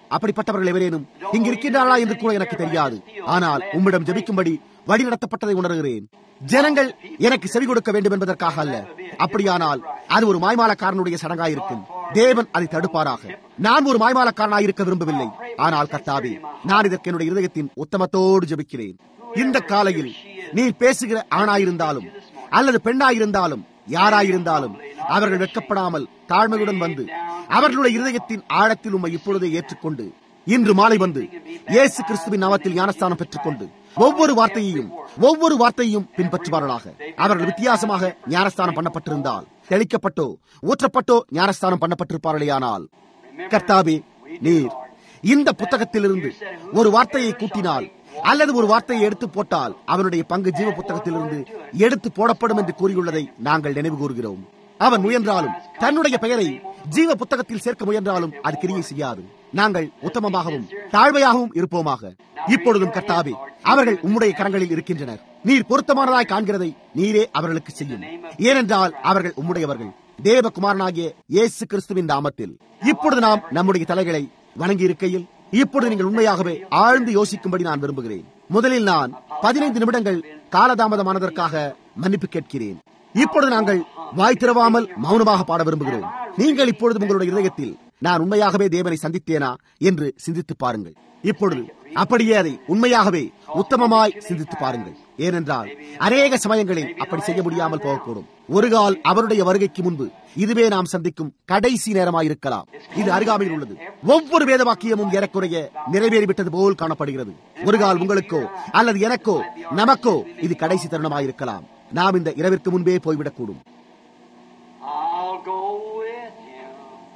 அப்படிப்பட்டவர்கள் எவரேனும் இங்கு இருக்கின்றார்களா என்று கூட எனக்கு தெரியாது ஆனால் உம்மிடம் ஜெபிக்கும்படி வழி நடத்தப்பட்டதை உணர்கிறேன் ஜனங்கள் எனக்கு செவி கொடுக்க வேண்டும் என்பதற்காக அல்ல அப்படியானால் அது ஒரு மாய்மாலக்காரனுடைய சடங்காயிருக்கும் தேவன் அதை தடுப்பாராக நான் ஒரு மாய்மாலக்காரனாய் இருக்க விரும்பவில்லை ஆனால் கர்த்தாவே நான் இதற்கு என்னுடைய இருதயத்தின் உத்தமத்தோடு ஜெபிக்கிறேன் இந்த காலையில் நீ பேசுகிற ஆணாயிருந்தாலும் அல்லது பெண்ணாயிருந்தாலும் யாராயிருந்தாலும் அவர்கள் வெட்கப்படாமல் தாழ்மையுடன் வந்து அவர்களுடைய இருதயத்தின் ஆழத்தில் உம்மை இப்பொழுதே ஏற்றுக்கொண்டு இன்று மாலை வந்து இயேசு கிறிஸ்துவின் நாமத்தில் ஞானஸ்தானம் பெற்றுக்கொண்டு ஒவ்வொரு வார்த்தையையும் ஒவ்வொரு வார்த்தையும் பின்பற்றுவார்களாக அவர்கள் வித்தியாசமாக ஞானஸ்தானம் பண்ணப்பட்டிருந்தால் தெளிக்கப்பட்டோ ஊற்றப்பட்டோ ஞானஸ்தானம் பண்ணப்பட்டிருப்பார்களேயானால் கர்த்தாவே நீர் இந்த புத்தகத்திலிருந்து ஒரு வார்த்தையை கூட்டினால் அல்லது ஒரு வார்த்தையை எடுத்து போட்டால் அவனுடைய பங்கு ஜீவ புத்தகத்திலிருந்து எடுத்து போடப்படும் என்று கூறியுள்ளதை நாங்கள் நினைவு கூறுகிறோம் அவன் முயன்றாலும் தன்னுடைய பெயரை ஜீவ புத்தகத்தில் சேர்க்க முயன்றாலும் அது கிரியை செய்யாது நாங்கள் உத்தமமாகவும் தாழ்மையாகவும் இருப்போமாக இப்பொழுதும் கர்த்தாவே அவர்கள் உம்முடைய கரங்களில் இருக்கின்றனர் நீர் பொருத்தமானதாய் காண்கிறதை நீரே அவர்களுக்கு செய்யும் ஏனென்றால் அவர்கள் உம்முடையவர்கள் தேவகுமாரனாகிய இயேசு கிறிஸ்துவின் நாமத்தில் இப்பொழுது நாம் நம்முடைய தலைகளை வணங்கி இருக்கையில் இப்பொழுது நீங்கள் உண்மையாகவே ஆழ்ந்து யோசிக்கும்படி நான் விரும்புகிறேன் முதலில் நான் பதினைந்து நிமிடங்கள் காலதாமதமானதற்காக மன்னிப்பு கேட்கிறேன் இப்பொழுது நாங்கள் வாய் திறவாமல் மௌனமாக பாட விரும்புகிறோம் நீங்கள் இப்பொழுது உங்களுடைய இதயத்தில் நான் உண்மையாகவே தேவனை சந்தித்தேனா என்று சிந்தித்து பாருங்கள் இப்பொழுது அப்படியே அதை உண்மையாகவே உத்தமமாய் சிந்தித்து பாருங்கள் ஏனென்றால் அநேக சமயங்களில் அப்படி செய்ய முடியாமல் போகக்கூடும் ஒரு கால் அவருடைய வருகைக்கு முன்பு இதுவே நாம் சந்திக்கும் கடைசி நேரமாயிருக்கலாம் இது அருகாமையில் உள்ளது ஒவ்வொரு வேத வாக்கியமும் ஏறக்குறைய நிறைவேறிவிட்டது போல் காணப்படுகிறது ஒரு கால் உங்களுக்கோ அல்லது எனக்கோ நமக்கோ இது கடைசி தருணமாயிருக்கலாம் நாம் இந்த இரவிற்கு முன்பே போய்விடக்கூடும் I'll go with you,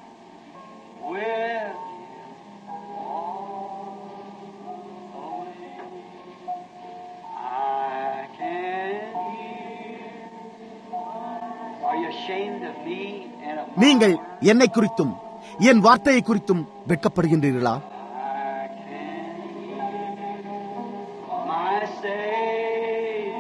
with you all the way. I can hear. Are you ashamed of me and of நீங்கள் என்னை குறித்தும் என் வார்த்தையை குறித்தும் வெட்கப்படுகின்றீர்களா I can hear my Savior?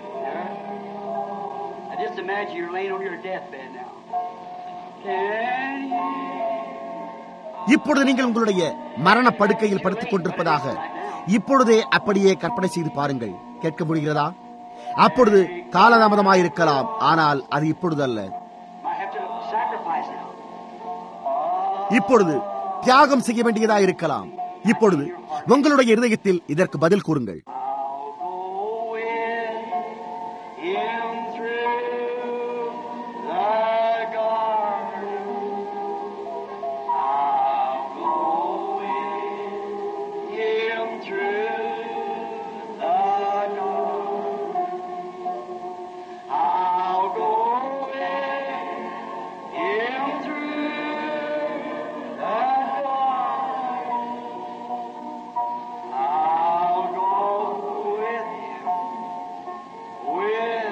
I just imagine you're laying on your deathbed now. Can you? இப்பொழுது நீங்கள் உங்களுடைய மரண படுக்கையில் படுத்துக் கொண்டிருப்பதாக இப்பொழுதே அப்படியே கற்பனை செய்து பாருங்கள் கேட்க முடிகிறதா அப்பொழுது காலதாமதமாயிருக்கலாம் ஆனால் அது இப்பொழுது அல்ல Might have to sacrifice now. இப்பொழுது தியாகம் செய்ய வேண்டியதா இருக்கலாம் இப்பொழுது உங்களுடைய இருதயத்தில் இதற்கு பதில் கூறுங்கள் I'll go with him through the garden. I'll go with him through the garden. I'll go with him through the garden. I'll go with him, with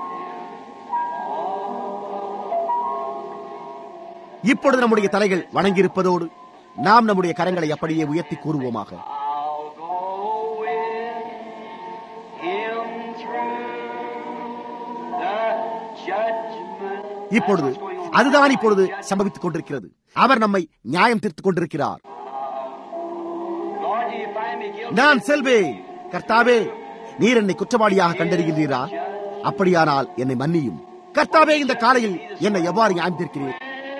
இப்பொழுது நம்முடைய தலைகள் வணங்கியிருப்பதோடு நாம் நம்முடைய கரங்களை அப்படியே உயர்த்தி கூறுவோமாக I'll go with him through the judgment. இப்பொழுது அதுதான் இப்பொழுது சம்பவித்துக் கொண்டிருக்கிறது அவர் நம்மை நியாயம் தீர்த்துக் கொண்டிருக்கிறார் Lord, do you find me guilty? நான் செல்வேன் கர்த்தாவே நீர் என்னை குற்றவாளியாக கண்டறிகின்றீரா அப்படியானால் என்னை மன்னியும் கர்த்தாவே இந்த காலையில் என்னை எவ்வாறு நியாயம் தீர்க்கிறீர்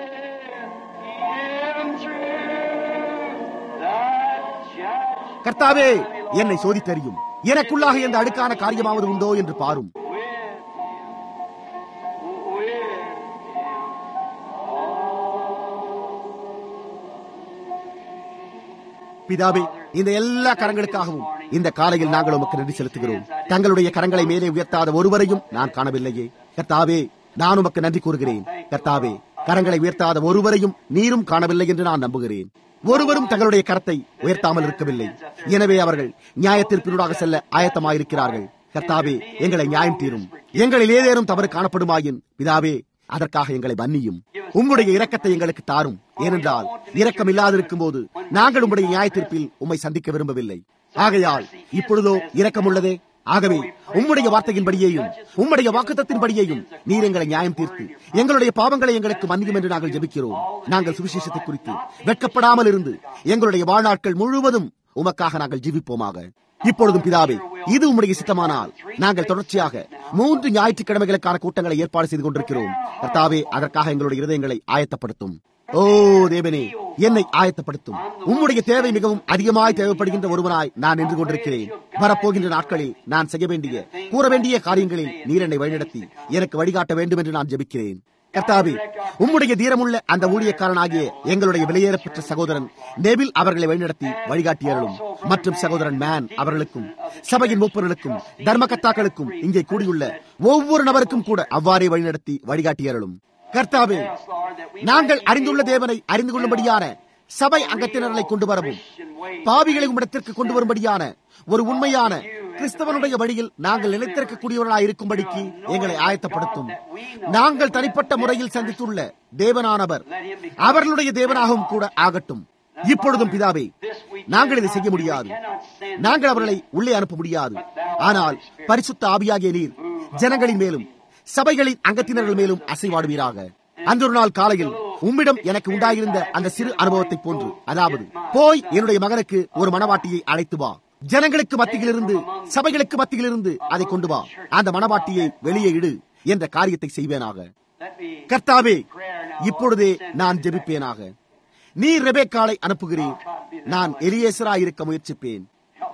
Him through the judgment. கர்த்தாவே என்னை சோதித்தறியும் எனக்குள்ளாக எந்த அடுக்கான காரியமாவது உண்டோ என்று பாரும் With him. பிதாவே இந்த எல்லா கரங்களுக்காகவும் இந்த காலையில் நாங்கள் உமக்கு நன்றி செலுத்துகிறோம் தங்களுடைய கரங்களை மேலே உயர்த்தாத ஒருவரையும் நான் காணவில்லையே கர்த்தாவே நான் உமக்கு நன்றி கூறுகிறேன் கர்த்தாவே கரங்களை உயர்த்தாத ஒருவரையும் நீரும் காணவில்லை என்று நான் நம்புகிறேன் ஒருவரும் தங்களுடைய கரத்தை உயர்த்தாமல் இருக்கவில்லை எனவே அவர்கள் நியாயத்திற்பினூடாக செல்ல ஆயத்தமாயிருக்கிறார்கள் கர்த்தாவே எங்களை நியாயம் தீரும் எங்களில் ஏதேனும் தவறு காணப்படுமாயின் பிதாவே அதற்காக எங்களை மன்னியும் உம்முடைய இரக்கத்தை எங்களுக்கு தாரும் ஏனென்றால் இரக்கம் இல்லாதிருக்கும் போது நாங்கள் உம்முடைய நியாயத்தீர்ப்பில் உம்மை சந்திக்க விரும்பவில்லை ஆகையால் இப்பொழுதோ இரக்கம் உள்ளதே ஆகவே உம்முடைய வார்த்தையின்படியேயும் உம்முடைய வாக்குத்தத்தின்படியேயும் நீர் எங்களை நியாயம் தீர்த்து எங்களுடைய பாவங்களை எங்களுக்கு மன்னியும் என்று நாங்கள் ஜெபிக்கிறோம் நாங்கள் சுவிசேஷத்தை குறித்து வெட்கப்படாமல் இருந்து எங்களுடைய வாழ்நாட்கள் முழுவதும் உமக்காக நாங்கள் ஜீவிப்போமாக இப்பொழுதும் பிதாவே இது உம்முடைய சித்தமானால் நாங்கள் தொடர்ச்சியாக மூன்று ஞாயிற்றுக்கிழமைகளுக்கான கூட்டங்களை ஏற்பாடு செய்து கொண்டிருக்கிறோம் கர்த்தாவே அதற்காக எங்களுடைய இருதயங்களை ஆயத்தப்படுத்தும் ஓ தேவனே என்னை ஆயத்தப்படுத்தும் உம்முடைய தேவை மிகவும் அதிகமாய் தேவைப்படுகின்ற ஒருவனாய் நான் நின்று கொண்டிருக்கிறேன் வரப்போகின்ற நாட்களில் நான் செய்ய வேண்டிய கூற வேண்டிய காரியங்களில் நீர் என்னை வழிநடத்தி எனக்கு வழிகாட்ட வேண்டும் என்று நான் ஜெபிக்கிறேன் கர்த்தாவே உம்முடைய தீரமுள்ள அந்த ஊழியக்காரனாகிய எங்களுடைய விலையேறப்பெற்ற சகோதரன் நெவில் அவர்களை வழிநடத்தி வழிகாட்டியர்களும் மற்றும் சகோதரன் மேன் அவர்களுக்கும் சபையின் மூப்பர்களுக்கும் தர்மகர்த்தாக்களுக்கும் இங்கே கூடியுள்ள ஒவ்வொரு நபருக்கும் கூட அவ்வாறே வழிநடத்தி வழிகாட்டியர்களும் கர்த்தாவே நாங்கள் அறிந்துள்ள தேவனை அறிந்து கொள்ளும்படியான சபை அங்கத்தினர்களை கொண்டு வரவும் பாவிகளை உம்மிடத்திற்கு கொண்டு வரும்படியான ஒரு உண்மையான கிறிஸ்தவனுடைய வழியில் நாங்கள் நிலைத்திருக்கக்கூடியவர்களாய் இருக்கும்படிக்கு எங்களை ஆயத்தப்படுத்தும் நாங்கள் தனிப்பட்ட முறையில் சந்தித்துள்ள தேவனானவர் அவர்களுடைய தேவனாகவும் கூட ஆகட்டும் இப்பொழுதும் பிதாவே நாங்கள் இதை செய்ய முடியாது நாங்கள் அவர்களை உள்ளே அனுப்ப முடியாது ஆனால் பரிசுத்த ஆவியாகிய நீர் ஜனங்களின் மேலும் சபைகளின் அங்கத்தினர்கள் மேலும் அசைவாடுவீராக அந்த ஒரு நாள் காலையில் உம்மிடம் எனக்கு உண்டாயிருந்த அந்த சிறு அனுபவத்தை போன்று அதாவது போய் என்னுடைய மகனுக்கு ஒரு மனவாட்டியை அழைத்து வா ஜனங்களுக்கு மத்தியிலிருந்து சபைகளுக்கு மத்தியிலிருந்து அதை கொண்டு வா அந்த மனவாட்டியை வெளியே இடு என்ற காரியத்தை செய்வேனாக கர்த்தாவே இப்பொழுதே நான் ஜெபிப்பேனாக நீ ரெபேக்காலை அனுப்புகிறீர் நான் எலியேசராய் இருக்க முயற்சிப்பேன்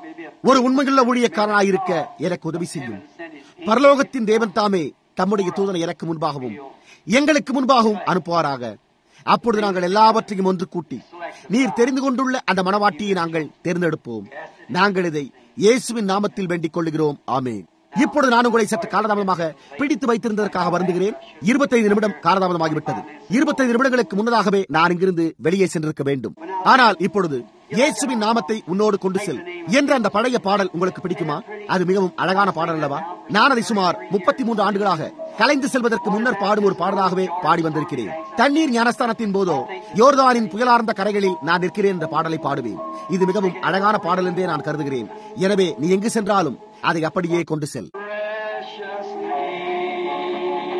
ஒரு உண்மையுள்ள ஊழியக்காரனாயிருக்க எனக்கு உதவி செய்யும் பரலோகத்தின் தேவன் தாமே தம்முடைய தூதனை எனக்கு முன்பாகவும் எங்களுக்கு முன்பாகவும் அனுப்புவாராக அப்பொழுது நாங்கள் எல்லாவற்றையும் ஒன்று கூட்டி நீர் தெரிந்து கொண்டுள்ள அந்த மனவாட்டியை நாங்கள் தேர்ந்தெடுப்போம் நாங்கள் இதை இயேசுவின் நாமத்தில் வேண்டிக் கொள்ளுகிறோம் ஆமேன் இப்பொழுது நான் உங்களை சற்று காலதாமதமாக பிடித்து வைத்திருந்ததற்காக வருந்துகிறேன் இருபத்தைந்து நிமிடம் காலதாமதமாகிவிட்டது இருபத்தைந்து நிமிடங்களுக்கு முன்னதாகவே நான் இங்கிருந்து வெளியே சென்றிருக்க வேண்டும் ஆனால் இப்பொழுது இயேசுவின் நாமத்தை உன்னோடு கொண்டு செல் என்ற அந்த பழைய பாடல் உங்களுக்கு பிடிக்குமா அது மிகவும் அழகான பாடல் அல்லவா நான் அதை சுமார் முப்பத்தி மூன்று ஆண்டுகளாக கலைந்து செல்வதற்கு முன்னர் பாடும் ஒரு பாடலாகவே பாடி வந்திருக்கிறேன் தண்ணீர் ஞானஸ்தானத்தின் போதோ யோர்தானின் புயலார்ந்த கரைகளில் நான் நிற்கிறேன் என்ற பாடலை பாடுவேன் இது மிகவும் அழகான பாடல் என்றே நான் கருதுகிறேன் எனவே நீ எங்கு சென்றாலும் அதை அப்படியே கொண்டு செல் Precious name.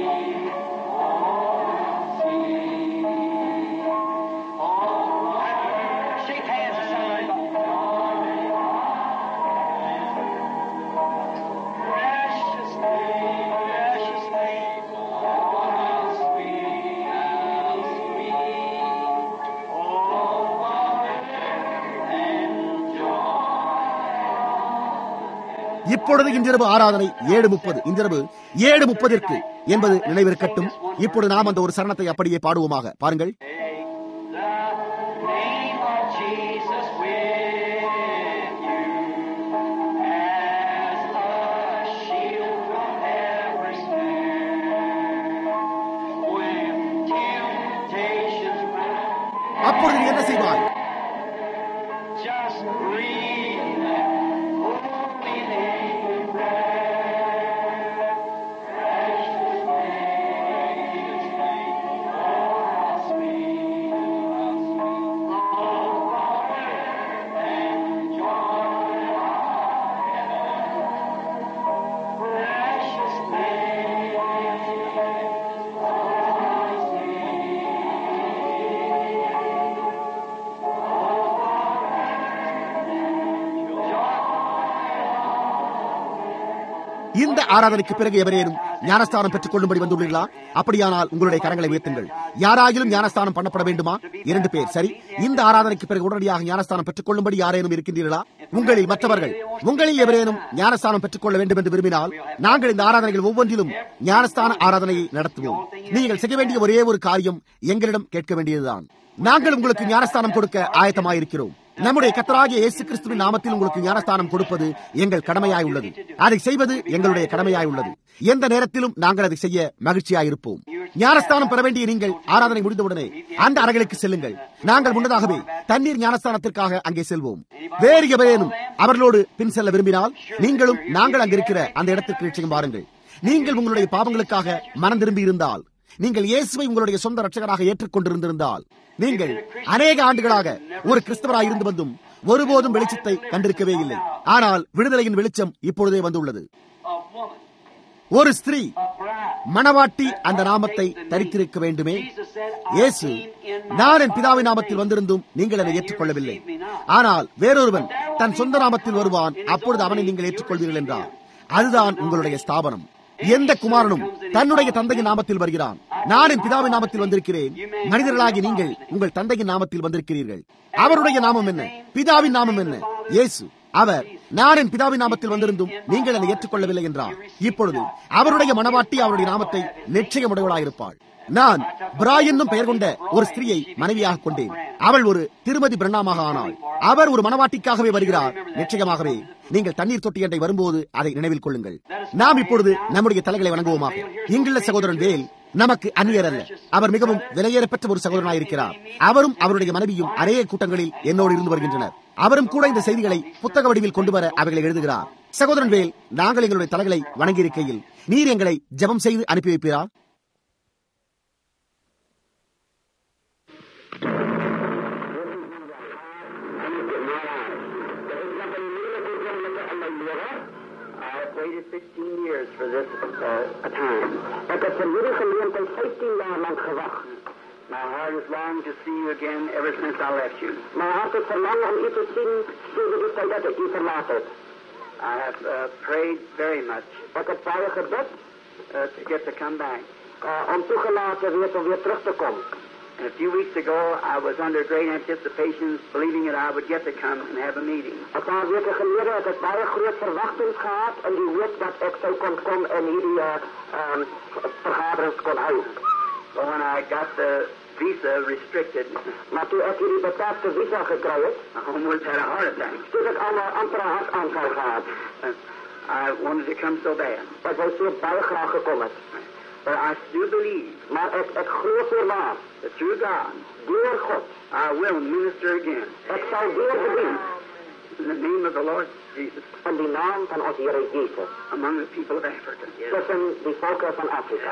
Shake hands with somebody. Precious name, precious name. How sweet, how sweet. Oh, and joy. இப்பொழுது இன்றிரவு ஆராதனை ஏழு முப்பது இன்றிரவு ஏழு முப்பதிற்கு என்பது நினைவிருக்கட்டும் இப்பொழுது நாம் அந்த ஒரு சரணத்தை அப்படியே பாடுவோமாக பாருங்கள் The name of Jesus with you as a shield from every snare. When temptations rise, அப்பொழுது நீ என்ன செய்வாய் just breathe that holy name in prayer. Precious name, precious name, oh, how sweet, how sweet. Oh, power and joy of heaven. Precious name, oh, how இந்த ஆராதனைக்கு பிறகு எவரேனும் ஞானஸ்தானம் பெற்றுக் கொள்ளும்படி வந்துள்ளீர்களா அப்படியானால் உங்களுடைய கரங்களை உயர்த்துங்கள் யாராகிலும் ஞானஸ்தானம் பண்ணப்பட வேண்டுமா இரண்டு பேர் சரி இந்த ஆராதனைக்கு பிறகு உடனடியாக ஞானஸ்தானம் பெற்றுக் கொள்ளும்படி யாரேனும் இருக்கின்றீர்களா உங்களில் மற்றவர்கள் உங்களில் எவரேனும் ஞானஸ்தானம் பெற்றுக் கொள்ள வேண்டும் என்று விரும்பினால் நாங்கள் இந்த ஆராதனைகள் ஒவ்வொன்றிலும் ஞானஸ்தான ஆராதனையை நடத்துவோம் நீங்கள் செய்ய வேண்டிய ஒரே ஒரு காரியம் எங்களிடம் கேட்க வேண்டியதுதான் நாங்கள் உங்களுக்கு ஞானஸ்தானம் கொடுக்க ஆயத்தமாயிருக்கிறோம் நம்முடைய கத்தராகிய இயேசு கிறிஸ்துவின் நாமத்தில் உங்களுக்கு ஞானஸ்தானம் கொடுப்பது எங்கள் கடமையாய் உள்ளது அதை செய்வது எங்களுடைய கடமையாய் உள்ளது எந்த நேரத்திலும் நாங்கள் அதை செய்ய மகிழ்ச்சியாயிருப்போம் ஞானஸ்தானம் பெற வேண்டிய நீங்கள் ஆராதனை முடிந்தவுடனே அந்த அறைகளுக்கு செல்லுங்கள் நாங்கள் முன்னதாகவே தண்ணீர் ஞானஸ்தானத்திற்காக அங்கே செல்வோம் வேறு எவரேனும் அவர்களோடு பின் செல்ல விரும்பினால் நீங்களும் நாங்கள் அங்கிருக்கிற அந்த இடத்திற்கு நிச்சயம் வாருங்கள் நீங்கள் உங்களுடைய பாவங்களுக்காக மனம் திரும்பி இருந்தால் நீங்கள் இயேசுவை உங்களுடைய சொந்த ரட்சகராக ஏற்றுக்கொண்டிருந்திருந்தால் நீங்கள் அநேக ஆண்டுகளாக ஒரு கிறிஸ்தவராய் இருந்து வந்தும் ஒருபோதும் வெளிச்சத்தை கண்டிருக்கவே இல்லை ஆனால் விடுதலையின் வெளிச்சம் இப்பொழுதே வந்துள்ளது A woman, ஒரு ஸ்திரீ a bride. மணவாட்டி அந்த நாமத்தை தரித்திருக்க வேண்டுமே Jesus said, இயேசு நான் என் பிதாவின் நாமத்தில் வந்திருந்தும் நீங்கள் என்னை ஏற்றுக்கொள்ளவில்லை ஆனால் வேறொருவன் தன் சொந்த நாமத்தில் வருவான் அப்பொழுது அவனை நீங்கள் ஏற்றுக்கொள்வீர்கள் என்றார் அதுதான் உங்களுடைய ஸ்தாபனம் எந்த குமாரனும் தன்னுடைய தந்தையின் நாமத்தில் வருகிறான் நான் என் பிதாவின் நாமத்தில் வந்திருக்கிறேன் மனிதர்களாகி நீங்கள் உங்கள் தந்தையின் நாமத்தில் வந்திருக்கிறீர்கள் அவருடைய நாமம் என்ன பிதாவின் நாமம் என்ன இயேசு அவர் நான் என் பிதாவின் நாமத்தில் வந்திருந்தும் நீங்கள் என்னை ஏற்றுக்கொள்ளவில்லை என்றார் இப்பொழுது அவருடைய மனவாட்டி அவருடைய நாமத்தை நிச்சயமுடையவளாயிருப்பாள் நான் பிரா என்னும் பெயர் கொண்ட ஒரு ஸ்திரீயை மனைவியாக கொண்டேன் அவள் ஒரு திருமதி பிரண்ணாமாக ஆனாள் அவர் ஒரு மனவாட்டிக்காகவே வருகிறார் நிச்சயமாகவே நீங்கள் தண்ணீர் தொட்டி என்ற வரும்போது அதை நினைவில் கொள்ளுங்கள் நாம் இப்பொழுது நம்முடைய தலைகளை வணங்குவோமாக இங்குள்ள சகோதரன் வேல் நமக்கு அந்நியர் அல்ல அவர் மிகவும் விலையேறப்பெற்ற ஒரு சகோதரனாயிருக்கிறார் அவரும் அவருடைய மனைவியும் அநேக கூட்டங்களில் என்னோடு இருந்து வருகின்றனர் அவரும் கூட இந்த செய்திகளை புத்தக வடிவில் கொண்டு வர அவைகளை எழுதுகிறார் சகோதரன் வேல் நாங்கள் எங்களுடைய தலைகளை வணங்கியிருக்கையில் நீர் எங்களை ஜெபம் செய்து அனுப்பி வைப்பீரா I've waited 15 years for this uh, time. Ik heb van jullie gemeente 15 jaar lang gewacht. My heart has longed to see you again ever since I left you. Mijn hart is verlangen om u te zien sinds de tijd dat ik u verlaten heb. I have uh, prayed very much Ik heb baie gebed uh, to get to come back. uh, om toegelaten weer om weer terug te komen. And a few weeks ago, I was under great anticipations, believing that I would get to come and have a meeting. Een paar weken geleden heb ik baie groot verwachtings gehad en die weet dat ik zou kon komen en hierdie uh, um, vergaderings kon houden. But when I got the visa restricted, Maar toen ik hierdie beperkte visa gekregen heb, I almost had a heart attack. toen ik allemaal amper een hartaanval gehad. Uh, I wanted to come so bad. Ik zou zo baie graag gekomen. But I do believe Maar ik, ik geloof voorwaar, that through God, door God, I will minister again ik zal weer bedienen in the name of the Lord Jesus in die naam van onze Heer Jezus. among the people of Africa. Tussen die volken van Afrika.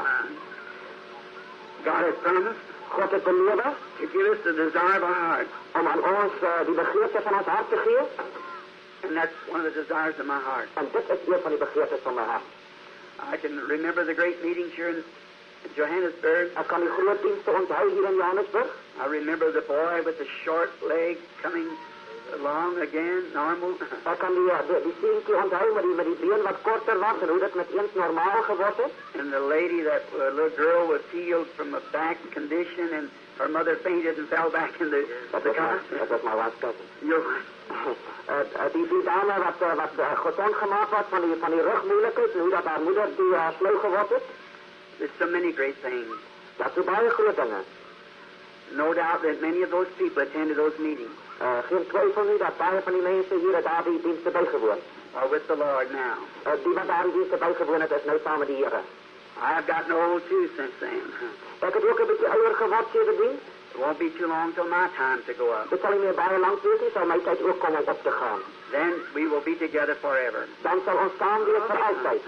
God has promised God heeft beloofd to give us the desire of our heart. om aan ons uh, die begeerte van ons hart te geven. And that's one of the desires of my heart. En dit is een van die begeertes van mijn hart. I can remember the great meetings here in in Johannesburg. Ik kan die grote diensten onthouden hier in Johannesburg. I remember the boy with the short leg coming along again, normal. Ik kan die, uh, die, die seentje onthouden met die, met die been wat korter was en hoe dat met eens normaal geworden is. And the lady, that uh, little girl, was healed from a back condition, and her mother fainted and fell back in the, Dat the is car. mijn, dat is mijn waskijken. You're- Uh, uh, die, die dame wat, uh, wat uh, gezond gemaakt was van die, van die rugmoeilijkheid en hoe dat haar moeder die uh, sleu geworden is. There's so many great things. Dat zijn baie grote dingen. No doubt that many of those people attended those meetings Uh, geen twijfel nu dat baie van die mensen hier daar die diensten bijgewoond. are with the Lord now. Uh, die wat daar die diensten bijgewoond heeft, is nu samen die heren. I have gotten old too since then. Ik heb ook een beetje ouder geworden sindsdien. It won't be too long till my time to go up. Het zal niet meer baie lang duren, zal mijn tijd ook komen om op te gaan. Then we will be together forever. Dan zal ons samen weer voor altijd.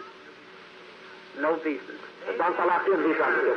No pieces. Dan zal er geen visa meer.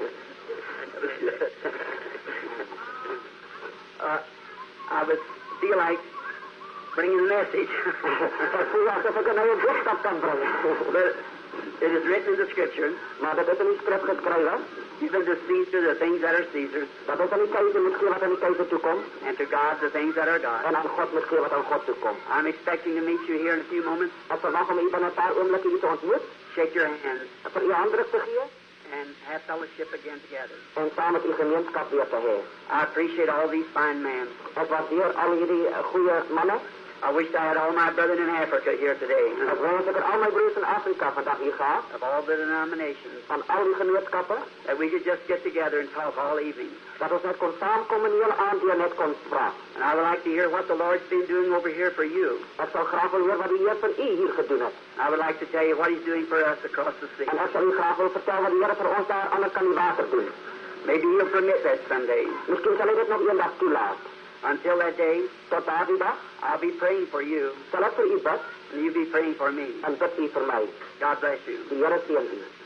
uh, I would feel like bringing a message. Ik voel alsof ik een nieuwe boodschap kan brengen. but it is written in the scripture, Maar dat is in die schrift geschreven. given to Caesar the things that are Caesar's, Dat is aan die keizer misschien wat aan die keizer toekomt. and to God the things that are God's. En aan God misschien wat aan God toekomt. I'm expecting to meet you here in a few moments. Ik verwacht om u binnen een paar ogenblikken u te ontmoeten. Shake your hands Voor uw handen te geven. and have fellowship again together. En samen met uw gemeenschap weer te hebben. I appreciate all these fine men. Ik waardeer al jullie uh, goede mannen. I wish I had all my brethren in Africa here today, Ik wens dat ik al mijn broers in Afrika vandaag hier ga. of all the denominations, Van al die gemeenskappen. that we could just get together and talk all evening. Dat ons net kon samenkomen hier aan die net kon praten. And I would like to hear what the Lord's been doing over here for you. Ik zou graag willen horen wat de Heer voor u hier gedaan heeft. I would like to tell you what He's doing for us across the sea. En ik zou u graag willen vertellen wat de Heer voor ons daar aan de kan water doen. Maybe He'll permit that someday. Misschien zal ik het nog een dag toelaten. Until that day, Tot daar die dag I'll be praying for you, zal ik voor u bid and you be praying for me. en bid u voor mij. God bless you. De Heer is u.